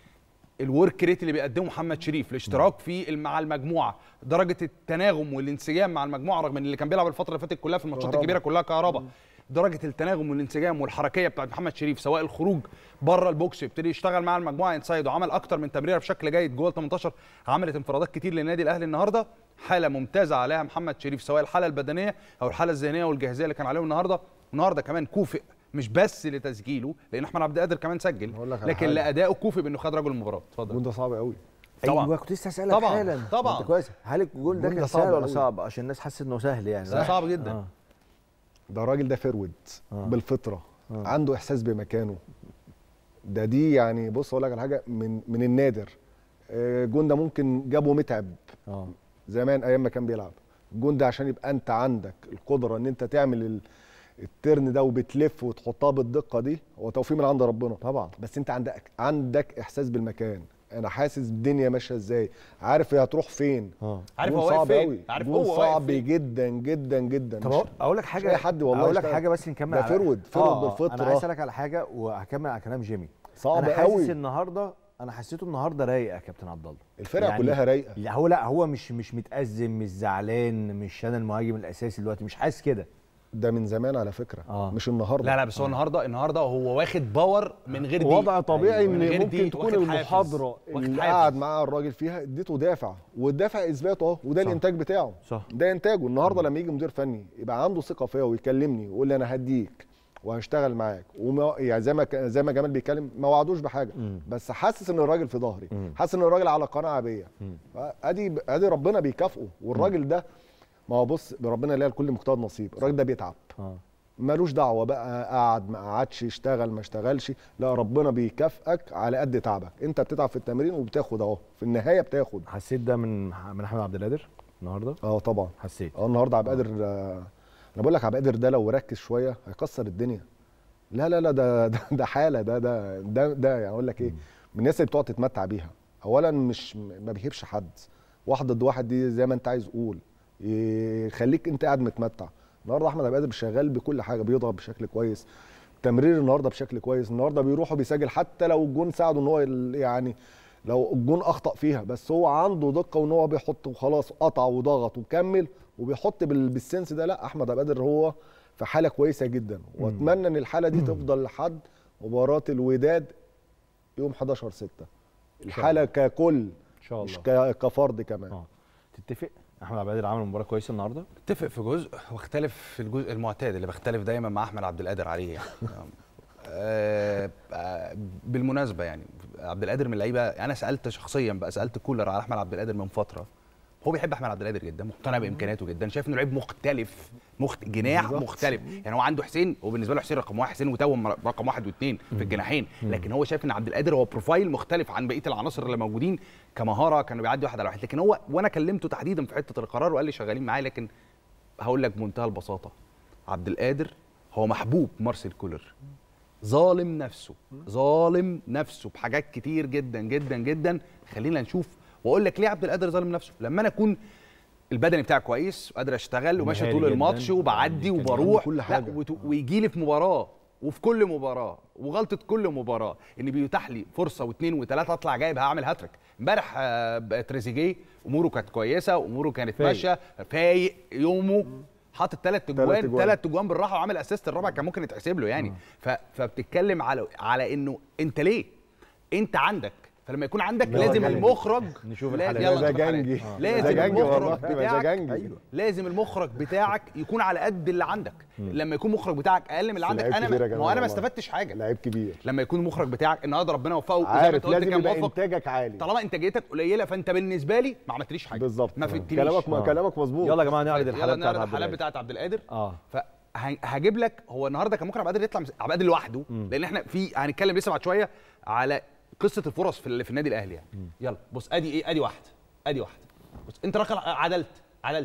الورك ريت اللي بيقدمه محمد شريف الاشتراك في الم- مع المجموعه درجه التناغم والانسجام مع المجموعه رغم ان اللي كان بيلعب الفتره اللي فاتت كلها في الماتشات كهربا. الكبيره كلها كهربا درجه التناغم والانسجام والحركيه بتاعت محمد شريف سواء الخروج بره البوكس يبتدي يشتغل مع المجموعه انسايد وعمل اكتر من تمريره بشكل جيد جوه ال 18 عملت انفرادات كتير للنادي الاهلي النهارده حاله ممتازه عليها محمد شريف سواء الحاله البدنيه او الحاله الذهنيه والجاهزيه اللي كان عليهم النهارده النهارده كمان كوفئ مش بس لتسجيله لان احمد عبد القادر كمان سجل هقول لك على لكن حاجة. لادائه كوفئ بانه خد رجل المباراه اتفضل الجون ده صعب قوي طبعاً. ايوه كنت لسه اسالك طبعاً. حالا طبعاً. انت كويس هل الجول ده الجول كان ده صعب سهل ولا أوي. صعب عشان الناس حست انه سهل يعني ده صعب جدا آه. ده الراجل ده فرود بالفطره عنده احساس بمكانه ده دي يعني بص اقول لك على حاجه من من النادر آه، الجون ده ممكن جابه متعب اه زمان ايام ما كان بيلعب الجون ده عشان يبقى انت عندك القدره ان انت تعمل ال- الترن ده وبتلف وتحطها بالدقه دي هو توفيق من عند ربنا طبعا بس انت عندك عندك احساس بالمكان انا حاسس الدنيا ماشيه ازاي عارف هي هتروح فين اه عارف جون هو واقف صعب فين قوي. عارف جون هو واقف صعب فين جدا جدا جدا طب مش- أقول- اقول لك مش حاجه اي حد والله اقول لك يشتغل. حاجه بس نكمل ده على- فرود فرود آه، بالفطره انا عايز اسالك على حاجه وهكمل على كلام جيمي صعب انا حاسس قوي النهارده انا حسيته النهارده رايق يا كابتن عبد الله الفرقه كلها رايقه لا هو لا هو مش مش متأزم مش زعلان مش انا المهاجم الاساسي دلوقتي مش حاسس كده ده من زمان على فكره آه. مش النهارده لا لا بس هو النهارده النهارده هو واخد باور من غير دي وضع طبيعي أيوة. من ان غير ممكن دي تكون واخد حافز. المحاضره واخد اللي حافز. قعد معاه الراجل فيها اديته دافع والدافع اثباته اهو وده صح. الانتاج بتاعه صح. ده انتاجه النهارده لما يجي مدير فني يبقى عنده ثقه فيا ويكلمني ويقول لي انا هديك وهشتغل معاك وما يعني زي ما ك- زي ما جمال بيتكلم ما وعدوش بحاجه بس حاسس ان الراجل في ظهري حاسس ان الراجل على قناعه بيا ادي ادي ربنا بيكافئه والراجل ده ما هو بص ربنا لا لكل مجتهد نصيب الراجل ده بيتعب اه ملوش دعوه بقى قعد ما قعدش اشتغل ما اشتغلش لا ربنا بيكافئك على قد تعبك انت بتتعب في التمرين وبتاخد اهو في النهايه بتاخد حسيت ده من من احمد عبد القادر النهارده اه طبعا حسيت اه النهارده عبد القادر آه، انا بقول لك عبد القادر ده لو ركز شويه هيكسر الدنيا لا لا لا ده ده, ده حاله ده ده ده, ده يعني اقول لك ايه من الناس اللي بتقعد تتمتع بيها اولا مش ما بيهبش حد واحد ضد واحد دي زي ما انت عايز قول يخليك انت قاعد متمتع النهارده احمد عبد القادر شغال بكل حاجه بيضغط بشكل كويس تمرير النهارده بشكل كويس النهارده بيروح وبيسجل حتى لو الجون ساعده ان هو ال- يعني لو الجون اخطا فيها بس هو عنده دقه وان هو بيحط وخلاص قطع وضغط وكمل وبيحط بال- بالسنس ده لا احمد عبد القادر هو في حاله كويسه جدا واتمنى ان الحاله دي تفضل لحد مباراه الوداد يوم 11 6 الحاله ككل ان شاء مش الله ك- كفرد كمان اه تتفق احمد عبد القادر عمل مباراه كويسه النهارده اتفق في جزء واختلف في الجزء المعتاد اللي بختلف دايما مع احمد عبد القادر عليه يعني آه، آه، بالمناسبه يعني عبد القادر من اللعيبه انا سالت شخصيا بقى سالت كولر على احمد عبد القادر من فتره هو بيحب احمد عبد القادر جدا مقتنع بامكانياته جدا شايف انه لعيب مختلف مخت... جناح بالظبط. مختلف يعني هو عنده حسين وبالنسبه له حسين رقم واحد حسين وتوم رقم واحد واثنين في الجناحين لكن هو شايف ان عبد القادر هو بروفايل مختلف عن بقيه العناصر اللي موجودين كمهاره كانوا بيعدي واحد على واحد لكن هو وانا كلمته تحديدا في حته القرار وقال لي شغالين معاه لكن هقول لك بمنتهى البساطه عبد القادر هو محبوب مارسيل كولر ظالم نفسه ظالم نفسه بحاجات كتير جدا جدا جدا خلينا نشوف واقول لك ليه عبد القادر ظالم نفسه لما انا اكون البدني بتاعي كويس وقادر اشتغل وماشي ومهاري طول جداً. الماتش وبعدي وعنده وبروح كل حاجة. ويجي لي في مباراه وفي كل مباراه وغلطه كل مباراه ان بيتاح لي فرصه واثنين وثلاثه اطلع جايب هعمل هاتريك امبارح آه، بقى تريزيجيه اموره كانت كويسه اموره كانت فايق. ماشيه فايق يومه حاطط ثلاث تلات اجوان أجوان. ثلاث اجوان بالراحه وعامل اسيست الرابع كان ممكن يتحسب له يعني ف... فبتتكلم على على انه انت ليه انت عندك فلما يكون عندك لا، لازم جنجي. المخرج نشوف لا- الحلقة. يلا ده نتفق عليها. جنجي لازم ده جنجي المخرج والله ده بتاعك جنجي أيوة. لازم المخرج بتاعك يكون على قد اللي عندك لما يكون المخرج بتاعك اقل من اللي بس عندك لعيب انا كبير يا ما جماعة هو انا ما والله. استفدتش حاجه لعيب كبير لما يكون المخرج بتاعك النهارده ربنا وفقه وزي ما عارف انت قلت لازم كان يبقى موفق انتاجك عالي طالما انتاجيتك قليله فانت بالنسبه لي ما عملتليش حاجه بالظبط ما فدتنيش كلامك آه. كلامك مظبوط يلا يا جماعه نعرض يلا الحلقه بتاعت نعرض عبد الحلقات القادر بتاعت عبد القادر اه فهجيب لك هو النهارده كان ممكن عبد القادر يطلع مس- عبد القادر لوحده لان احنا في هنتكلم لسه بعد شويه على قصه الفرص في, ال- في النادي الاهلي يعني يلا بص ادي ايه ادي واحد ادي واحد بص انت رقم عدلت عدلت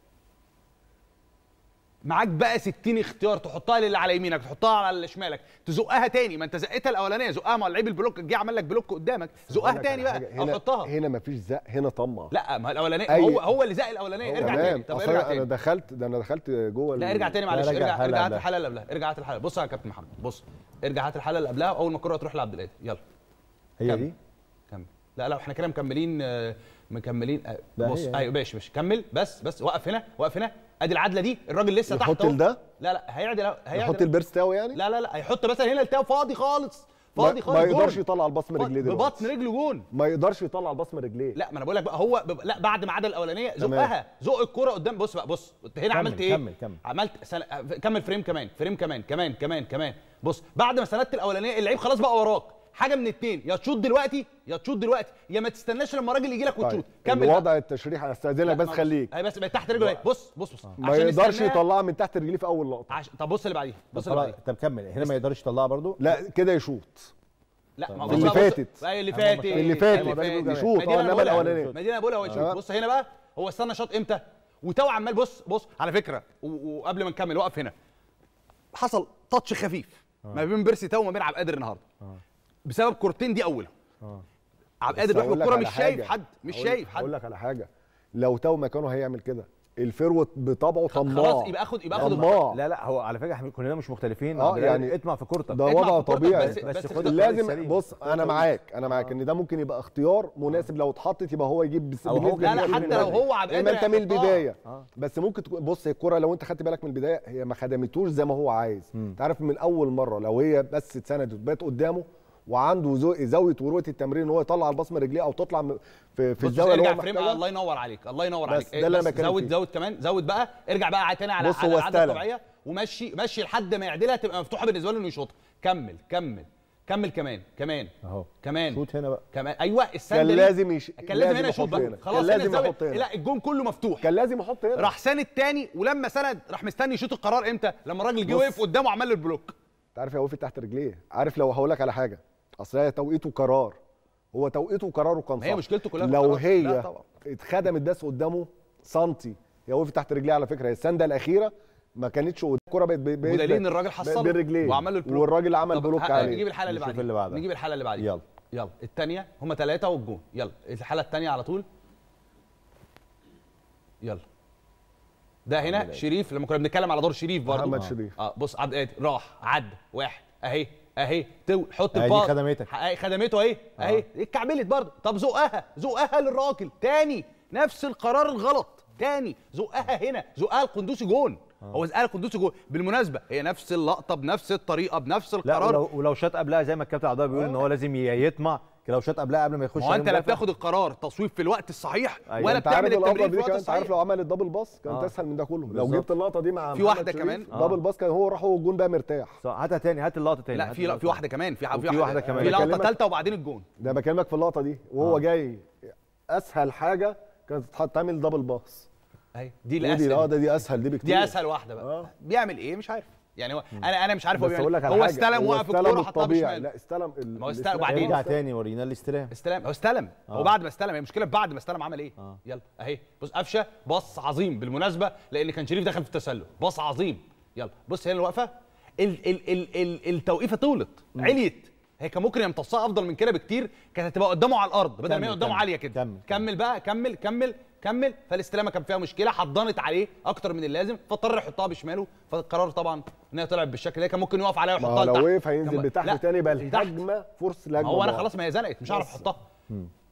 معاك بقى 60 اختيار تحطها للي على يمينك تحطها على اللي شمالك تزقها تاني ما انت زقتها الاولانيه زقها مع لعيب البلوك جه عمل لك بلوك قدامك زقها أقول لك تاني على بقى حاجة، او هنا حطها هنا مفيش زق هنا طمع لا ما الاولانيه أي- هو هو اللي زق الاولانيه ارجع تاني تمام طب أصل ارجع انا تاني دخلت ده انا دخلت جوه لا ال- ارجع تاني معلش لا، رجع ارجع الحلقة ارجع هات قبلها. الحلقه اللي قبلها ارجع هات الحلقه بص يا كابتن محمد بص ارجع هات الحلقه اللي قبلها اول ما الكره تروح لعبد القادر يلا هي كمل. دي كمل لا لا احنا كده مكملين آه، مكملين آه، لا، بص هي- ايوه ماشي ماشي كمل بس بس وقف هنا وقف هنا ادي العدله دي الراجل لسه تحت يحط أهو. لده لا لا هيعدل هيعدل يحط البيرس بتاعه يعني لا لا لا هيحط مثلا هنا التاو فاضي خالص ما- فاضي خالص ما يقدرش جون. يطلع الباص من فاضي- رجليه دلوقتي ببطن رجله جون ما يقدرش يطلع الباص من رجليه لا ما انا بقول لك بقى هو ب... لا بعد ما عدل الاولانيه تمام. زقها زق الكوره قدام بص بقى بص انت هنا كمل، عملت ايه كمل، كمل. عملت سن... كمل فريم كمان فريم كمان كمان كمان كمان بص بعد ما سندت الاولانيه اللعيب خلاص بقى وراك حاجه من اتنين يا تشوط دلوقتي يا تشوط دلوقتي يا ما تستناش لما الراجل يجي لك طيب وتشوط كمل بقى. الوضع التشريح انا استاذنك لا، بس ما- خليك هي بس بقت تحت رجله اهي بص بص بص ما عشان يقدرش يستناها- يطلعها من تحت رجليه في اول لقطه عش... طب بص اللي بعديه بص اللي طب بعديه طب كمل هنا ما يقدرش يطلعها برضو لا كده يشوط لا ما في بص اللي بقى، بص- فاتت. بقى اللي أما فاتت في اللي فاتت. اللي فاتت. يشوط، ما دي اه، أنا إنما بقولها. الأولانية. ما دي انا بقولها هو يشوط تمام. بص هنا بقى هو استنى شاط امتى وتو عمال بص بص على فكره و- وقبل ما نكمل وقف هنا حصل تاتش خفيف ما بين بيرسي تاو وما بين عبد القادر النهارده بسبب كورتين دي اولهم عبد القادر بيروح هقول لك بالكوره على مش شايف حاجة. حد مش هقول- شايف هقول حد لك على حاجه لو تاو مكانه هيعمل كده الفروت بطبعه طماع خلاص يبقى اخد يبقى اخد طماع لا لا هو على فكره احنا كلنا مش مختلفين اه، عبد القادر يعني اطمع في كورتك ده اطلع وضع في كورتك طبيعي بس- بس بس خد خد الطريق لازم السليم. بص انا معاك انا معاك ان ده ممكن يبقى اختيار مناسب لو اتحطت يبقى هو يجيب بس أو هو بالنسبة لا لا لي حتى من لو بدري. هو عبد اما القادر انت من هيحطها. البدايه اه. بس ممكن تكون بص هي الكره لو انت خدت بالك من البدايه هي ما خدمتوش زي ما هو عايز انت عارف من اول مره لو هي بس اتسندت وبات قدامه وعنده زو- زاويه وروه التمرير ان هو يطلع الباص من رجليه او تطلع م- في, في بص الزاويه اللي ارجع هو فريم محتاجها الله ينور عليك الله ينور بس عليك ده اللي بس أنا بتكلم زود فيه. زود كمان زود بقى ارجع بقى تاني على بص على هو العدة استلم. الطبيعيه ومشي مشي لحد ما يعدلها تبقى مفتوحه بالنسبه له انه يشوطها كمل كمل كمل كمان كمان اهو كمان شوت هنا بقى كمان ايوه السنده كان دي- لازم يش... كان لازم هنا يشوط يحط بقى هنا. خلاص كان هنا لازم الزاوية- يحط هنا لا الجون كله مفتوح كان لازم يحط هنا راح ساند تاني ولما سند راح مستني يشوط القرار امتى لما الراجل جه بص. وقف قدامه وعمل له البلوك انت عارف هي وقفت تحت رجليه عارف لو هقول لك على حاجه اصل هي توقيته قرار هو توقيته وقراره كان ما هي صح مشكلته كلها في لو القرار. لا هي طبعا. اتخدمت بس قدامه سنتي هي وقفت تحت رجليه على فكره هي السنده الاخيره ما كانتش قدام الكوره بقت بقت- بقت- ودليل ان الراجل حصل بين رجليه وعمل له البلوك والراجل عمل طب بلوك ه- عليه نجيب الحاله اللي نشوف بعديها اللي بعدها. نجيب الحاله اللي بعديها يلا. يلا الثانيه هم ثلاثه والجون يلا الحاله الثانيه على طول يلا ده هنا شريف لما كنا بنتكلم على دور شريف برضه محمد آه. شريف. اه بص عبد القادر راح عدى واحد اهي اهي تو حط أهي دي الباص خدمتك. اهي خدمته اهي اهي اتكعبلت برضه طب زقها زقها للراجل تاني نفس القرار الغلط تاني زقها هنا زقها القندوسي جون هو زقها القندوسي جون بالمناسبه هي نفس اللقطه بنفس الطريقه بنفس لا القرار ولو, ولو شاط قبلها زي ما الكابتن عبد الله بيقول ان هو لازم ي- يطمع كده لو شاط قبلها قبل ما يخش ما هو عليه انت لا مدافع. بتاخد القرار تصويب في الوقت الصحيح أيوة. ولا انت عارف بتعمل الافضل التمرير في دي الوقت كمان انت عارف الصحيح لو عمل الدبل باص كانت آه. اسهل من ده كله لو بالظبط. جبت اللقطه دي مع في محمد واحدة شريف، كمان. آه. دبل باص كان هو راح هو الجون بقى مرتاح صح، هاتها تاني هات اللقطه تاني لا هات في لا اللقطة في واحده كمان في وفي واحدة كمان. في لقطه بكلمك- ثالثه وبعدين الجون ده بكلمك في اللقطه دي وهو جاي اسهل حاجه كانت تتحط تعمل دبل باص اهي دي ودي اه الاسهل ده دي اسهل دي بكتير دي اسهل واحده بقى آه. بيعمل ايه مش عارف يعني هو انا انا مش عارف هو بس اقول بيعمل لك إيه. على هو حاجه استلم وقف استلم الكوره حطها الطبيعي بشمال لا استلم ال- ما هو استلم الاستلام وبعدين ارجع أصلاً. تاني ورينا الاستلام استلم هو استلم هو آه. بعد ما استلم هي المشكله بعد ما استلم عمل ايه آه. يلا اهي بص قفشه باص عظيم بالمناسبه لان كان شريف دخل في التسلل باص عظيم يلا بص هنا الوقفه ال ال ال ال التوقيفه طولت عليت هي كان ممكن يمتصها افضل من كده بكتير كانت هتبقى قدامه على الارض بدل ما هي كمل، قدامه كمل، عاليه كده كمل، كمل بقى كمل كمل كمل فالاستلامه كان فيها مشكله حضنت عليه اكتر من اللازم فاضطر يحطها بشماله فالقرار طبعا ان هي طلعت بالشكل ده كان ممكن يقف عليها ما ويحطها هو لو لتحت وقف هينزل كان- لا، بتحت تاني يبقى لتحت. الهجمه فرصه ما الهجمه هو انا ضاعت. خلاص ما هي زنقت مش هعرف بس. احطها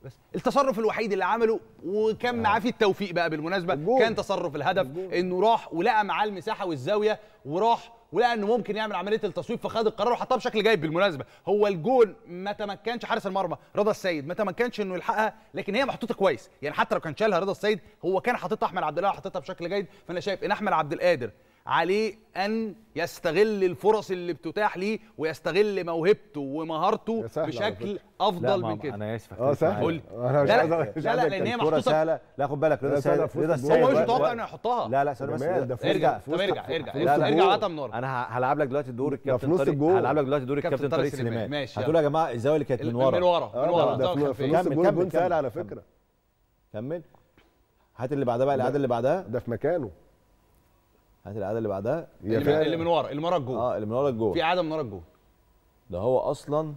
بس التصرف الوحيد اللي عمله وكان معاه فيه التوفيق بقى بالمناسبه الجول. كان تصرف الهدف انه راح ولقى معاه المساحه والزاويه وراح ولقى انه ممكن يعمل عمليه التصويب فخد القرار وحطها بشكل جيد بالمناسبه هو الجول ما تمكنش حارس المرمى رضا السيد ما تمكنش انه يلحقها لكن هي محطوطه كويس يعني حتى لو كان شالها رضا السيد هو كان حاططها احمد عبد الله حاططها بشكل جيد فانا شايف ان احمد عبد القادر عليه ان يستغل الفرص اللي بتتاح ليه ويستغل موهبته ومهارته يا سهل على بشكل فكرة. افضل ما- من كده انا اسف اه أختلف سهل معاك. قول لي. انا مش لا، عايز لا، مش لا، عايز لأن هي أتكلم. الكرة محطوطة- سهله لا خد بالك رضا لا، سهلة السيد في وسط رضا الجول. السيد هو مش و- متوقع و- انه يحطها لا لا ثانيه بس جمال، ده في ارجع وسط- في وسط- طب ارجع في ارجع وسط ارجع ارجع الجول. ارجع عطا منور انا ه- هلعب لك دلوقتي دور ده في الكابتن نص طارق الجول. هلعب لك دلوقتي دور كابتن الكابتن طارق طارق سليمان. سليمان ماشي، هتقول يا جماعه الزاويه اللي كانت من ورا من ورا اه من ورا ده- ده الزاوية في- في الخلفية. نص كمل، الجول كمل، جون سهل كمل. على فكره كمل هات اللي بعدها بقى الاعاده اللي بعدها ده في مكانه هات الاعاده اللي بعدها هي اللي, فيها- اللي من ورا اللي من ورا الجول اه اللي من ورا الجول في اعاده من ورا الجول ده هو اصلا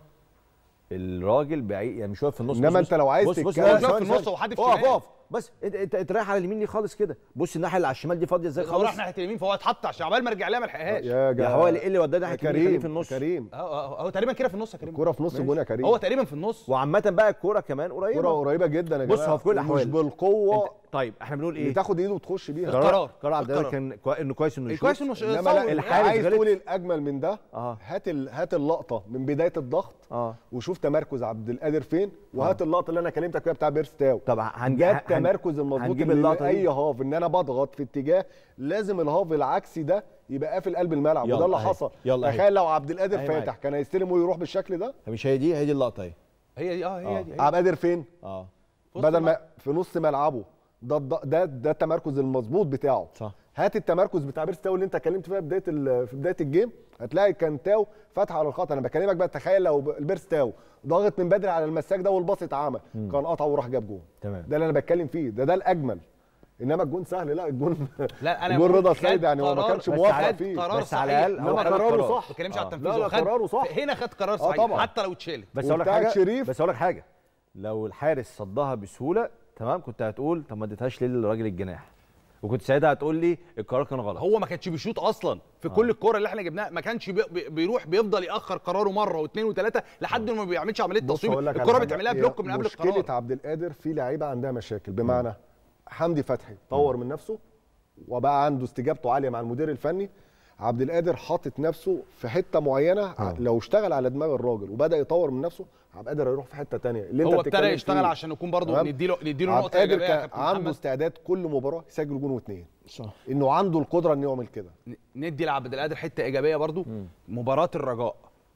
الراجل بعيد يعني مش واقف في النص إنما بص- أنت لو عايز بص بص تتكلم- لا، هو ثواني، واقف في النص ثواني. وحد في اقف شمال. اقف بس انت انت انت رايح على اليمين ليه خالص كده بص الناحيه اللي على الشمال دي فاضيه ازاي هو خالص راح ناحيه اليمين فهو اتحط عشان عبال ما رجع لها ما لحقهاش يا يا جماعه حوالي ايه اللي وداه يا ناحيه اليمين خليه كريم في النص يا كريم اه اه هو تقريبا كده في النص يا كريم الكرة في نص الجون يا كريم هو تقريبا في النص وعامه بقى الكوره كمان كرة قريبه قريبة جدا يا بص، جماعة هو في كل ومش الأحوال. بالقوة انت طيب احنا بنقول اللي ايه تاخد ايده وتخش بيها القرار. قرار عبد القادر القرار. كان كوي... انه كويس انه يشوط كويس انه ش- انما صور. لا الحارس عايز غلط. تقول الاجمل من ده اه هات ال... هات اللقطة من بداية الضغط اه وشوف تمركز عبد القادر فين وهات اللقطة اللي انا كلمتك فيها بتاع بيرستاو طب هنجي ده التمركز المظبوط هنجيب اللي اللقطه اي دي هاف ان انا بضغط في اتجاه لازم الهاف العكسي ده يبقى قافل قلب الملعب يلا وده اللي اهي. حصل يلا اهي. تخيل لو عبد القادر اهي فاتح معاك. كان هيستلم ويروح بالشكل ده مش هي دي هي دي اللقطه اهي هي دي اه هي دي هي عبد القادر فين اه في وسط بدل الملعب. ما في نص ملعبه ده ده ده, ده التمركز المظبوط بتاعه صح هات التمركز بتاع بيرس تاو اللي انت اتكلمت فيها بدايه ال- في بدايه الجيم هتلاقي كان تاو فاتحه على الخط انا بكلمك بقى تخيل لو ب- البيرس تاو ضاغط من بدري على المساك ده والباص اتعمل كان قطع وراح جاب جون تمام ده اللي انا بتكلم فيه ده ده الاجمل انما الجون سهل لا الجون لا انا الجون بقول رضا خد السيد يعني هو ما قرار- كانش بس موافق خد فيه قرار بس على صحيح. الأقل هو ما خد قراره القرار. صح ما بتكلمش على آه. التنفيذ لا، لا، هو خد- قراره صح. هنا خد قرار آه، صحيح طبعا. حتى لو اتشالت بس اقول لك وبتاعت حاجه شريف. بس اقول لك حاجه لو الحارس صدها بسهوله تمام كنت هتقول طب ما اديتهاش ليه للراجل الجناح وكنت ساعتها هتقول لي القرار كان غلط هو ما كانش بيشوط اصلا في كل الكوره اللي احنا جبناها ما كانش بي بي- بيروح بيفضل ياخر قراره مره واثنين وثلاثه لحد ما بيعملش عمليه بص تصويب هقول لك على الكوره حاجة. بتعملها هي بلوك من قبل مشكله القرار عبد القادر في لعيبه عندها مشاكل بمعنى حمدي فتحي طور من نفسه وبقى عنده استجابته عاليه مع المدير الفني عبد القادر حاطط نفسه في حته معينه ع- لو اشتغل على دماغ الراجل وبدا يطور من نفسه عبد القادر هيروح في حته تانية اللي انت هو بتتكلم ابتدى يشتغل فيه. عشان يكون برضه تمام؟ نديله نديله عبد نقطه القادر ايجابيه يا كان كابتن عنده محمد استعداد كل مباراه يسجل جون واثنين صح انه عنده القدره انه يعمل كده ندي لعبد القادر حته ايجابيه برضو مباراه الرجاء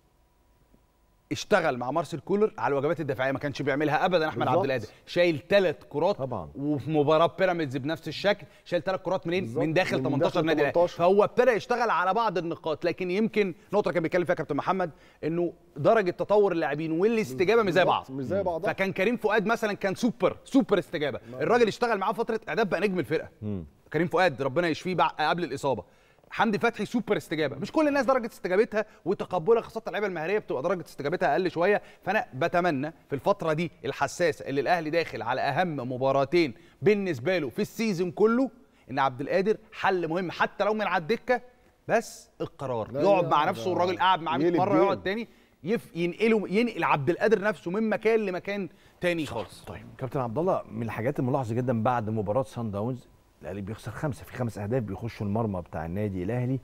اشتغل مع مارسيل كولر على الوجبات الدفاعيه ما كانش بيعملها ابدا احمد بالظبط. عبد القادر شايل ثلاث كرات طبعا. وفي مباراه بيراميدز بنفس الشكل شايل ثلاث كرات منين بالظبط. من داخل من 18 داخل نادي الأهلي. 18. فهو ابتدى يشتغل على بعض النقاط لكن يمكن نقطه كان بيتكلم فيها كابتن محمد انه درجه تطور اللاعبين والاستجابه مش زي بعض بالظبط، مش زي بعضها. فكان كريم فؤاد مثلا كان سوبر سوبر استجابه الراجل اشتغل معاه فتره اعداد بقى نجم الفرقه كريم فؤاد ربنا يشفيه بع- قبل الاصابه حمدي فتحي سوبر استجابه مش كل الناس درجه استجابتها وتقبلها خاصه اللعيبه المهاريه بتبقى درجه استجابتها اقل شويه فانا بتمنى في الفتره دي الحساسه اللي الاهلي داخل على اهم مباراتين بالنسبه له في السيزون كله ان عبد القادر حل مهم حتى لو من على الدكه بس القرار لا، يقعد لا، مع ده نفسه والراجل قاعد معاه 100 يقلب مره جيم. يقعد تاني يف ينقله ينقل عبد القادر نفسه من مكان لمكان تاني خالص طيب كابتن عبد الله من الحاجات الملاحظه جدا بعد مباراه سان داونز الاهلي بيخسر خمسه في خمس اهداف بيخشوا المرمى بتاع النادي الاهلي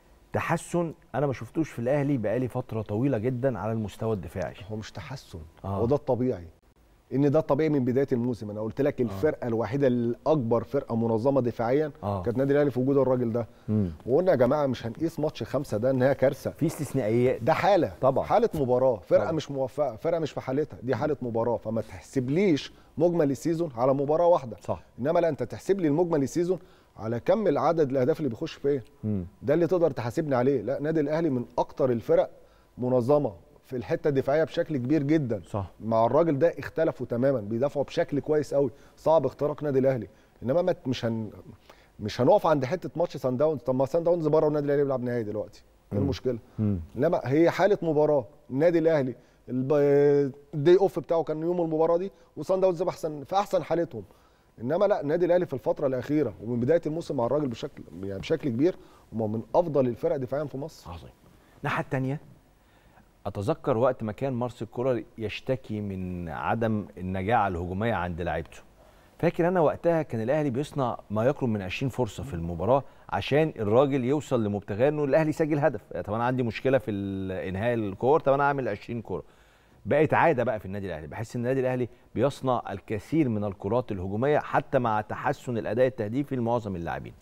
تحسن انا ما شفتوش في الاهلي بقالي فتره طويله جدا على المستوى الدفاعي هو مش تحسن آه. هو ده الطبيعي ان ده الطبيعي من بدايه الموسم انا قلت لك الفرقه الوحيده الاكبر فرقه منظمه دفاعيا آه. كانت نادي الاهلي في وجود الراجل ده مم. وقلنا يا جماعه مش هنقيس ماتش خمسه ده ان هي كارثه في استثنائيات ده حاله طبعا. حاله مباراه فرقه طبعا. مش موفقه فرقه مش في حالتها دي حاله مباراه فما تحسبليش مجمل السيزون على مباراه واحده صح. انما لا انت تحسب لي المجمل السيزون على كم العدد الاهداف اللي بيخش فيها مم. ده اللي تقدر تحاسبني عليه لا نادي الاهلي من اكتر الفرق منظمه في الحته الدفاعيه بشكل كبير جدا صح. مع الراجل ده اختلفوا تماما بيدافعوا بشكل كويس قوي صعب اختراق نادي الاهلي انما ما مش هن مش هنقف عند حته ماتش سان داونز طب ما سان داونز بره والنادي الاهلي بيلعب نهائي دلوقتي ايه المشكله مم. انما هي حاله مباراه النادي الاهلي الب- الدي اوف بتاعه كان يوم المباراه دي وسان داونز في احسن في احسن حالتهم انما لا النادي الاهلي في الفتره الاخيره ومن بدايه الموسم مع الراجل بشكل يعني بشكل كبير هم من افضل الفرق دفاعيا في مصر عظيم الناحيه الثانيه اتذكر وقت ما كان مارسيل كولر يشتكي من عدم النجاعه الهجوميه عند لعيبته فاكر انا وقتها كان الاهلي بيصنع ما يقرب من 20 فرصه في المباراه عشان الراجل يوصل لمبتغاه انه الاهلي يسجل هدف طب انا عندي مشكله في ال- انهاء الكور طب انا اعمل 20 كوره بقت عاده بقى في النادي الاهلي بحس ان النادي الاهلي بيصنع الكثير من الكرات الهجوميه حتى مع تحسن الاداء التهديفي لمعظم اللاعبين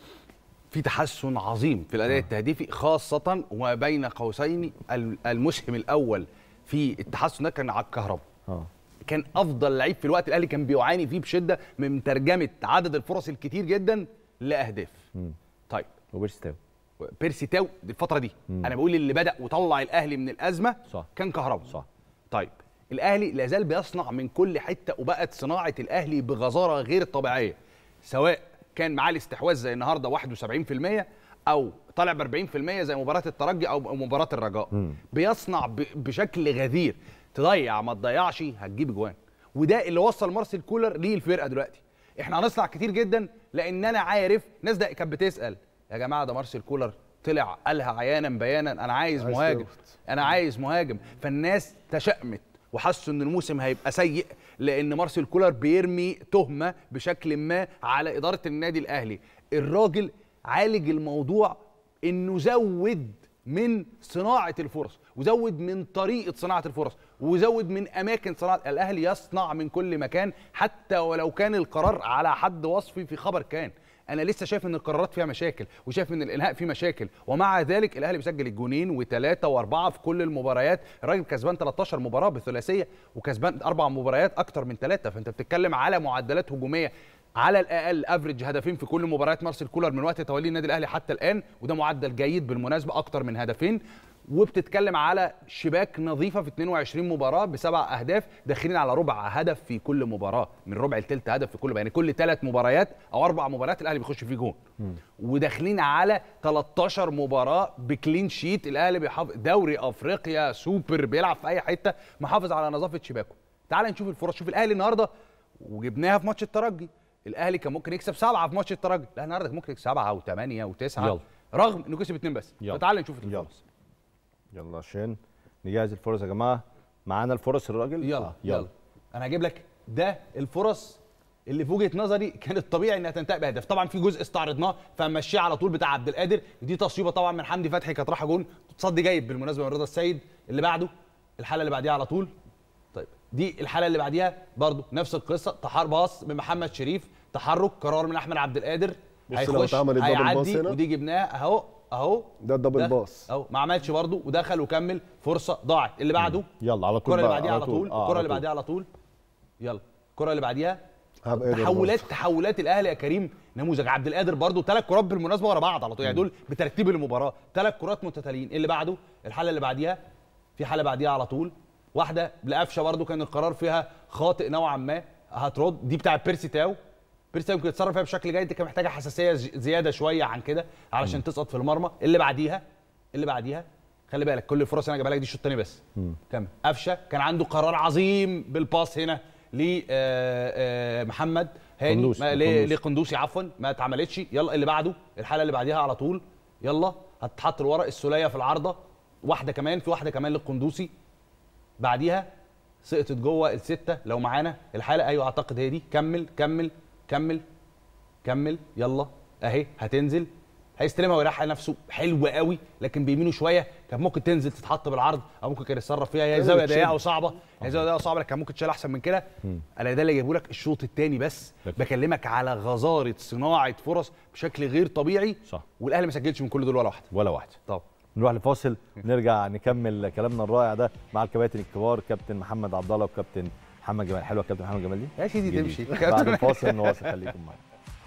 في تحسن عظيم في الاداء التهديفي خاصه وما بين قوسين ال- المسهم الاول في التحسن ده كان على الكهرباء اه كان افضل لعيب في الوقت الاهلي كان بيعاني فيه بشده من ترجمه عدد الفرص الكتير جدا لاهداف طيب وبيرستاو بيرسي تاو دي الفتره دي انا بقول اللي بدا وطلع الاهلي من الازمه صح. كان كهربا صح. طيب الاهلي لا زال بيصنع من كل حته وبقت صناعه الاهلي بغزاره غير طبيعيه سواء كان معاه الاستحواذ زي النهارده 71% او طالع ب 40% زي مباراه الترجي او مباراه الرجاء بيصنع ب- بشكل غزير تضيع ما تضيعش هتجيب جوان وده اللي وصل مارسيل كولر ليه الفرقه دلوقتي احنا هنصنع كتير جدا لان انا عارف ناس ده كانت بتسال يا جماعه ده مارسيل كولر طلع قالها عيانا بيانا انا عايز, عايز مهاجم تاخد. انا عايز مهاجم فالناس تشأمت وحسوا ان الموسم هيبقى سيء لان مارسيل كولر بيرمي تهمه بشكل ما على اداره النادي الاهلي الراجل عالج الموضوع انه زود من صناعه الفرص وزود من طريقه صناعه الفرص وزود من اماكن صناعه الاهلي يصنع من كل مكان حتى ولو كان القرار على حد وصفي في خبر كان انا لسه شايف ان القرارات فيها مشاكل وشايف ان الانهاء فيه مشاكل ومع ذلك الاهلي بيسجل الجونين وثلاثه واربعه في كل المباريات الراجل كسبان 13 مباراه بثلاثيه وكسبان اربع مباريات اكتر من ثلاثه فانت بتتكلم على معدلات هجوميه على الاقل افريج هدفين في كل مباريات مارسيل كولر من وقت توليه النادي الاهلي حتى الان وده معدل جيد بالمناسبه اكتر من هدفين وبتتكلم على شباك نظيفه في 22 مباراه بسبع اهداف داخلين على ربع هدف في كل مباراه من ربع لثلث هدف في كل يعني كل ثلاث مباريات او اربع مباريات الاهلي بيخش فيه جون وداخلين على 13 مباراه بكلين شيت الاهلي بيحافظ دوري افريقيا سوبر بيلعب في اي حته محافظ على نظافه شباكه تعال نشوف الفرص شوف الاهلي النهارده وجبناها في ماتش الترجي الاهلي كان ممكن يكسب سبعه في ماتش الترجي لا النهارده كان ممكن يكسب سبعه وثمانيه وتسعه يلا. رغم انه كسب اثنين بس يلا. فتعال نشوف يلا. الفرص يلا عشان نجهز الفرص يا جماعه معانا الفرص الراجل يلا آه، يلا انا هجيب لك ده الفرص اللي في وجهه نظري كانت طبيعي انها تنتهي بهدف طبعا في جزء استعرضناه فمشيه على طول بتاع عبد القادر دي تصويبه طبعا من حمدي فتحي كانت رايحه جون تصدي جيد بالمناسبه من رضا السيد اللي بعده الحاله اللي بعديها على طول طيب دي الحاله اللي بعديها برضو نفس القصه تحار باص من محمد شريف تحرك قرار من احمد عبد القادر بص لو اتعمل الدبل باص هيعدي هنا. ودي جبناه اهو اهو ده الدبل دخل. باص. اهو ما عملش برضو ودخل وكمل فرصه ضاعت اللي بعده يلا على طول الكره اللي بقى، بعديها على طول آه، الكره على اللي طول. بعديها على طول يلا الكره اللي بعديها هبقى قادر تحولات برضه. تحولات الاهلي يا كريم نموذج عبد القادر برضو ثلاث كرات بالمناسبه ورا بعض على طول يعني دول بترتيب المباراه ثلاث كرات متتاليين اللي بعده الحاله اللي بعديها في حاله بعديها على طول واحده لقفشه برضو كان القرار فيها خاطئ نوعا ما هترد دي بتاع بيرسي تاو بيرسي تاو يمكن يتصرف فيها بشكل جيد دي كان محتاجه حساسيه ز- زياده شويه عن كده علشان تسقط في المرمى اللي بعديها اللي بعديها خلي بالك كل الفرص اللي انا جايبها لك دي الشوط الثاني بس كمل قفشه كان عنده قرار عظيم بالباس هنا لمحمد هاني قندوسي. ما- ل- قندوسي. لقندوسي عفوا ما اتعملتش يلا اللي بعده الحاله اللي بعديها على طول يلا هتتحط لورا السوليه في العارضه واحده كمان في واحده كمان للقندوسي بعديها سقطت جوه السته لو معانا الحاله ايوه اعتقد هي دي كمل كمل كمل كمل يلا اهي هتنزل هيستلمها ويريح على نفسه حلو قوي لكن بيمينه شويه كان ممكن تنزل تتحط بالعرض او ممكن كان يتصرف فيها هي كان زاويه يتشد. ضيقه وصعبه هي زاويه ضيقه وصعبه لكن كان ممكن تشيل احسن من كده انا ده اللي جايبه لك الشوط الثاني بس لكن- بكلمك على غزاره صناعه فرص بشكل غير طبيعي صح. والاهلي ما سجلش من كل دول ولا واحده ولا واحده طب نروح لفاصل نرجع نكمل كلامنا الرائع ده مع الكباتن الكبار كابتن محمد عبد الله وكابتن محمد جمال حلوه كابتن محمد جمال دي يا سيدي جديد. تمشي بعد الفاصل نواصل خليكم معانا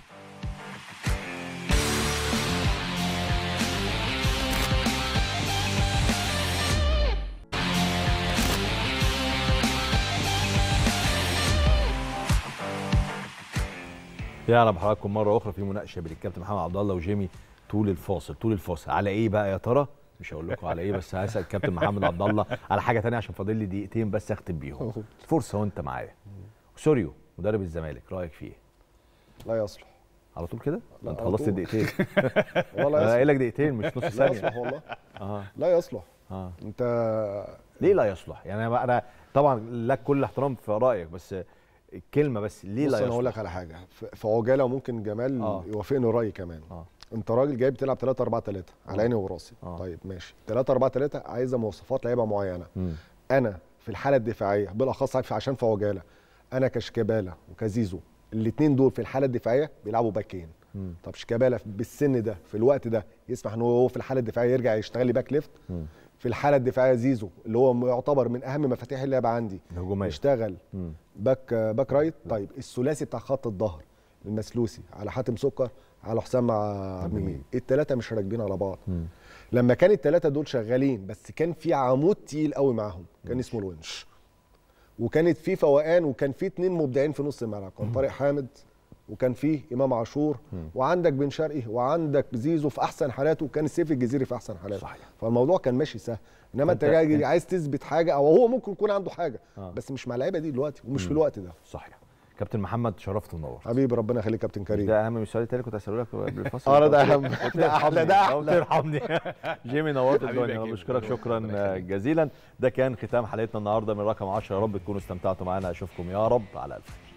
يا بحضراتكم مره اخرى في مناقشه بين الكابتن محمد عبد الله وجيمي طول الفاصل طول الفاصل على ايه بقى يا ترى مش هقول لكم على ايه بس هسال الكابتن محمد عبد الله على حاجه تانية عشان فاضل لي دقيقتين بس اختم بيهم فرصه وانت معايا سوريو مدرب الزمالك رايك فيه ايه لا يصلح على طول كده لا، انت على خلصت طول. الدقيقتين ولا انا يصلح قايل لك دقيقتين مش نص لا ثانيه يصلح والله اه لا يصلح اه انت ليه لا يصلح يعني انا انا طبعا لك كل احترام في رايك بس الكلمه بس ليه بص لا انا يصلح اقول لك على حاجه في في عجاله وممكن جمال آه. يوافقني رايي كمان آه. انت راجل جاي بتلعب 3 4 3 على عيني وراسي آه. طيب ماشي 3 4 3 عايزه مواصفات لعيبه معينه مم. انا في الحاله الدفاعيه بالاخص عارف عشان في عجاله انا كشيكابالا وكزيزو الاثنين دول في الحاله الدفاعيه بيلعبوا باكين مم. طب شيكابالا بالسن ده في الوقت ده يسمح ان هو في الحاله الدفاعيه يرجع يشتغل لي باك ليفت مم. في الحاله الدفاعيه زيزو اللي هو يعتبر من اهم مفاتيح اللعب عندي الهجوميه يشتغل مم. باك باك رايت طيب الثلاثي بتاع خط الظهر المسلوسي على حاتم سكر على حسام مع عبد المجيد الثلاثه مش راكبين على بعض مم. لما كان الثلاثه دول شغالين بس كان في عمود تقيل قوي معاهم كان اسمه الونش وكانت في فوقان وكان في اتنين مبدعين في نص الملعب كان طارق حامد وكان فيه امام عاشور وعندك بن شرقي وعندك زيزو في احسن حالاته وكان السيف الجزيري في احسن حالاته صحيح. فالموضوع كان ماشي سهل انما انت فأنت- جاي عايز تثبت حاجه او هو ممكن يكون عنده حاجه آه. بس مش مع اللعيبه دي دلوقتي ومش في الوقت ده صحيح كابتن محمد شرفت ونور حبيبي ربنا يخليك كابتن كريم ده اهم من السؤال التاني كنت هسأله لك قبل الفصل اه ده اهم قلت ده احلى ده قلت احلى ارحمني جيمي نورت حبيبي يا الدنيا انا كيمو. بشكرك شكرا ربنا يخليك. جزيلا ده كان ختام حلقتنا النهارده من رقم 10 يا رب تكونوا استمتعتوا معانا اشوفكم يا رب على الف خير